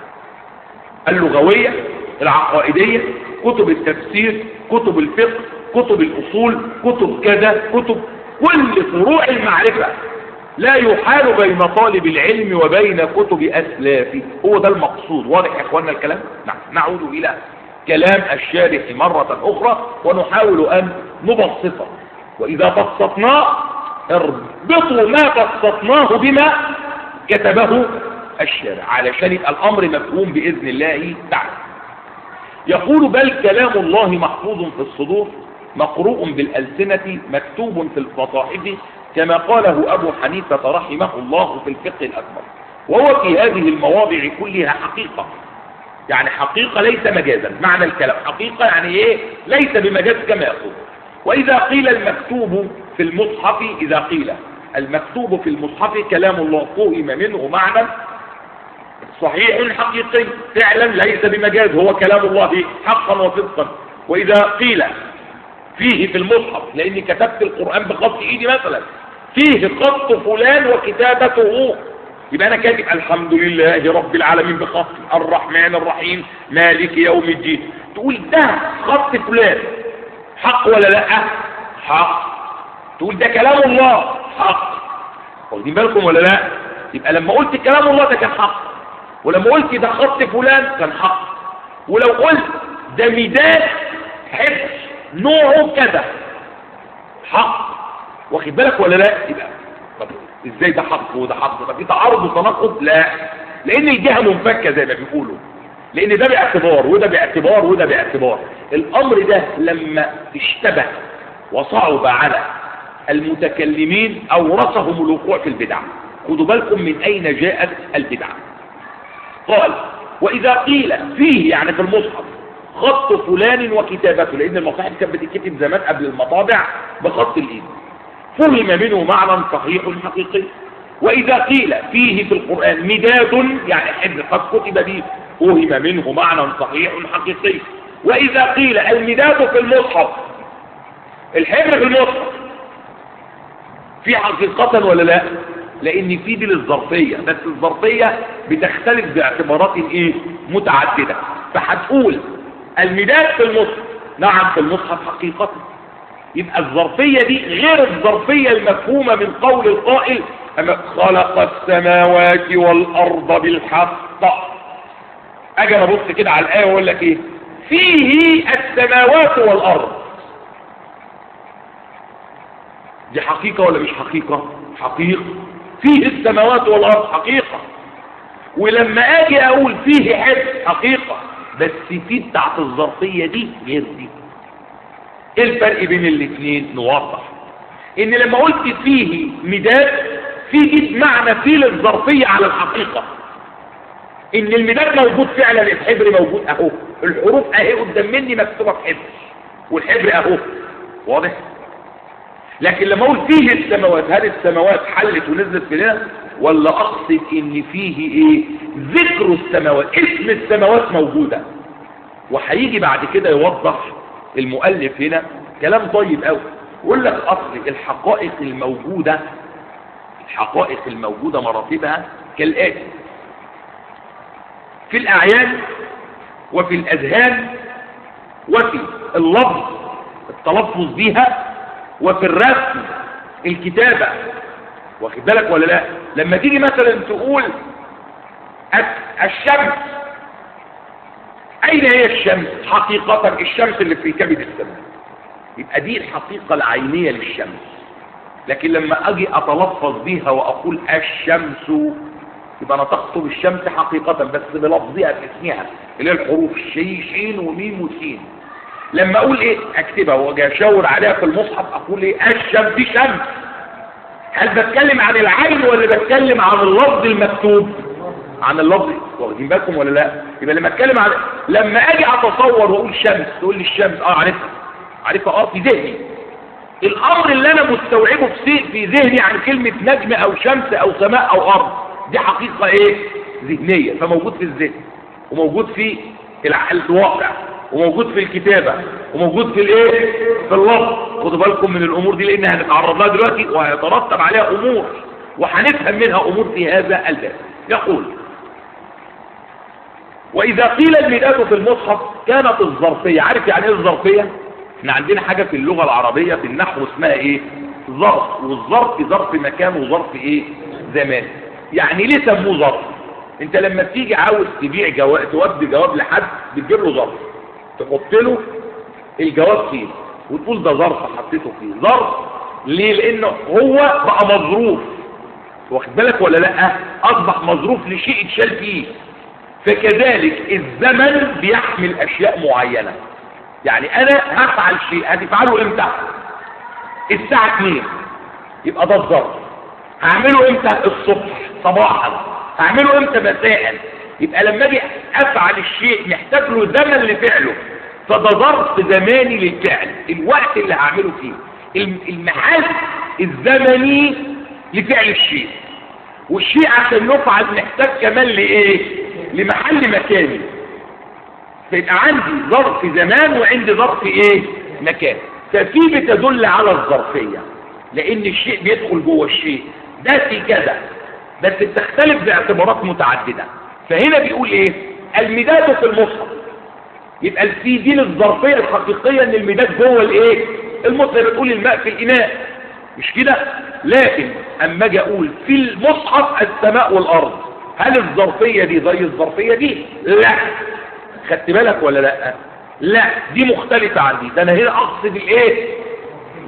اللغوية العقائدية كتب التفسير كتب الفقه كتب الأصول كتب كذا كتب كل فروع المعرفة لا يحال بين طالب العلم وبين كتب أسلافه هو ده المقصود واضح يا اخوانا الكلام نعم نعود إلى كلام الشارح مرة أخرى ونحاول أن نبسطه وإذا بسطناه اربطوا ما بسطناه بما كتبه الشارع علشان يبقى الأمر مفهوم بإذن الله تعالى يقول بل كلام الله محفوظ في الصدور مقروء بالألسنة مكتوب في المصاحف كما قاله أبو حنيفة رحمه الله في الفقه الأكبر وهو في هذه المواضع كلها حقيقة يعني حقيقة ليس مجازا معنى الكلام حقيقة يعني ايه ليس بمجاز كما يقول واذا قيل المكتوب في المصحف اذا قيل المكتوب في المصحف كلام الله قوئم منه معنى صحيح حقيقي فعلا ليس بمجاز هو كلام الله حقا وصدقا واذا قيل فيه في المصحف لاني كتبت القرآن بخط ايدي مثلا فيه خط فلان وكتابته يبقى انا كاتب الحمد لله رب العالمين بخط الرحمن الرحيم مالك يوم الدين تقول ده خط فلان حق ولا لا حق تقول ده كلام الله حق واخدين بالكم ولا لا يبقى لما قلت كلام الله ده كان حق ولما قلت ده خط فلان كان حق ولو قلت ده ميدان حفظ نوعه كذا حق واخد بالك ولا لا يبقى طب ازاي ده حق وده حق طب في تعارض وتناقض لا لان الجهه منفكه زي ما بيقولوا لان ده باعتبار وده باعتبار وده باعتبار الامر ده لما اشتبه وصعب على المتكلمين اورثهم الوقوع في البدع خدوا بالكم من اين جاءت البدعه قال واذا قيل فيه يعني في المصحف خط فلان وكتابته لان المصاحف كانت بتتكتب زمان قبل المطابع بخط الايد فهم منه معنى صحيح حقيقي واذا قيل فيه في القران مداد يعني حبر قد كتب به فهم منه معنى صحيح حقيقي واذا قيل المداد في المصحف الحبر في المصحف في حقيقة ولا لا لان في دي للظرفية بس الظرفية بتختلف باعتبارات ايه متعددة فهتقول المداد في المصحف نعم في المصحف حقيقة يبقى الظرفية دي غير الظرفية المفهومة من قول القائل أما خلق السماوات والأرض بالحق أجي أنا أبص كده على الآية وأقول لك إيه فيه السماوات والأرض دي حقيقة ولا مش حقيقة حقيقة فيه السماوات والأرض حقيقة ولما أجي أقول فيه حد حقيقة بس في بتاعت الظرفية دي غير دي ايه الفرق بين الاثنين نوضح ان لما قلت فيه مداد في دي معنى فيه للظرفية على الحقيقة ان المداد موجود فعلا الحبر موجود اهو الحروف اهي قدام مني مكتوبة في حبر والحبر اهو واضح لكن لما اقول فيه السماوات هل السماوات حلت ونزلت في هنا ولا اقصد ان فيه ايه ذكر السماوات اسم السماوات موجودة وهيجي بعد كده يوضح المؤلف هنا كلام طيب قوي يقول لك اصل الحقائق الموجودة الحقائق الموجودة مراتبها كالآتي في الأعيان وفي الأذهان وفي اللفظ التلفظ بها وفي الرسم الكتابة واخد بالك ولا لا لما تيجي مثلا تقول الشمس اين هي الشمس حقيقة الشمس اللي في كبد السماء يبقى دي الحقيقة العينية للشمس لكن لما اجي اتلفظ بيها واقول الشمس يبقى انا تخطب الشمس حقيقة بس بلفظها باسمها اللي هي الحروف شي شين وميم وسين لما اقول ايه اكتبها واجي اشاور عليها في المصحف اقول ايه الشمس دي شمس هل بتكلم عن العين ولا بتكلم عن اللفظ المكتوب عن اللفظ واخدين بالكم ولا لا يبقى لما اتكلم عن لما اجي اتصور واقول شمس تقول لي الشمس اه عارفها عارفها اه في ذهني الامر اللي انا مستوعبه في في ذهني عن كلمة نجم او شمس او سماء او ارض دي حقيقة ايه ذهنية فموجود في الذهن وموجود في الواقع وموجود في الكتابة وموجود في الايه في اللفظ خدوا بالكم من الامور دي لان هنتعرض لها دلوقتي وهيترتب عليها امور وهنفهم منها امور في هذا الباب يقول واذا قيل الميلاد في المصحف كانت الظرفية عارف يعني ايه الظرفية احنا عندنا حاجة في اللغة العربية في النحو اسمها ايه ظرف والظرف ظرف مكان وظرف ايه زمان يعني ليه سموه ظرف انت لما تيجي عاوز تبيع جواب تودي جواب لحد بتجيب له ظرف تحط له الجواب فيه وتقول ده ظرف حطيته فيه ظرف ليه لانه هو بقى مظروف واخد بالك ولا لا اصبح مظروف لشيء اتشال فيه فكذلك الزمن بيحمل اشياء معينة يعني انا هفعل شيء هتفعله امتى الساعة 2 يبقى ده الظرف هعمله امتى الصبح صباحا هعمله امتى مساء يبقى لما اجي افعل الشيء محتاج له زمن لفعله فده ظرف زماني للفعل الوقت اللي هعمله فيه المحل الزمني لفعل الشيء والشيء عشان يفعل محتاج كمان لايه لمحل مكاني فيبقى عندي ظرف زمان وعندي ظرف ايه مكان ففي بتدل على الظرفية لان الشيء بيدخل جوه الشيء ده في كذا بس بتختلف باعتبارات متعددة فهنا بيقول ايه المداد في المصحف يبقى في دين الظرفية الحقيقية ان المداد جوه الايه المصحف بتقول الماء في الاناء مش كده لكن اما اجي اقول في المصحف السماء والارض هل الظرفية دي زي الظرفية دي لا خدت بالك ولا لا لا دي مختلفة عن دي ده انا هنا اقصد الايه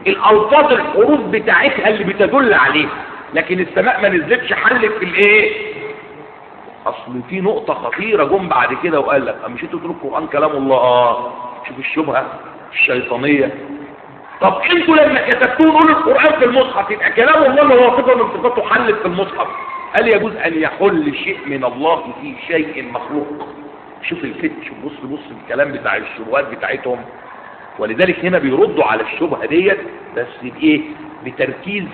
الالفاظ الحروف بتاعتها اللي بتدل عليها لكن السماء ما نزلتش حلت في الايه اصل في نقطة خطيرة جم بعد كده وقال لك مش انتوا تقولوا القرآن كلام الله اه شوف الشبهة الشيطانية طب انتوا لما كتبتوه نقول القرآن في المصحف يبقى كلام الله اللي هو صفة من صفاته حلت في المصحف هل يجوز ان يحل شيء من الله في شيء مخلوق شوف الفت شوف بص بص الكلام بتاع الشبهات بتاعتهم ولذلك هنا بيردوا على الشبهة ديت بس بايه بتركيز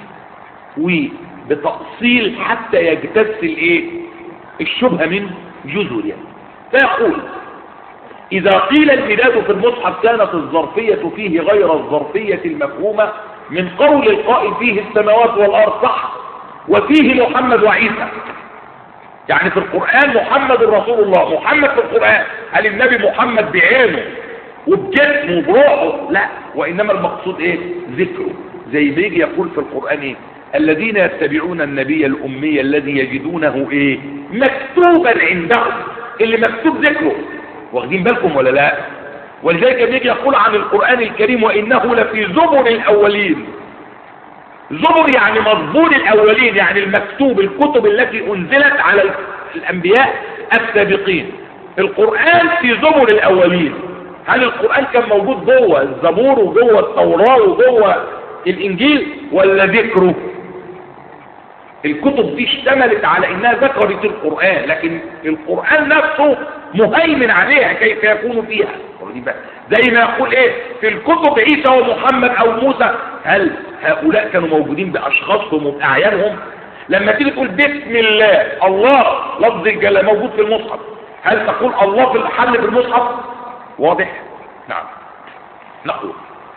وبتأصيل حتى يجتث الايه الشبهة من جذورها فيقول إذا قيل المداد في المصحف كانت الظرفية فيه غير الظرفية المفهومة من قول القائل فيه السماوات والأرض صح وفيه محمد وعيسى يعني في القرآن محمد رسول الله محمد في القرآن هل النبي محمد بعينه وبجسمه وبروحه لا وإنما المقصود إيه ذكره زي ما يجي يقول في القرآن إيه الذين يتبعون النبي الأمي الذي يجدونه إيه مكتوبا عندهم اللي مكتوب ذكره واخدين بالكم ولا لا ولذلك بيجي يقول عن القرآن الكريم وإنه لفي زبر الأولين زبر يعني مضبور الأولين يعني المكتوب الكتب التي أنزلت على الأنبياء السابقين القرآن في زبر الأولين هل القرآن كان موجود جوه الزبور وجوه التوراة وجوه الإنجيل ولا ذكره الكتب دي اشتملت على انها ذكرت القرآن لكن القرآن نفسه مهيمن عليها كيف يكون فيها زي ما يقول ايه في الكتب عيسى ومحمد او موسى هل هؤلاء كانوا موجودين باشخاصهم وباعيانهم لما تيجي تقول بسم الله الله لفظ الجلال موجود في المصحف هل تقول الله في الحل في المصحف واضح نعم نقول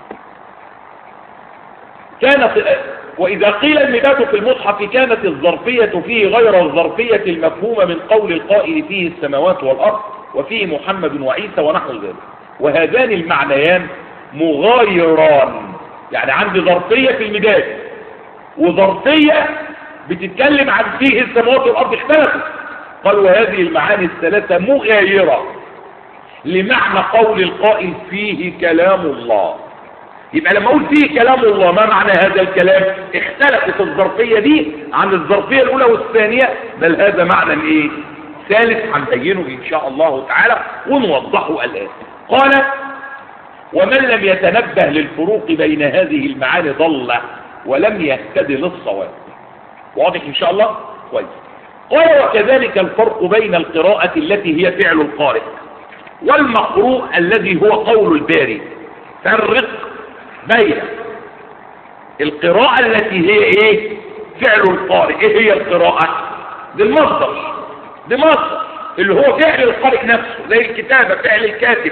كانت وإذا قيل المداد في المصحف كانت الظرفية فيه غير الظرفية المفهومة من قول القائل فيه السماوات والأرض وفيه محمد وعيسى ونحو ذلك وهذان المعنيان مغايران يعني عندي ظرفية في المداد وظرفية بتتكلم عن فيه السماوات والأرض اختلفت قال وهذه المعاني الثلاثة مغايرة لمعنى قول القائل فيه كلام الله يبقى لما اقول فيه كلام الله ما معنى هذا الكلام اختلفت الظرفية دي عن الظرفية الاولى والثانية بل هذا معنى ايه ثالث هنبينه ان شاء الله تعالى ونوضحه الان قال ومن لم يتنبه للفروق بين هذه المعاني ضل ولم يهتدي للصواب واضح ان شاء الله كويس قال وكذلك الفرق بين القراءة التي هي فعل القارئ والمقروء الذي هو قول الباري فرق بين القراءة التي هي ايه فعل القارئ ايه هي القراءة دي المصدر دي مصدر اللي هو فعل القارئ نفسه زي الكتابة فعل الكاتب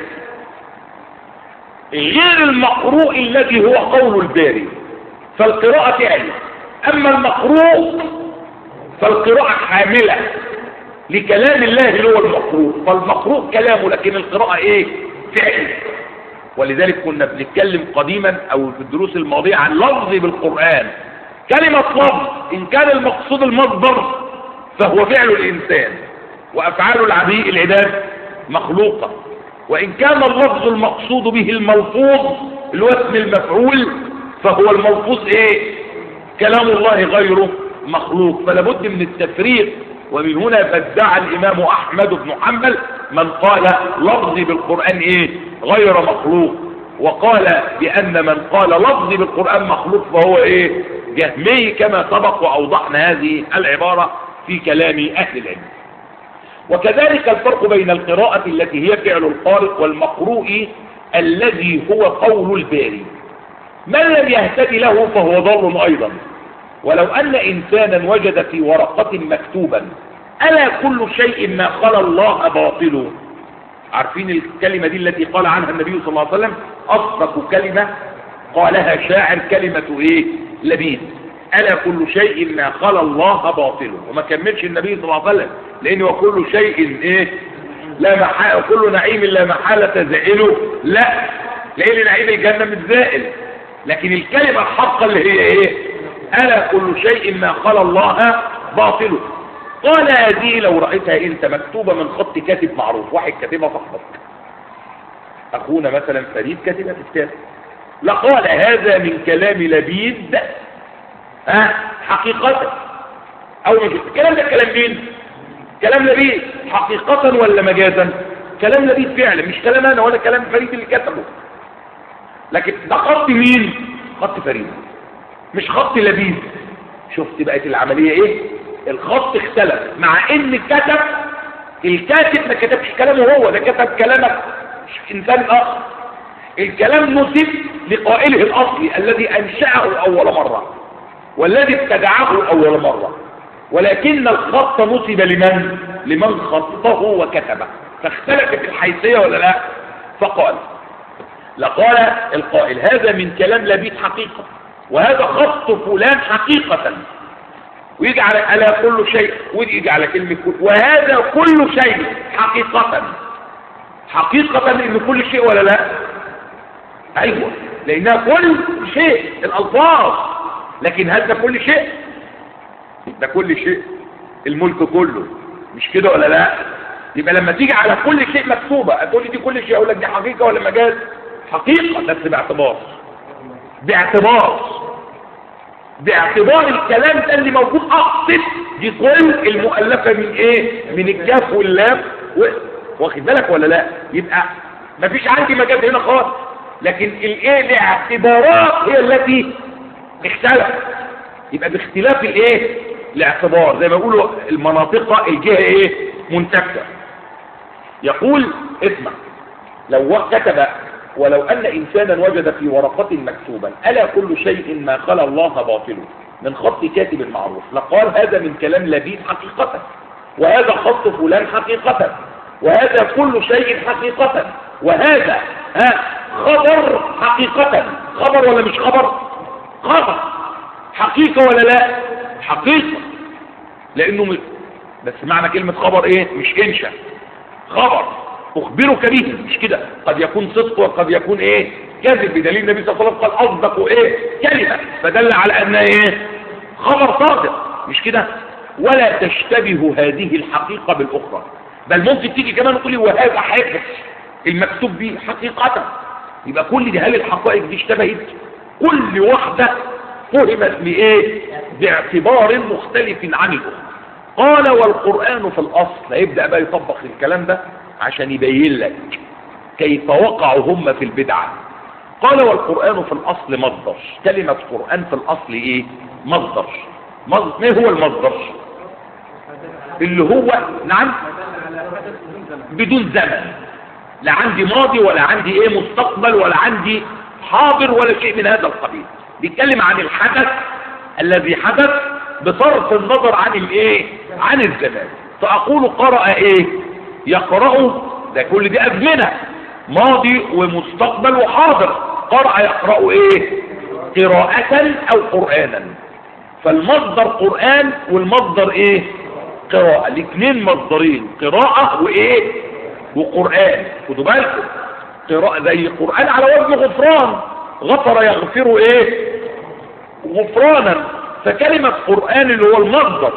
غير المقروء الذي هو قول الباري فالقراءة فعل اما المقروء فالقراءة حاملة لكلام الله اللي هو المقروء فالمقروء كلامه لكن القراءة ايه فعل ولذلك كنا بنتكلم قديما او في الدروس الماضية عن لفظ بالقرآن كلمة لفظ ان كان المقصود المصدر فهو فعل الانسان وافعال العبيد العباد مخلوقة وان كان اللفظ المقصود به الملفوظ اللي هو اسم المفعول فهو الملفوظ ايه كلام الله غيره مخلوق فلا بد من التفريق ومن هنا فادعى الامام احمد بن حنبل من قال لفظي بالقرآن ايه غير مخلوق وقال بان من قال لفظي بالقرآن مخلوق فهو ايه جهمي كما سبق واوضحنا هذه العبارة في كلام اهل العلم وكذلك الفرق بين القراءة التي هي فعل القارئ والمقروء الذي هو قول الباري من لم يهتدي له فهو ضر ايضا ولو ان انسانا وجد في ورقة مكتوبا الا كل شيء ما خلا الله باطل عارفين الكلمة دي التي قال عنها النبي صلى الله عليه وسلم اصدق كلمة قالها شاعر كلمة ايه لبيد الا كل شيء ما خلا الله باطل وما كملش النبي صلى الله عليه وسلم لان وكل شيء ايه لا محالة كل نعيم لا محالة زائله لا لان نعيم الجنة مش زائل لكن الكلمة الحقة اللي هي ايه الا كل شيء ما خلا الله باطل قال هذه لو رأيتها انت مكتوبة من خط كاتب معروف واحد كاتبها صاحبك اخونا مثلا فريد كاتبها في كتاب لقال هذا من كلام لبيد ها حقيقة او مش الكلام ده كلام مين كلام لبيد حقيقة ولا مجازا كلام لبيد فعلا مش كلام انا ولا كلام فريد اللي كتبه لكن ده خط مين خط فريد مش خط لبيد شفت بقت العملية ايه الخط اختلف مع ان كتب الكاتب ما كتبش كلامه هو ده كتب كلامك انسان اخر الكلام نسب لقائله الاصلي الذي انشأه اول مرة والذي ابتدعه اول مرة ولكن الخط نسب لمن لمن خطه وكتبه فاختلفت الحيثية ولا لا فقال لقال القائل هذا من كلام لبيد حقيقة وهذا خط فلان حقيقة ويجعل على كل شيء ويجي على كلمة كل وهذا كل شيء حقيقة حقيقة ان كل شيء ولا لا ايوه لانها كل شيء الالفاظ لكن هل ده كل شيء ده كل شيء الملك كله مش كده ولا لا يبقى لما تيجي على كل شيء مكتوبة هتقول لي دي كل شيء اقول لك دي حقيقة ولا مجاز حقيقة بس باعتبار باعتبار باعتبار الكلام ده اللي موجود اقصد دي كل المؤلفة من ايه من الكاف واللام و... واخد بالك ولا لا يبقى مفيش عندي مجال هنا خالص لكن الايه الاعتبارات هي التي اختلفت يبقى باختلاف الايه الاعتبار زي ما بيقولوا المناطق الجهه ايه منتكه يقول اسمع لو كتب ولو أن إنسانا وجد في ورقة مكتوبا ألا كل شيء ما خلا الله باطل من خط كاتب معروف لقال هذا من كلام لبيد حقيقة وهذا خط فلان حقيقة وهذا كل شيء حقيقة وهذا ها خبر حقيقة خبر ولا مش خبر خبر حقيقة ولا لا حقيقة لأنه م... بس معنى كلمة خبر ايه مش انشا خبر اخبرك به مش كده قد يكون صدق وقد يكون ايه كذب بدليل النبي صلى الله عليه وسلم قال اصدق ايه كلمة فدل على ان ايه خبر صادق مش كده ولا تشتبه هذه الحقيقة بالاخرى بل ممكن تيجي كمان تقولي وهذا حادث المكتوب به حقيقة يبقى كل دي هل الحقائق دي اشتبهت كل واحدة فهمت بايه باعتبار مختلف عن الاخرى قال والقرآن في الاصل هيبدأ بقى يطبق الكلام ده عشان يبين لك كيف وقعوا هم في البدعة قال والقرآن في الأصل مصدر كلمة قرآن في الأصل إيه مصدر مصدر ما هو المصدر اللي هو نعم بدون زمن لا عندي ماضي ولا عندي ايه مستقبل ولا عندي حاضر ولا شيء من هذا القبيل بيتكلم عن الحدث الذي حدث بصرف النظر عن الايه عن الزمان فاقول قرأ ايه يقرأ ده كل دي أزمنة ماضي ومستقبل وحاضر قرأ يقرأ ايه قراءة او قرآنا فالمصدر قرآن والمصدر ايه قراءة الاثنين مصدرين قراءة وايه وقرآن خدوا بالكم قراءة زي قرآن على وزن غفران غفر يغفر ايه غفرانا فكلمة قرآن اللي هو المصدر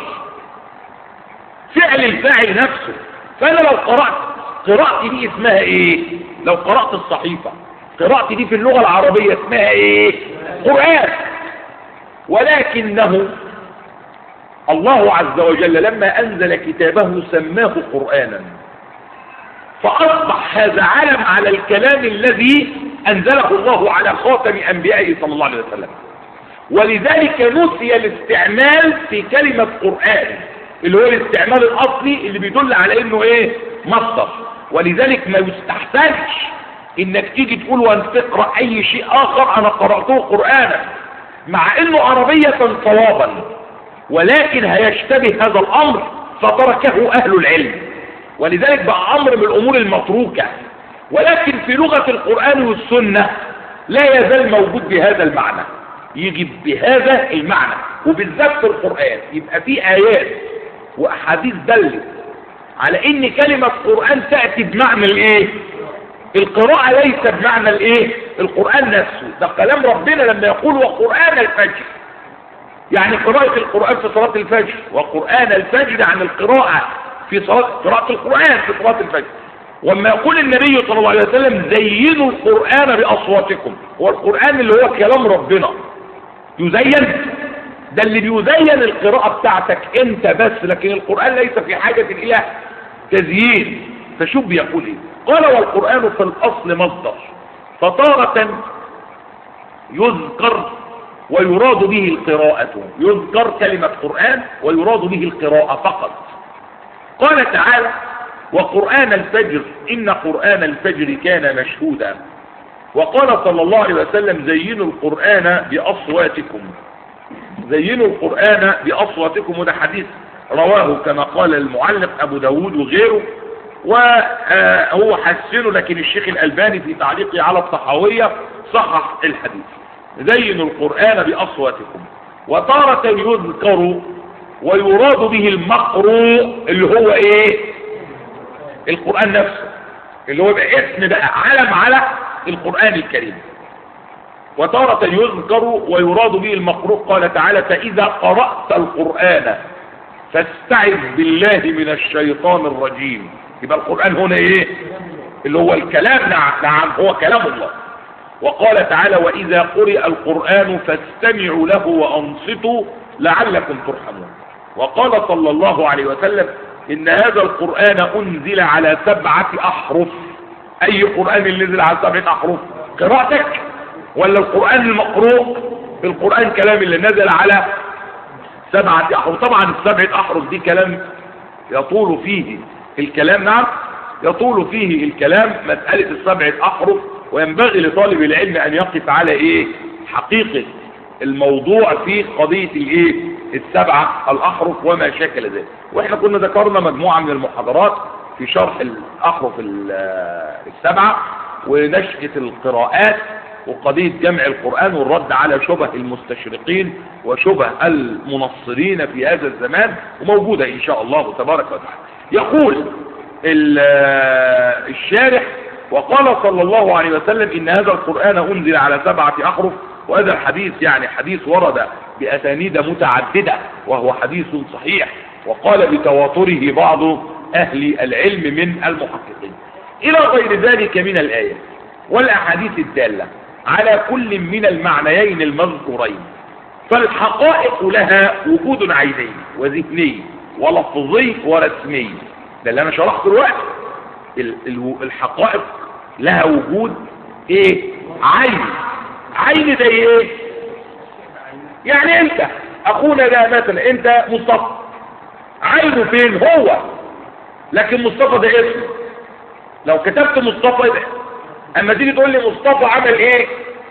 فعل الفاعل نفسه فانا لو قرأت قراءتي دي اسمها ايه لو قرأت الصحيفة قراءتي دي في اللغة العربية اسمها ايه قرآن ولكنه الله عز وجل لما انزل كتابه سماه قرآنا فاصبح هذا علم على الكلام الذي انزله الله على خاتم انبيائه صلى الله عليه وسلم ولذلك نسي الاستعمال في كلمة قرآن اللي هو الاستعمال الاصلي اللي بيدل على انه ايه مصدر ولذلك ما يستحسنش انك تيجي تقول وان تقرأ اي شيء اخر انا قرأته قرآنا مع انه عربية صوابا ولكن هيشتبه هذا الامر فتركه اهل العلم ولذلك بقى امر من الامور المتروكة ولكن في لغة القرآن والسنة لا يزال موجود بهذا المعنى يجي بهذا المعنى وبالذات في القرآن يبقى في آيات وأحاديث دلت على ان كلمة قرآن تأتي بمعنى الايه القراءة ليس بمعنى الايه القرآن نفسه ده كلام ربنا لما يقول وقرآن الفجر يعني قراءة القرآن في صلاة الفجر وقرآن الفجر عن القراءة في صلاة قراءة القرآن في صلاة الفجر وما يقول النبي صلى الله عليه وسلم زينوا القرآن بأصواتكم هو القرآن اللي هو كلام ربنا يزين ده اللي بيزين القراءة بتاعتك انت بس لكن القرآن ليس في حاجة الى تزيين فشوف بيقول ايه قال والقرآن في الاصل مصدر فطارة يذكر ويراد به القراءة يذكر كلمة قرآن ويراد به القراءة فقط قال تعالى وقرآن الفجر إن قرآن الفجر كان مشهودا وقال صلى الله عليه وسلم زينوا القرآن بأصواتكم زينوا القرآن بأصواتكم وده حديث رواه كما قال المعلق أبو داود وغيره وهو حسنه لكن الشيخ الألباني في تعليقه على الطحاوية صحح الحديث زينوا القرآن بأصواتكم وتارة يذكر ويراد به المقروء اللي هو ايه القرآن نفسه اللي هو يبقى اسم بقى علم على القرآن الكريم وتارة يذكر ويراد به المقروء قال تعالى فإذا قرأت القرآن فاستعذ بالله من الشيطان الرجيم يبقى القرآن هنا ايه اللي هو الكلام نعم, نعم هو كلام الله وقال تعالى وإذا قرئ القرآن فاستمعوا له وأنصتوا لعلكم ترحمون وقال صلى الله عليه وسلم إن هذا القرآن أنزل على سبعة أحرف أي قرآن اللي نزل على سبعة أحرف قراءتك ولا القرآن المقروء القرآن كلام اللي نزل على سبعة أحرف طبعا السبعة أحرف دي كلام يطول فيه الكلام نعم يطول فيه الكلام مسألة السبعة أحرف وينبغي لطالب العلم أن يقف على إيه حقيقة الموضوع في قضية الإيه السبعة الأحرف وما شاكل ذلك وإحنا كنا ذكرنا مجموعة من المحاضرات في شرح الأحرف السبعة ونشأة القراءات وقضية جمع القرآن والرد على شبه المستشرقين وشبه المنصرين في هذا الزمان وموجودة إن شاء الله تبارك وتعالى يقول الشارح وقال صلى الله عليه وسلم إن هذا القرآن أنزل على سبعة أحرف وهذا الحديث يعني حديث ورد بأسانيد متعددة وهو حديث صحيح وقال بتواتره بعض أهل العلم من المحققين إلى غير ذلك من الآية والأحاديث الدالة على كل من المعنيين المذكورين فالحقائق لها وجود عيني وذهني ولفظي ورسمي ده اللي أنا شرحته دلوقتي الحقائق لها وجود ايه عين عين زي ايه يعني انت اخونا ده مثلا انت مصطفى عينه فين هو لكن مصطفى ده اسمه لو كتبت مصطفى ده اما تيجي تقول لي مصطفى عمل ايه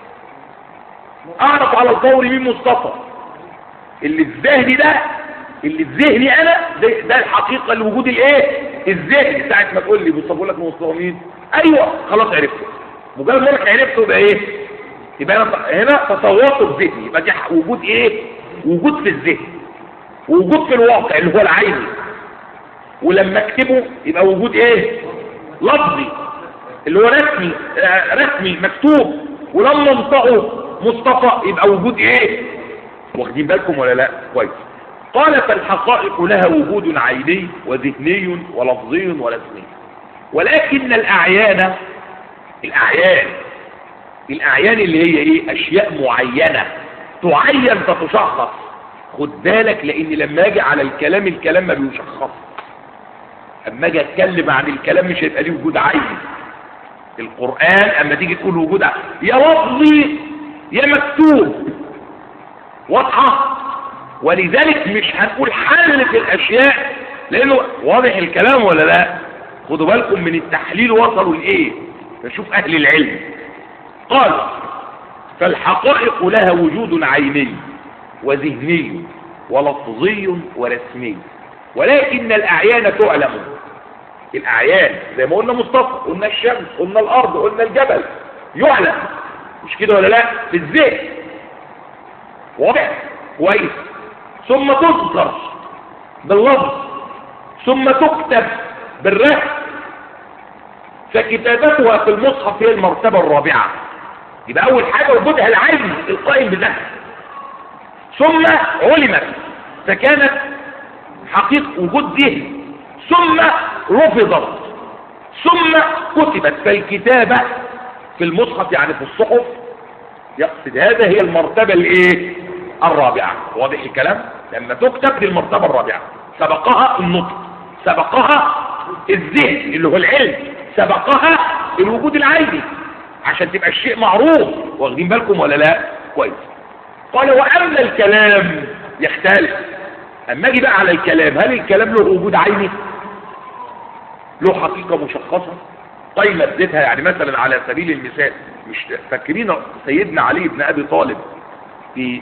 اعرف على الفور مين مصطفى اللي الذهني ده اللي الذهني انا ده, ده الحقيقه لوجود الايه الذهني ساعه ما تقول لي مصطفى اقول لك مصطفى مين ايوه خلاص عرفته مجرد ما لك عرفته يبقى ايه يبقى انا هنا تصورته بذهني يبقى دي وجود ايه وجود في الذهن ووجود في الواقع اللي هو العيني ولما اكتبه يبقى وجود ايه لفظي اللي هو رسمي آه رسمي مكتوب ولما انطقه مصطفى يبقى وجود ايه واخدين بالكم ولا لا كويس قال فالحقائق لها وجود عيني وذهني ولفظي ورسمي ولكن الاعيان الاعيان الاعيان اللي هي ايه اشياء معينة تعين فتشخص خد بالك لان لما اجي على الكلام الكلام ما بيشخص اما اجي اتكلم عن الكلام مش هيبقى ليه وجود عيني القرآن اما تيجي تقول وجود عيني يا لفظي يا مكتوب واضحة ولذلك مش هنقول حل في الاشياء لانه واضح الكلام ولا لا خدوا بالكم من التحليل وصلوا لايه نشوف اهل العلم قال فالحقائق لها وجود عيني وذهني ولفظي ورسمي ولكن الاعيان تعلم الاعيان زي ما قلنا مصطفى قلنا الشمس قلنا الارض قلنا الجبل يعلم مش كده ولا لا في الذهن واضح كويس ثم تذكر باللفظ ثم تكتب بالرسم فكتابتها في المصحف هي المرتبة الرابعة يبقى أول حاجة وجودها العلم القائم بذاتها ثم علمت فكانت حقيقة وجود ذهن ثم رفضت ثم كتبت فالكتابة في المصحف يعني في الصحف يقصد هذا هي المرتبة الايه الرابعة واضح الكلام لما تكتب دي المرتبة الرابعة سبقها النطق سبقها الذهن اللي هو العلم سبقها الوجود العيني عشان تبقى الشيء معروف واخدين بالكم ولا لا كويس قال واما الكلام يختلف اما اجي بقى على الكلام هل الكلام له وجود عيني له حقيقة مشخصة قيمة ذاتها يعني مثلا على سبيل المثال مش فاكرين سيدنا علي بن ابي طالب في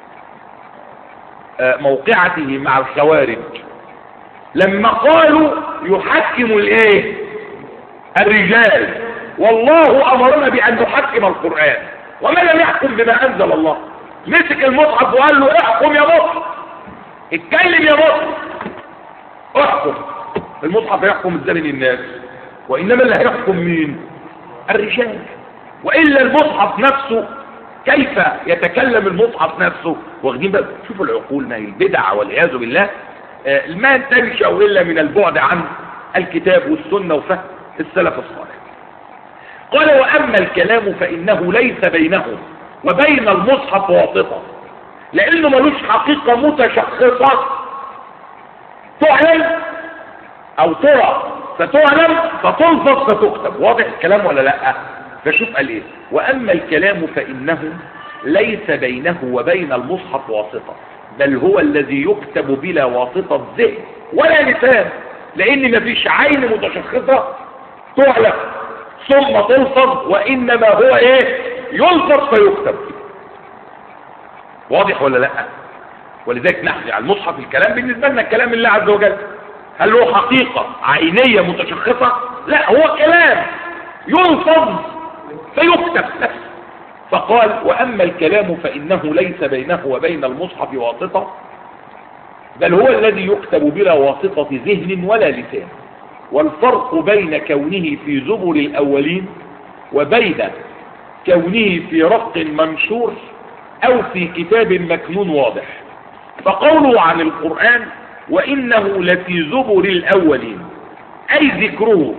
موقعته مع الخوارج لما قالوا يحكم الايه الرجال والله امرنا بان نحكم القرآن وما لم يحكم بما انزل الله مسك المصحف وقال له احكم يا مصحف اتكلم يا مصحف احكم المصحف يحكم الزمن الناس وانما اللي هيحكم مين الرجال والا المصحف نفسه كيف يتكلم المصحف نفسه واخدين بالك شوفوا العقول ما هي البدع والعياذ بالله آه ما تنشا الا من البعد عن الكتاب والسنه وفهم السلف الصالح قال واما الكلام فانه ليس بينه وبين المصحف واسطه لانه ملوش حقيقه متشخصه تعلم او ترى فتعلم فتلفظ فتكتب واضح الكلام ولا لا فشوف قال ايه واما الكلام فانه ليس بينه وبين المصحف واسطة بل هو الذي يكتب بلا واسطة ذهن ولا لسان لان مفيش عين متشخصة تعلم ثم تلفظ وانما هو ايه يلفظ فيكتب واضح ولا لا ولذلك نحن على المصحف الكلام بالنسبة لنا الكلام الله عز وجل هل هو حقيقة عينية متشخصة لا هو كلام يلفظ فيكتب بس فقال وأما الكلام فإنه ليس بينه وبين المصحف واسطة بل هو الذي يكتب بلا واسطة ذهن ولا لسان والفرق بين كونه في زبر الأولين وبين كونه في رق منشور أو في كتاب مكنون واضح فقوله عن القرآن وإنه لفي زبر الأولين أي ذكره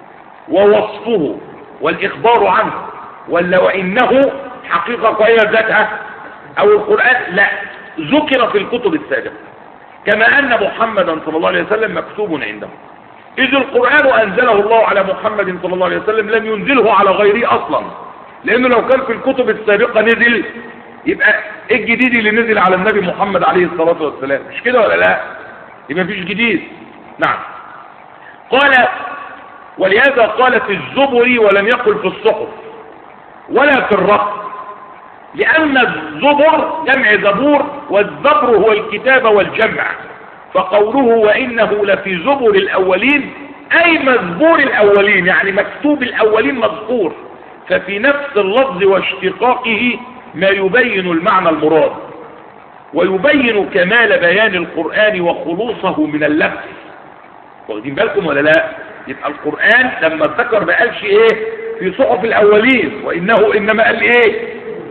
ووصفه والإخبار عنه ولا وإنه حقيقة قوية ذاتها أو القرآن لا ذكر في الكتب السابقة كما أن محمدا صلى الله عليه وسلم مكتوب عنده إذ القرآن أنزله الله على محمد صلى الله عليه وسلم لم ينزله على غيره أصلا لأنه لو كان في الكتب السابقة نزل يبقى ايه الجديد اللي نزل على النبي محمد عليه الصلاة والسلام مش كده ولا لا يبقى مفيش جديد نعم قال ولهذا قال في الزبر ولم يقل في الصحف ولا في الرق لأن الزبر جمع زبور والزبر هو الكتاب والجمع فقوله وإنه لفي زبر الأولين أي مزبور الأولين يعني مكتوب الأولين مذكور ففي نفس اللفظ واشتقاقه ما يبين المعنى المراد ويبين كمال بيان القرآن وخلوصه من اللبس واخدين بالكم ولا لا يبقى القرآن لما ذكر ما قالش ايه في صحف الاولين وانه انما قال ايه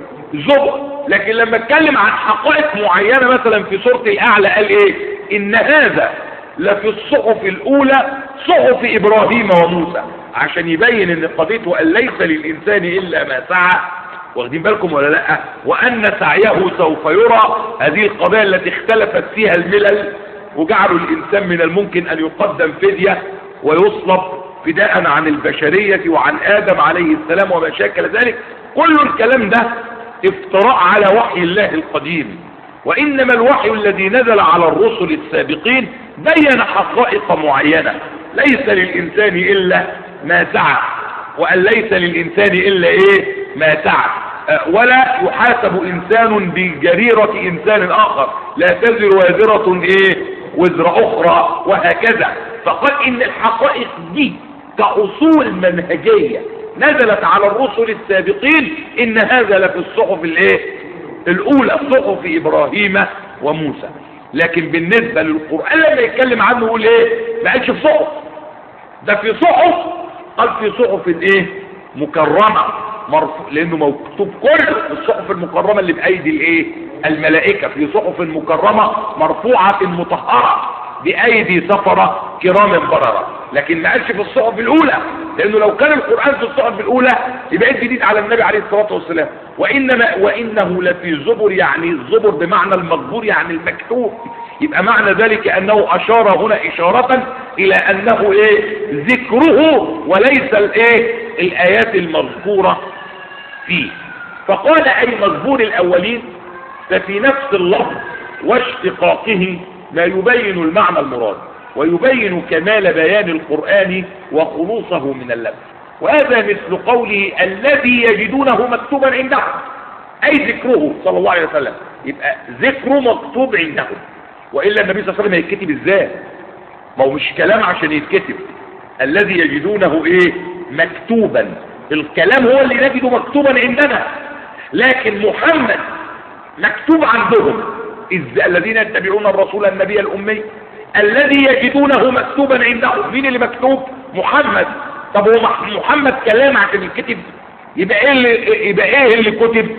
زبر لكن لما اتكلم عن حقائق معينة مثلا في سورة الاعلى قال ايه ان هذا لفي الصحف الاولى صحف ابراهيم وموسى عشان يبين ان قضيته ان ليس للانسان الا ما سعى واخدين بالكم ولا لا وان سعيه سوف يرى هذه القضايا التي اختلفت فيها الملل وجعلوا الانسان من الممكن ان يقدم فدية ويصلب فداء عن البشرية وعن ادم عليه السلام وما شاكل ذلك كل الكلام ده افتراء على وحي الله القديم وانما الوحي الذي نزل على الرسل السابقين بين حقائق معينة ليس للانسان الا ما سعى وان ليس للانسان الا ايه ما سعى ولا يحاسب انسان بجريرة انسان اخر لا تزر وازرة ايه وزر اخرى وهكذا فقال ان الحقائق دي كاصول منهجية نزلت على الرسل السابقين ان هذا لفي الصحف الايه الاولى صحف ابراهيم وموسى لكن بالنسبة للقرآن لما يتكلم عنه يقول ايه ما قالش في صحف ده في صحف قال في صحف ايه مكرمة مرفوع لانه مكتوب كل الصحف المكرمة اللي بايدي الايه الملائكة في صحف مكرمة مرفوعة مطهرة بايدي سفرة كرام بررة لكن ما قالش في الصحف الاولى لانه لو كان القرآن في الصحف الاولى يبقى جديد على النبي عليه الصلاة والسلام وانما وانه لفي زبر يعني الزبر بمعنى المجبور يعني المكتوب يبقى معنى ذلك انه اشار هنا اشارة الى انه ايه ذكره وليس الايه الايات المذكورة فيه فقال اي مذكور الاولين ففي نفس اللفظ واشتقاقه ما يبين المعنى المراد ويبين كمال بيان القرآن وخلوصه من اللبس وهذا مثل قوله الذي يجدونه مكتوبا عندهم أي ذكره صلى الله عليه وسلم يبقى ذكره مكتوب عندهم وإلا النبي صلى الله عليه وسلم يتكتب ازاي ما هو مش كلام عشان يتكتب الذي يجدونه ايه مكتوبا الكلام هو اللي نجده مكتوبا عندنا لكن محمد مكتوب عندهم إذ الذين يتبعون الرسول النبي الأمي الذي يجدونه مكتوبا عندهم مين اللي مكتوب محمد طب هو محمد كلام عشان الكتب يبقى ايه اللي يبقى ايه اللي كتب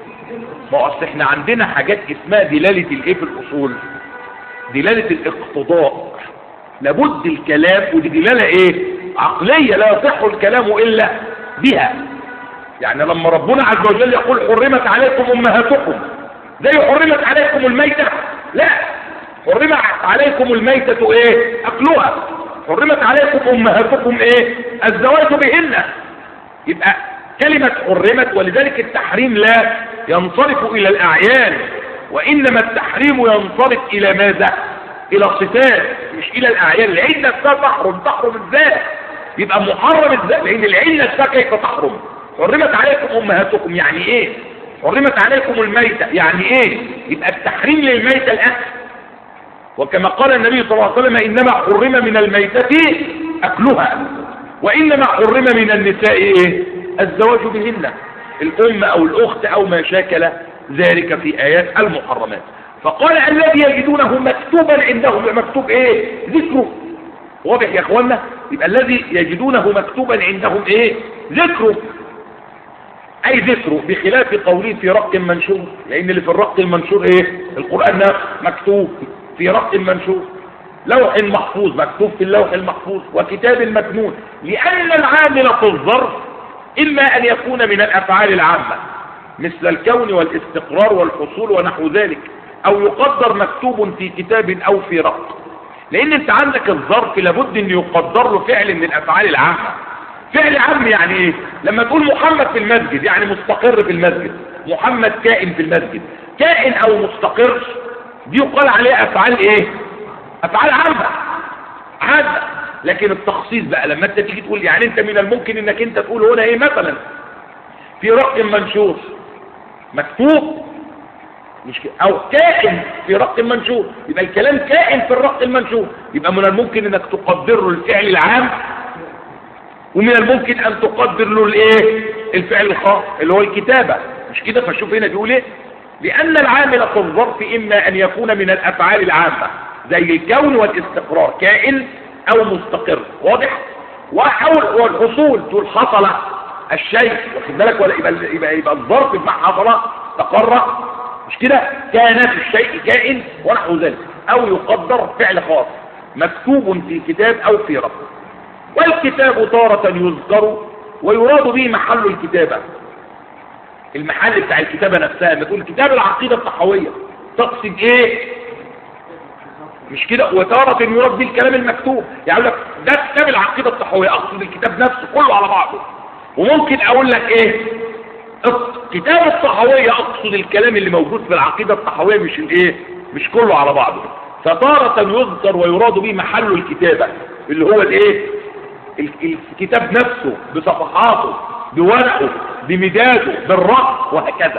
ما اصل احنا عندنا حاجات اسمها دلاله الايه في الاصول دلاله الاقتضاء لابد الكلام ودي دلاله ايه عقليه لا يصح الكلام الا بها يعني لما ربنا عز وجل يقول حرمت عليكم امهاتكم زي حرمت عليكم الميتة لا حرمت عليكم الميتة ايه اكلها حرمت عليكم امهاتكم ايه الزواج بهن يبقى كلمة حرمت ولذلك التحريم لا ينصرف الى الاعيان وانما التحريم ينصرف الى ماذا الى الصفات مش الى الاعيان العين نفسها تحرم تحرم ازاي يبقى محرم ازاي لان العين نفسها كيف تحرم حرمت عليكم امهاتكم يعني ايه حرمت عليكم الميتة يعني ايه يبقى التحريم للميتة الاكل وكما قال النبي صلى الله عليه وسلم انما حرم من الميتة اكلها وانما حرم من النساء ايه الزواج بهن الام او الاخت او ما شاكل ذلك في ايات المحرمات فقال الذي يجدونه مكتوبا عندهم مكتوب ايه ذكره واضح يا اخوانا يبقى الذي يجدونه مكتوبا عندهم ايه ذكره اي ذكره بخلاف قوله في رق منشور لان اللي في الرق المنشور ايه القرآن مكتوب في رق منشور لوح محفوظ مكتوب في اللوح المحفوظ وكتاب مكنون لان العامل في الظرف اما ان يكون من الافعال العامة مثل الكون والاستقرار والحصول ونحو ذلك او يقدر مكتوب في كتاب او في رق لان انت عندك الظرف لابد ان يقدر له فعل من الافعال العامة فعل عام يعني ايه لما تقول محمد في المسجد يعني مستقر في المسجد محمد كائن في المسجد كائن او مستقر دي يقال عليها افعال ايه افعال عامة عامة لكن التخصيص بقى لما انت تيجي تقول يعني انت من الممكن انك انت تقول هنا ايه مثلا في رقم منشور مكتوب مش كده او كائن في رق المنشور يبقى الكلام كائن في الرق المنشور يبقى من الممكن انك تقدر له الفعل العام ومن الممكن ان تقدر له الايه الفعل الخاص اللي هو الكتابة مش كده فشوف هنا بيقول ايه لان العامل في الظرف اما ان يكون من الافعال العامة زي الكون والاستقرار كائن او مستقر واضح وحول والحصول تقول حصل الشيء واخد بالك ولا يبقى يبقى, يبقى الظرف مع حصل استقر مش كده كانت الشيء كائن ونحو ذلك او يقدر فعل خاص مكتوب في كتاب او في رقم والكتاب تارة يذكر ويراد به محل الكتابة المحل بتاع الكتابة نفسها لما تقول كتاب العقيدة الطحوية تقصد ايه مش كده وتارة يراد به الكلام المكتوب يعني لك ده كتاب العقيدة الطحوية اقصد الكتاب نفسه كله على بعضه وممكن اقول لك ايه كتاب الطحوية اقصد الكلام اللي موجود في العقيدة الطحوية مش الايه مش كله على بعضه فتارة يذكر ويراد به محل الكتابة اللي هو الايه الكتاب نفسه بصفحاته بورقه بمداده بالرق وهكذا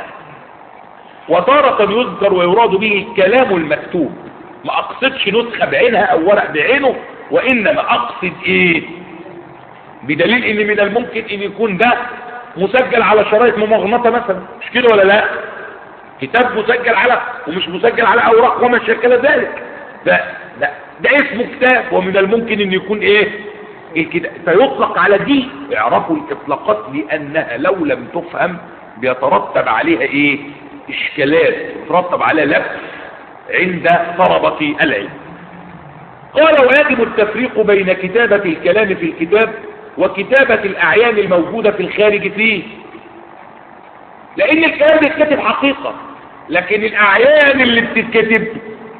وتارة يذكر ويراد به الكلام المكتوب ما اقصدش نسخة بعينها او ورق بعينه وانما اقصد ايه بدليل ان من الممكن ان يكون ده مسجل على شرايط ممغنطة مثلا مش كده ولا لا كتاب مسجل على ومش مسجل على اوراق وما شكل ذلك ده ده ده اسمه كتاب ومن الممكن ان يكون ايه كده فيطلق على دي اعرفوا الاطلاقات لانها لو لم تفهم بيترتب عليها ايه اشكالات يترتب عليها لبس عند طلبة العلم قال ويجب التفريق بين كتابة الكلام في الكتاب وكتابة الأعيان الموجودة في الخارج فيه لأن الكلام بيتكتب حقيقة لكن الأعيان اللي بتتكتب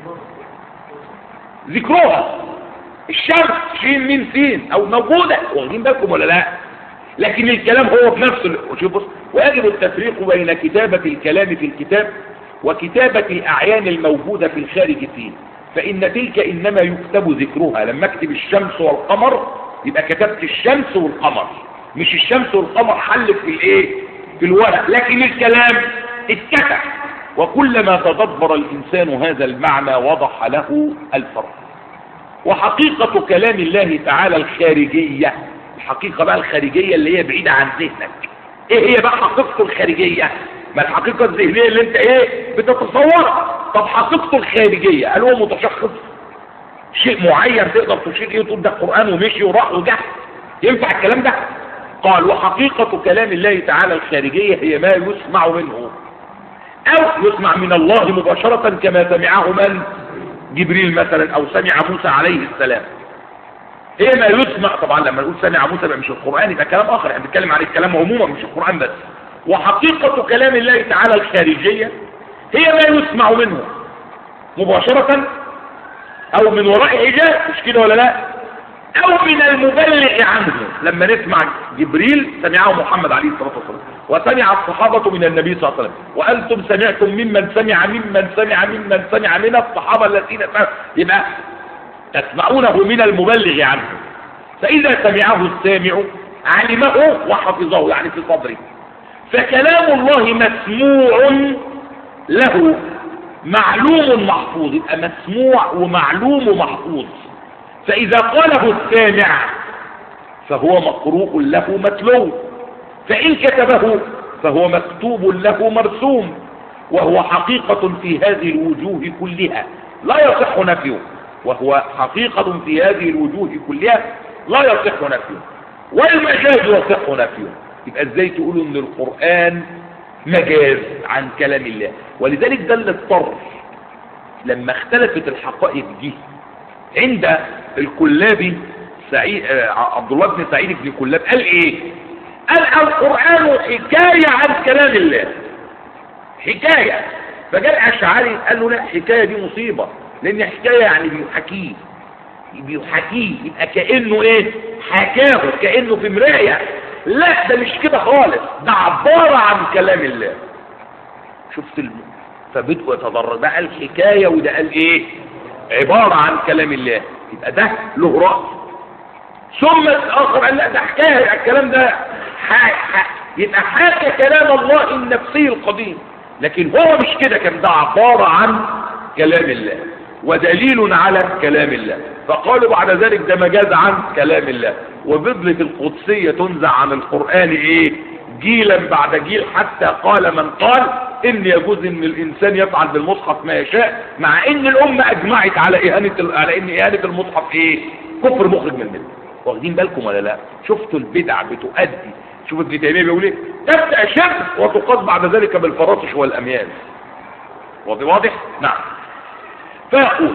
ذكرها الشمس شين مين سين أو موجودة واخدين بالكم ولا لا لكن الكلام هو في نفسه شوف بص ويجب التفريق بين كتابة الكلام في الكتاب وكتابة الأعيان الموجودة في الخارج فيه فإن تلك إنما يكتب ذكرها لما اكتب الشمس والقمر يبقى كتبت الشمس والقمر مش الشمس والقمر حلت في الايه في الورق لكن الكلام اتكتب وكلما تدبر الإنسان هذا المعنى وضح له الفرق وحقيقة كلام الله تعالى الخارجية الحقيقة بقى الخارجية اللي هي بعيدة عن ذهنك ايه هي بقى حقيقته الخارجية ما الحقيقة الذهنية اللي انت ايه بتتصورها طب حقيقته الخارجية هل هو متشخص شيء معين تقدر تشير ايه وتقول ده القرآن ومشي وراح وجه ينفع الكلام ده قال وحقيقة كلام الله تعالى الخارجية هي ما يسمع منه او يسمع من الله مباشرة كما سمعه من جبريل مثلا او سمع موسى عليه السلام هي ما يسمع طبعا لما نقول سمع موسى بقى مش القرآن يبقى كلام اخر احنا بنتكلم عن الكلام عموما مش القرآن بس وحقيقة كلام الله تعالى الخارجية هي ما يسمع منه مباشرة او من وراء حجاب مش كده ولا لا او من المبلغ عنه لما نسمع جبريل سمعه محمد عليه الصلاة والسلام وسمع الصحابة من النبي صلى الله عليه وسلم وانتم سمعتم ممن سمع ممن سمع ممن سمع من الصحابة الذين سمعوا يبقى تسمعونه من المبلغ عنه فاذا سمعه السامع علمه وحفظه يعني في صدره فكلام الله مسموع له معلوم محفوظ يبقى مسموع ومعلوم ومحفوظ فإذا قاله السامع فهو مقروء له متلو فإن كتبه فهو مكتوب له مرسوم وهو حقيقة في هذه الوجوه كلها لا يصح نفيه وهو حقيقة في هذه الوجوه كلها لا يصح نفيه والمجاز يصح نفيه يبقى ازاي تقولوا ان القرآن مجاز عن كلام الله ولذلك ده اللي اضطر لما اختلفت الحقائق دي عند الكلابي سعيد عبد الله بن سعيد بن كلاب قال ايه قال القرآن حكاية عن كلام الله حكاية فجاء الاشعري قال له لا حكاية دي مصيبة لان حكاية يعني بيحكيه بيحكيه يبقى كأنه ايه حكاه كأنه في مراية لا ده مش كده خالص ده عبارة عن كلام الله شفت الم... فبدأوا يتضرر ده قال حكاية وده قال ايه عبارة عن كلام الله يبقى ده له رأس ثم الاخر قال لا ده حكاية الكلام ده ح... ح... يبقى حكى كلام الله النفسي القديم لكن هو مش كده كان ده عبارة عن كلام الله ودليل على كلام الله فقالوا بعد ذلك ده مجاز عن كلام الله وبضلة القدسية تنزع عن القرآن ايه جيلا بعد جيل حتى قال من قال ان يجوز ان الانسان يفعل بالمصحف ما يشاء مع ان الامة اجمعت على اهانة على ان اهانة المصحف ايه كفر مخرج من المله واخدين بالكم ولا لا شفتوا البدع بتؤدي شوف ابن تيمية بيقول ايه تبدأ شرك وتقاد بعد ذلك بالفراشش والاميال واضح نعم فيقول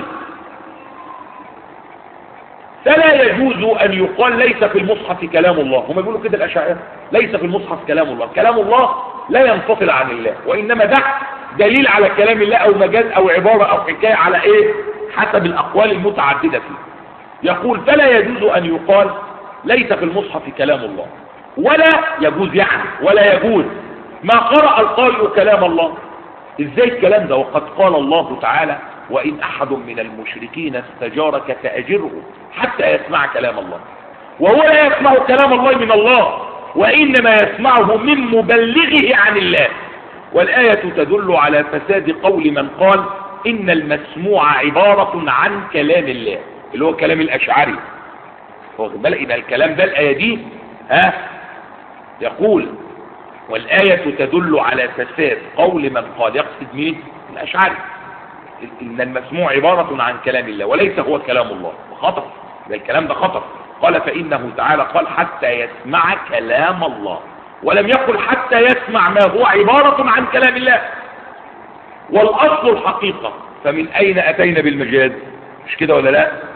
فلا يجوز ان يقال ليس في المصحف كلام الله هم بيقولوا كده الاشاعره ليس في المصحف كلام الله كلام الله لا ينفصل عن الله وانما ده دليل على كلام الله او مجاز او عباره او حكايه على ايه حسب الاقوال المتعدده فيه يقول فلا يجوز ان يقال ليس في المصحف كلام الله ولا يجوز يعني ولا يجوز ما قرأ القارئ كلام الله ازاي الكلام ده وقد قال الله تعالى وإن أحد من المشركين استجارك فأجره حتى يسمع كلام الله وهو لا يسمع كلام الله من الله وإنما يسمعه من مبلغه عن الله والآية تدل على فساد قول من قال إن المسموع عبارة عن كلام الله اللي هو كلام الأشعري واخد بالك يبقى الكلام ده الآية دي ها يقول والآية تدل على فساد قول من قال يقصد مين الأشعري إن المسموع عبارة عن كلام الله وليس هو كلام الله خطر ده الكلام ده خطر قال فإنه تعالى قال حتى يسمع كلام الله ولم يقل حتى يسمع ما هو عبارة عن كلام الله والأصل الحقيقة فمن أين أتينا بالمجاز مش كده ولا لا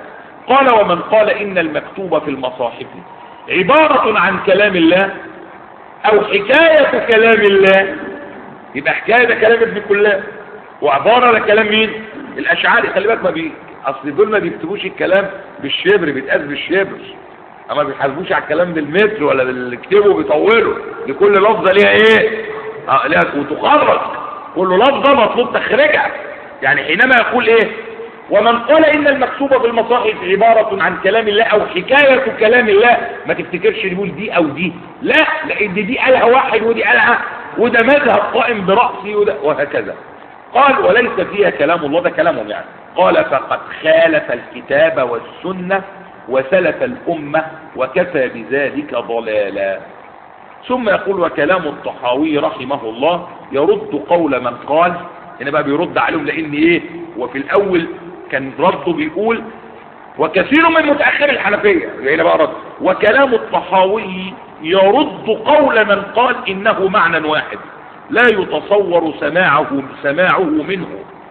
قال ومن قال إن المكتوب في المصاحف عبارة عن كلام الله أو حكاية كلام الله يبقى حكاية ده كلام ابن كلاب وعبارة ده كلام مين الأشعاري خلي بالك ما بي أصل دول ما بيكتبوش الكلام بالشبر بيتقاس بالشبر اما بيحاسبوش على الكلام بالمتر ولا بالكتبه بيطولوا لكل لفظه ليها ايه اه ليها وتخرج كل لفظه مطلوب تخرجها يعني حينما يقول ايه ومن قال ان المكتوب في المصاحف عبارة عن كلام الله او حكاية كلام الله ما تفتكرش نقول دي او دي لا لان دي قالها واحد ودي قالها وده مذهب قائم برأسي وده وهكذا قال وليس فيها كلام الله ده كلامهم يعني قال فقد خالف الكتاب والسنة وسلف الأمة وكفى بذلك ضلالا ثم يقول وكلام الطحاوي رحمه الله يرد قول من قال هنا بقى بيرد عليهم لان ايه وفي الاول كان رده بيقول وكثير من متأخر الحنفية هنا بقى رد وكلام الطحاوي يرد قول من قال انه معنى واحد لا يتصور سماعه سماعه منه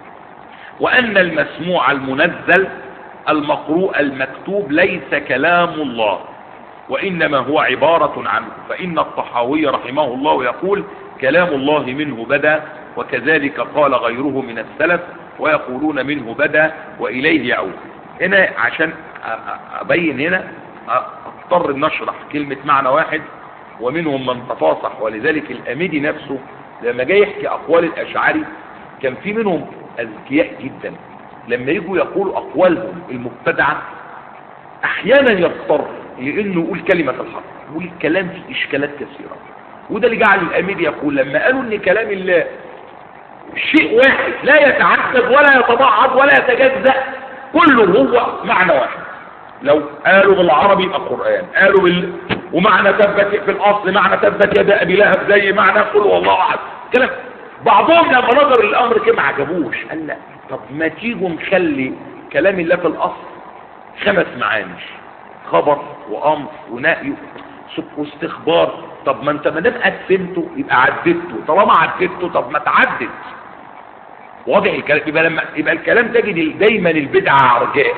وان المسموع المنزل المقروء المكتوب ليس كلام الله وإنما هو عبارة عنه فإن الطحاوي رحمه الله يقول كلام الله منه بدا وكذلك قال غيره من السلف ويقولون منه بدا وإليه يعود هنا عشان أبين هنا أضطر نشرح كلمة معنى واحد ومنهم من تفاصح ولذلك الأميدي نفسه لما جاي يحكي أقوال الأشعري كان في منهم أذكياء جدا لما يجوا يقولوا أقوالهم المبتدعة أحيانا يضطر لأنه يقول كلمة الحق يقول الكلام فيه إشكالات كثيرة وده اللي جعل الأمير يقول لما قالوا إن كلام الله شيء واحد لا يتعدد ولا يتبعض ولا يتجزأ كله هو معنى واحد لو قالوا بالعربي يبقى قرآن قالوا بال... ومعنى ثبت في الأصل معنى ثبت يد أبي لهب زي معنى قل والله أحد كلام بعضهم لما نظر الأمر كده ما عجبوش قال لا طب ما تيجوا نخلي كلام الله في الأصل خمس معاني خبر وأمر ونهي واستخبار طب ما انت ما دام قسمته يبقى عددته طالما عددته طب ما تعدد واضح الكلام يبقى لما يبقى الكلام تجد دايما البدعه عرجاء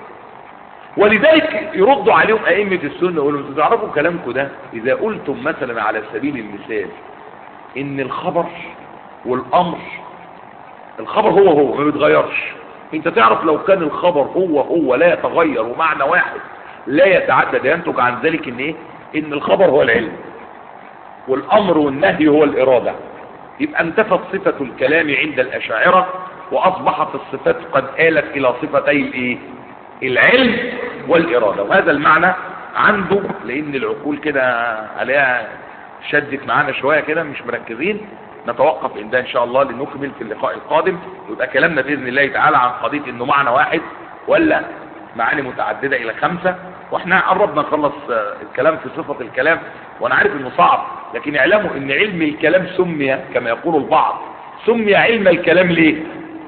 ولذلك يردوا عليهم ائمه السنه يقولوا انتوا تعرفوا كلامكم ده اذا قلتم مثلا على سبيل المثال ان الخبر والامر الخبر هو هو ما بيتغيرش انت تعرف لو كان الخبر هو هو لا يتغير ومعنى واحد لا يتعدد ينتج عن ذلك ان ايه ان الخبر هو العلم والامر والنهي هو الاراده يبقى انتفت صفة الكلام عند الاشاعرة واصبحت الصفات قد آلت الى صفتي الايه العلم والارادة وهذا المعنى عنده لان العقول كده عليها شدت معانا شوية كده مش مركزين نتوقف عندها ان شاء الله لنكمل في اللقاء القادم ويبقى كلامنا باذن الله تعالى عن قضية انه معنى واحد ولا معاني متعددة الى خمسة واحنا قربنا نخلص الكلام في صفة الكلام وانا عارف انه صعب لكن اعلموا ان علم الكلام سمي كما يقول البعض سمي علم الكلام ليه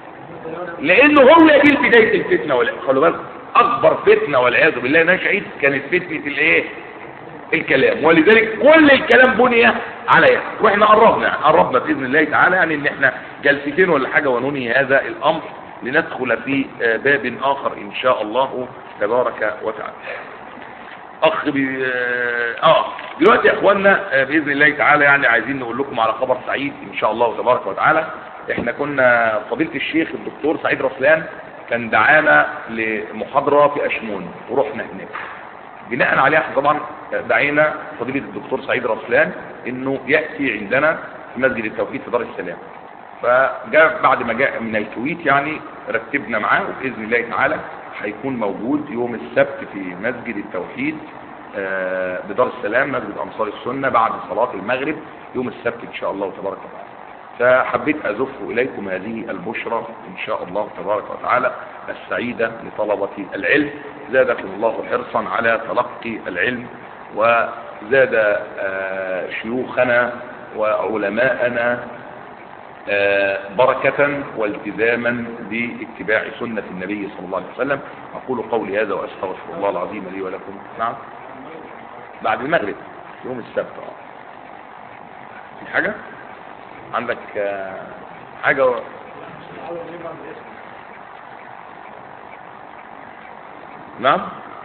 لانه هو دي بداية الفتنة والعياذ خلوا بالكم اكبر فتنة والعياذ بالله نشأت كانت فتنة الايه الكلام ولذلك كل الكلام بني عليها واحنا قربنا قربنا باذن الله تعالى يعني ان احنا جلستين ولا حاجة وننهي هذا الامر لندخل في باب اخر ان شاء الله تبارك وتعالى اخ بي... اه دلوقتي يا اخوانا باذن الله تعالى يعني عايزين نقول لكم على خبر سعيد ان شاء الله تبارك وتعالى احنا كنا فضيله الشيخ الدكتور سعيد رسلان كان دعانا لمحاضره في اشمون ورحنا هناك بناء عليها طبعا دعينا فضيله الدكتور سعيد رسلان انه ياتي عندنا في مسجد التوحيد في دار السلام فجاء بعد ما جاء من الكويت يعني رتبنا معاه وباذن الله تعالى هيكون موجود يوم السبت في مسجد التوحيد بدار السلام مسجد انصار السنه بعد صلاه المغرب يوم السبت ان شاء الله تبارك وتعالى فحبيت ازف اليكم هذه البشرى ان شاء الله تبارك وتعالى السعيده لطلبه العلم زادكم الله حرصا على تلقي العلم وزاد شيوخنا وعلماءنا بركة والتزاما باتباع سنة النبي صلى الله عليه وسلم أقول قولي هذا وأستغفر الله العظيم لي ولكم نعم بعد المغرب يوم السبت في حاجة عندك حاجة نعم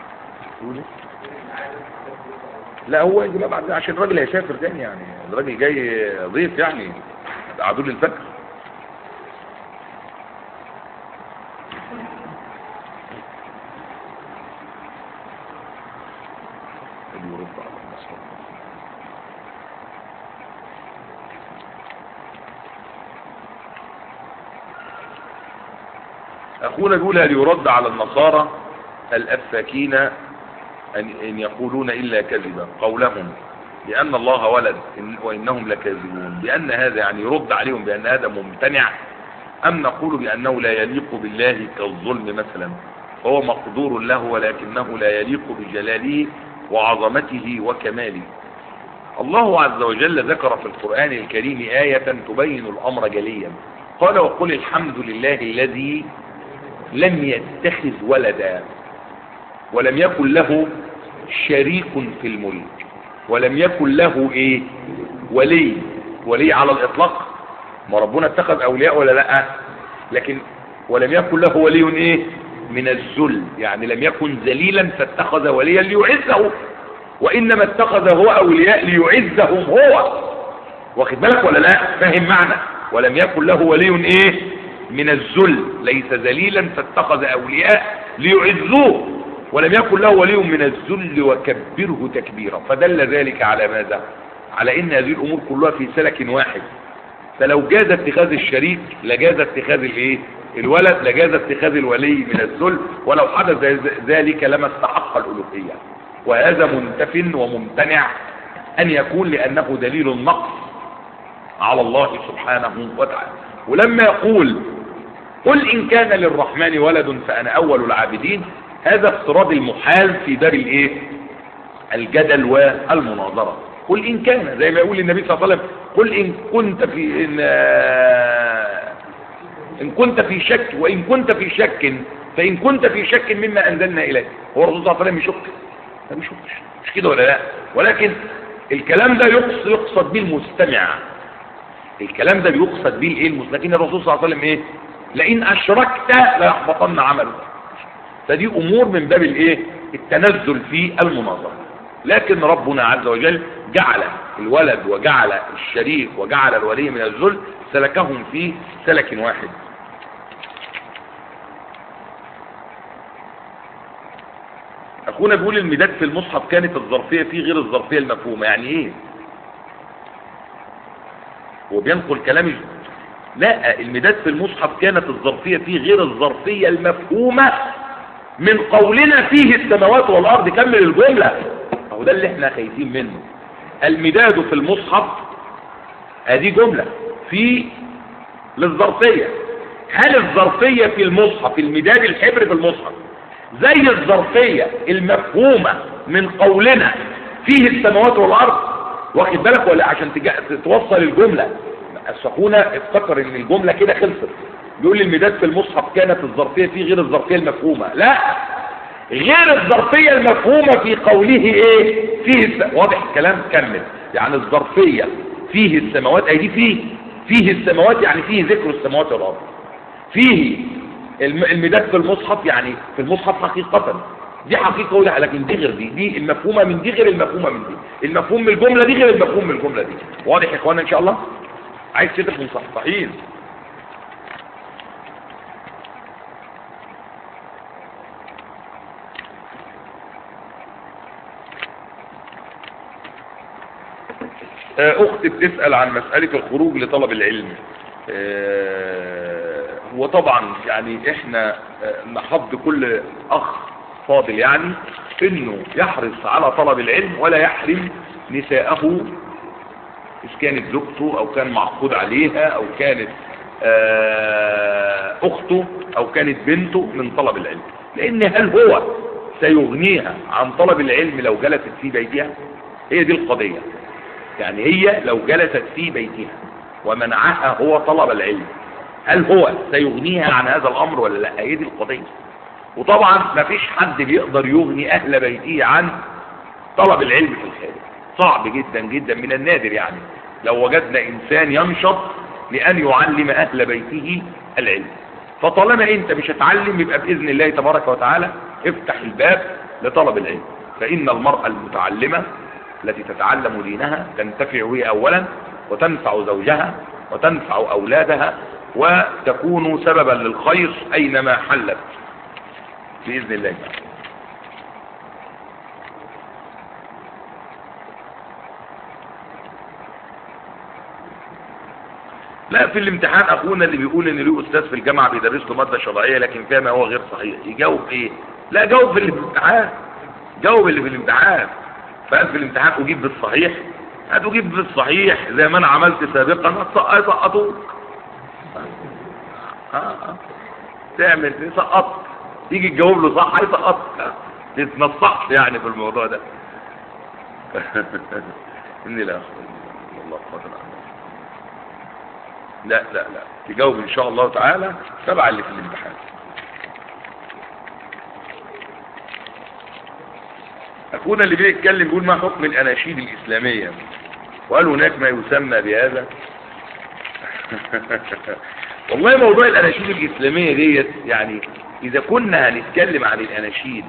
لا هو يجي بقى بعد عشان الراجل هيسافر تاني يعني الراجل جاي ضيف يعني قعدوا لي الفجر يرد على النصارى. أخونا يقول هل يرد على النصارى الأفاكين أن أن يقولون إلا كذبا قولهم بأن الله ولد إن- وإنهم لكاذبون بأن هذا يعني يرد عليهم بأن هذا ممتنع أم نقول بأنه لا يليق بالله كالظلم مثلا فهو مقدور له ولكنه لا يليق بجلاله وعظمته وكماله الله عز وجل ذكر في القرآن الكريم آية تبين الأمر جليا قال وقل الحمد لله الذي لم يتخذ ولدا ولم يكن له شريك في الملك ولم يكن له ايه ولي ولي على الاطلاق ما ربنا اتخذ اولياء ولا لا لكن ولم يكن له ولي ايه من الذل يعني لم يكن ذليلا فاتخذ وليا ليعزه وانما اتخذ هو اولياء ليعزهم هو واخد بالك ولا لا فاهم معنى ولم يكن له ولي ايه من الذل ليس ذليلا فاتخذ اولياء ليعزوه ولم يكن له ولي من الذل وكبره تكبيرا فدل ذلك على ماذا على ان هذه الامور كلها في سلك واحد فلو جاز اتخاذ الشريك لجاز اتخاذ الايه الولد لجاز اتخاذ الولي من الذل ولو حدث ذلك لما استحق الالوهيه وهذا منتف وممتنع ان يكون لانه دليل النقص على الله سبحانه وتعالى ولما يقول قل ان كان للرحمن ولد فانا اول العابدين هذا افتراض المحال في باب الايه الجدل والمناظره قل ان كان زي ما يقول النبي صلى الله عليه وسلم قل ان كنت في ان ان كنت في شك وان كنت في شك فان كنت في شك مما انزلنا اليك هو الرسول صلى الله عليه وسلم يشك لا مش مش كده ولا لا ولكن الكلام ده يقصد يقصد به المستمع الكلام ده بيقصد به الايه المس- لكن الرسول صلى الله عليه وسلم ايه لئن اشركت ليحبطن عملك فدي امور من باب الايه التنزل في المناظره لكن ربنا عز وجل جعل الولد وجعل الشريك وجعل الولي من الذل سلكهم في سلك واحد اخونا بيقول المداد في المصحف كانت الظرفيه فيه غير الظرفيه المفهومه يعني ايه وبينقل كلام الج- لا المداد في المصحف كانت الظرفيه فيه غير الظرفيه المفهومه من قولنا فيه السماوات والارض كمل الجمله اهو ده اللي احنا خايفين منه المداد في المصحف ادي جمله في للظرفيه هل الظرفيه في المصحف المداد الحبر في المصحف زي الظرفيه المفهومه من قولنا فيه السماوات والارض واخد بالك ولا عشان تجا- توصل الجمله السخونه افتكر ان الجمله كده خلصت بيقول لي المداد في المصحف كانت الظرفيه فيه غير الظرفيه المفهومه لا غير الظرفيه المفهومه في قوله ايه فيه الس... واضح الكلام كمل يعني الظرفيه فيه السماوات اي دي فيه فيه السماوات يعني فيه ذكر السماوات والارض فيه الم- المداد في المصحف يعني في المصحف حقيقة دي حقيقة ولا لكن دي غير دي دي المفهومة من دي غير المفهومة من دي المفهوم من الجملة دي غير المفهوم من الجملة دي واضح يا اخوانا ان شاء الله عايز كده مصحصحين آه، اختي بتسأل عن مسألة الخروج لطلب العلم آه، هو طبعا يعني احنا آه، نحض كل اخ فاضل يعني انه يحرص على طلب العلم ولا يحرم نساءه إذ كانت زوجته أو كان معقود عليها أو كانت آه، أخته أو كانت بنته من طلب العلم لأن هل هو سيغنيها عن طلب العلم لو جلست في بيتها هي دي القضية يعني هي لو جلست في بيتها ومنعها هو طلب العلم هل هو سيغنيها عن هذا الأمر ولا لا هي دي القضية وطبعا ما فيش حد بيقدر يغني أهل بيته عن طلب العلم في الخارج صعب جدا جدا من النادر يعني لو وجدنا إنسان ينشط لأن يعلم أهل بيته العلم فطالما أنت مش هتعلم يبقى بإذن الله تبارك وتعالى افتح الباب لطلب العلم فإن المرأة المتعلمة التي تتعلم دينها تنتفع هي أولا وتنفع زوجها وتنفع أولادها وتكون سببا للخير أينما حلت بإذن الله تعالى لا في الامتحان اخونا اللي بيقول ان له استاذ في الجامعه بيدرس له ماده شرعيه لكن فيها ما هو غير صحيح يجاوب ايه لا جاوب في الامتحان جاوب اللي في الامتحان فقال في الامتحان اجيب بالصحيح هتجيب بالصحيح زي ما انا عملت سابقا هيسقطوك تعمل يسقط تيجي تجاوب له صح هيسقط تتنصحش يعني في الموضوع ده اني لا الله قدر لا لا لا تجاوب ان شاء الله تعالى تبع اللي في الامتحان اخونا اللي بيتكلم بيقول ما حكم الاناشيد الاسلاميه وقال هناك ما يسمى بهذا والله موضوع الاناشيد الاسلاميه ديت يعني اذا كنا هنتكلم عن الاناشيد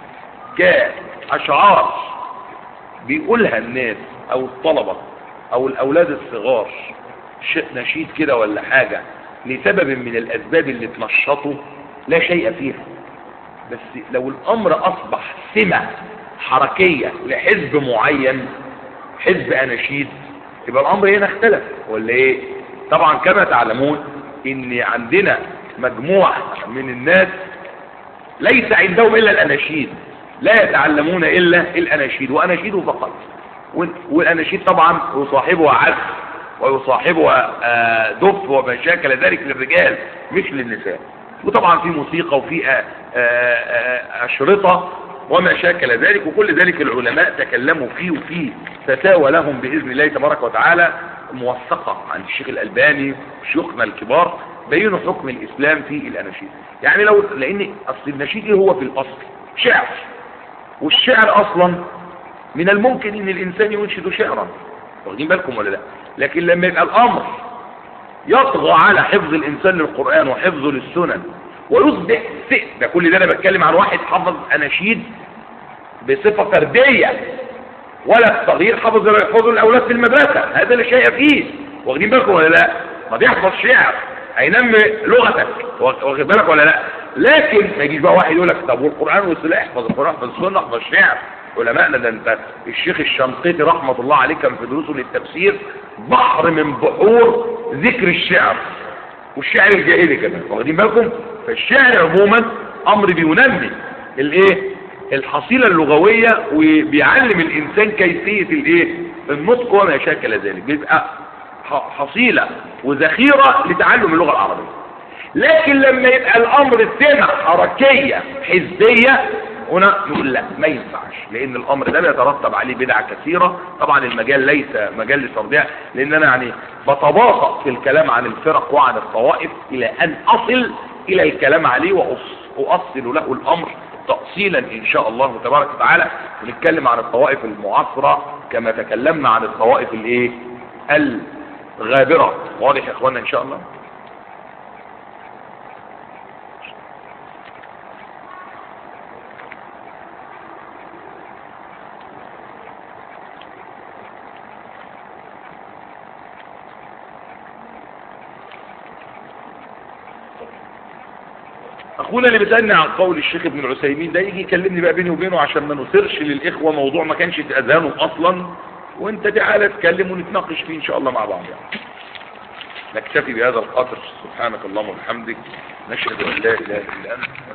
كاشعار بيقولها الناس او الطلبه او الاولاد الصغار شيء نشيد كده ولا حاجة لسبب من الأسباب اللي تنشطه لا شيء فيها بس لو الأمر أصبح سمة حركية لحزب معين حزب أناشيد يبقى الأمر هنا اختلف ولا إيه طبعا كما تعلمون إن عندنا مجموعة من الناس ليس عندهم إلا الأناشيد لا يتعلمون إلا الأناشيد وأناشيد فقط والأناشيد طبعا يصاحبها عزف ويصاحبها دف وما شاكل ذلك للرجال مش للنساء وطبعا في موسيقى وفي أشرطة وما شاكل ذلك وكل ذلك العلماء تكلموا فيه وفي فتاوى لهم بإذن الله تبارك وتعالى موثقة عن الشيخ الألباني وشيوخنا الكبار بينوا حكم الإسلام في الأناشيد يعني لو لأن أصل النشيد إيه هو في الأصل شعر والشعر أصلا من الممكن ان الانسان ينشد شعرا واخدين بالكم ولا لا لكن لما يبقى الامر يطغى على حفظ الانسان للقرآن وحفظه للسنن ويصبح سئ ده كل ده انا بتكلم عن واحد حفظ اناشيد بصفة فردية ولا الصغير حفظ ما يحفظه الاولاد في المدرسة هذا اللي شيء فيه واخدين بالكم ولا لا ما بيحفظ شعر هينمي لغتك واخد بالك ولا لا لكن ما يجيش بقى واحد يقول لك طب والقرآن والسنة احفظ القرآن احفظ السنة احفظ الشعر علماءنا ده انت الشيخ الشنقيطي رحمة الله عليه كان في دروسه للتفسير بحر من بحور ذكر الشعر والشعر الجاهلي كمان واخدين بالكم فالشعر عموما امر بينمي الايه الحصيلة اللغوية وبيعلم الانسان كيفية الايه النطق وما شاكل ذلك بيبقى حصيلة وذخيرة لتعلم اللغة العربية لكن لما يبقى الامر سمة حركية حزبية هنا نقول لا ما ينفعش لان الامر ده بيترتب عليه بدع كثيرة طبعا المجال ليس مجال لتربيع لان انا يعني بتباطأ في الكلام عن الفرق وعن الطوائف الى ان اصل الى الكلام عليه واؤصل له الامر تأصيلا ان شاء الله تبارك وتعالى ونتكلم عن الطوائف المعاصرة كما تكلمنا عن الطوائف الايه الغابرة واضح يا اخوانا ان شاء الله اخونا اللي بيسالني عن قول الشيخ ابن العثيمين ده يجي يكلمني بقى بيني وبينه عشان ما نثيرش للاخوه موضوع ما كانش في اذهانهم اصلا وانت تعالى اتكلم ونتناقش فيه ان شاء الله مع بعض يعني. نكتفي بهذا القدر سبحانك اللهم وبحمدك نشهد ان لا اله الا انت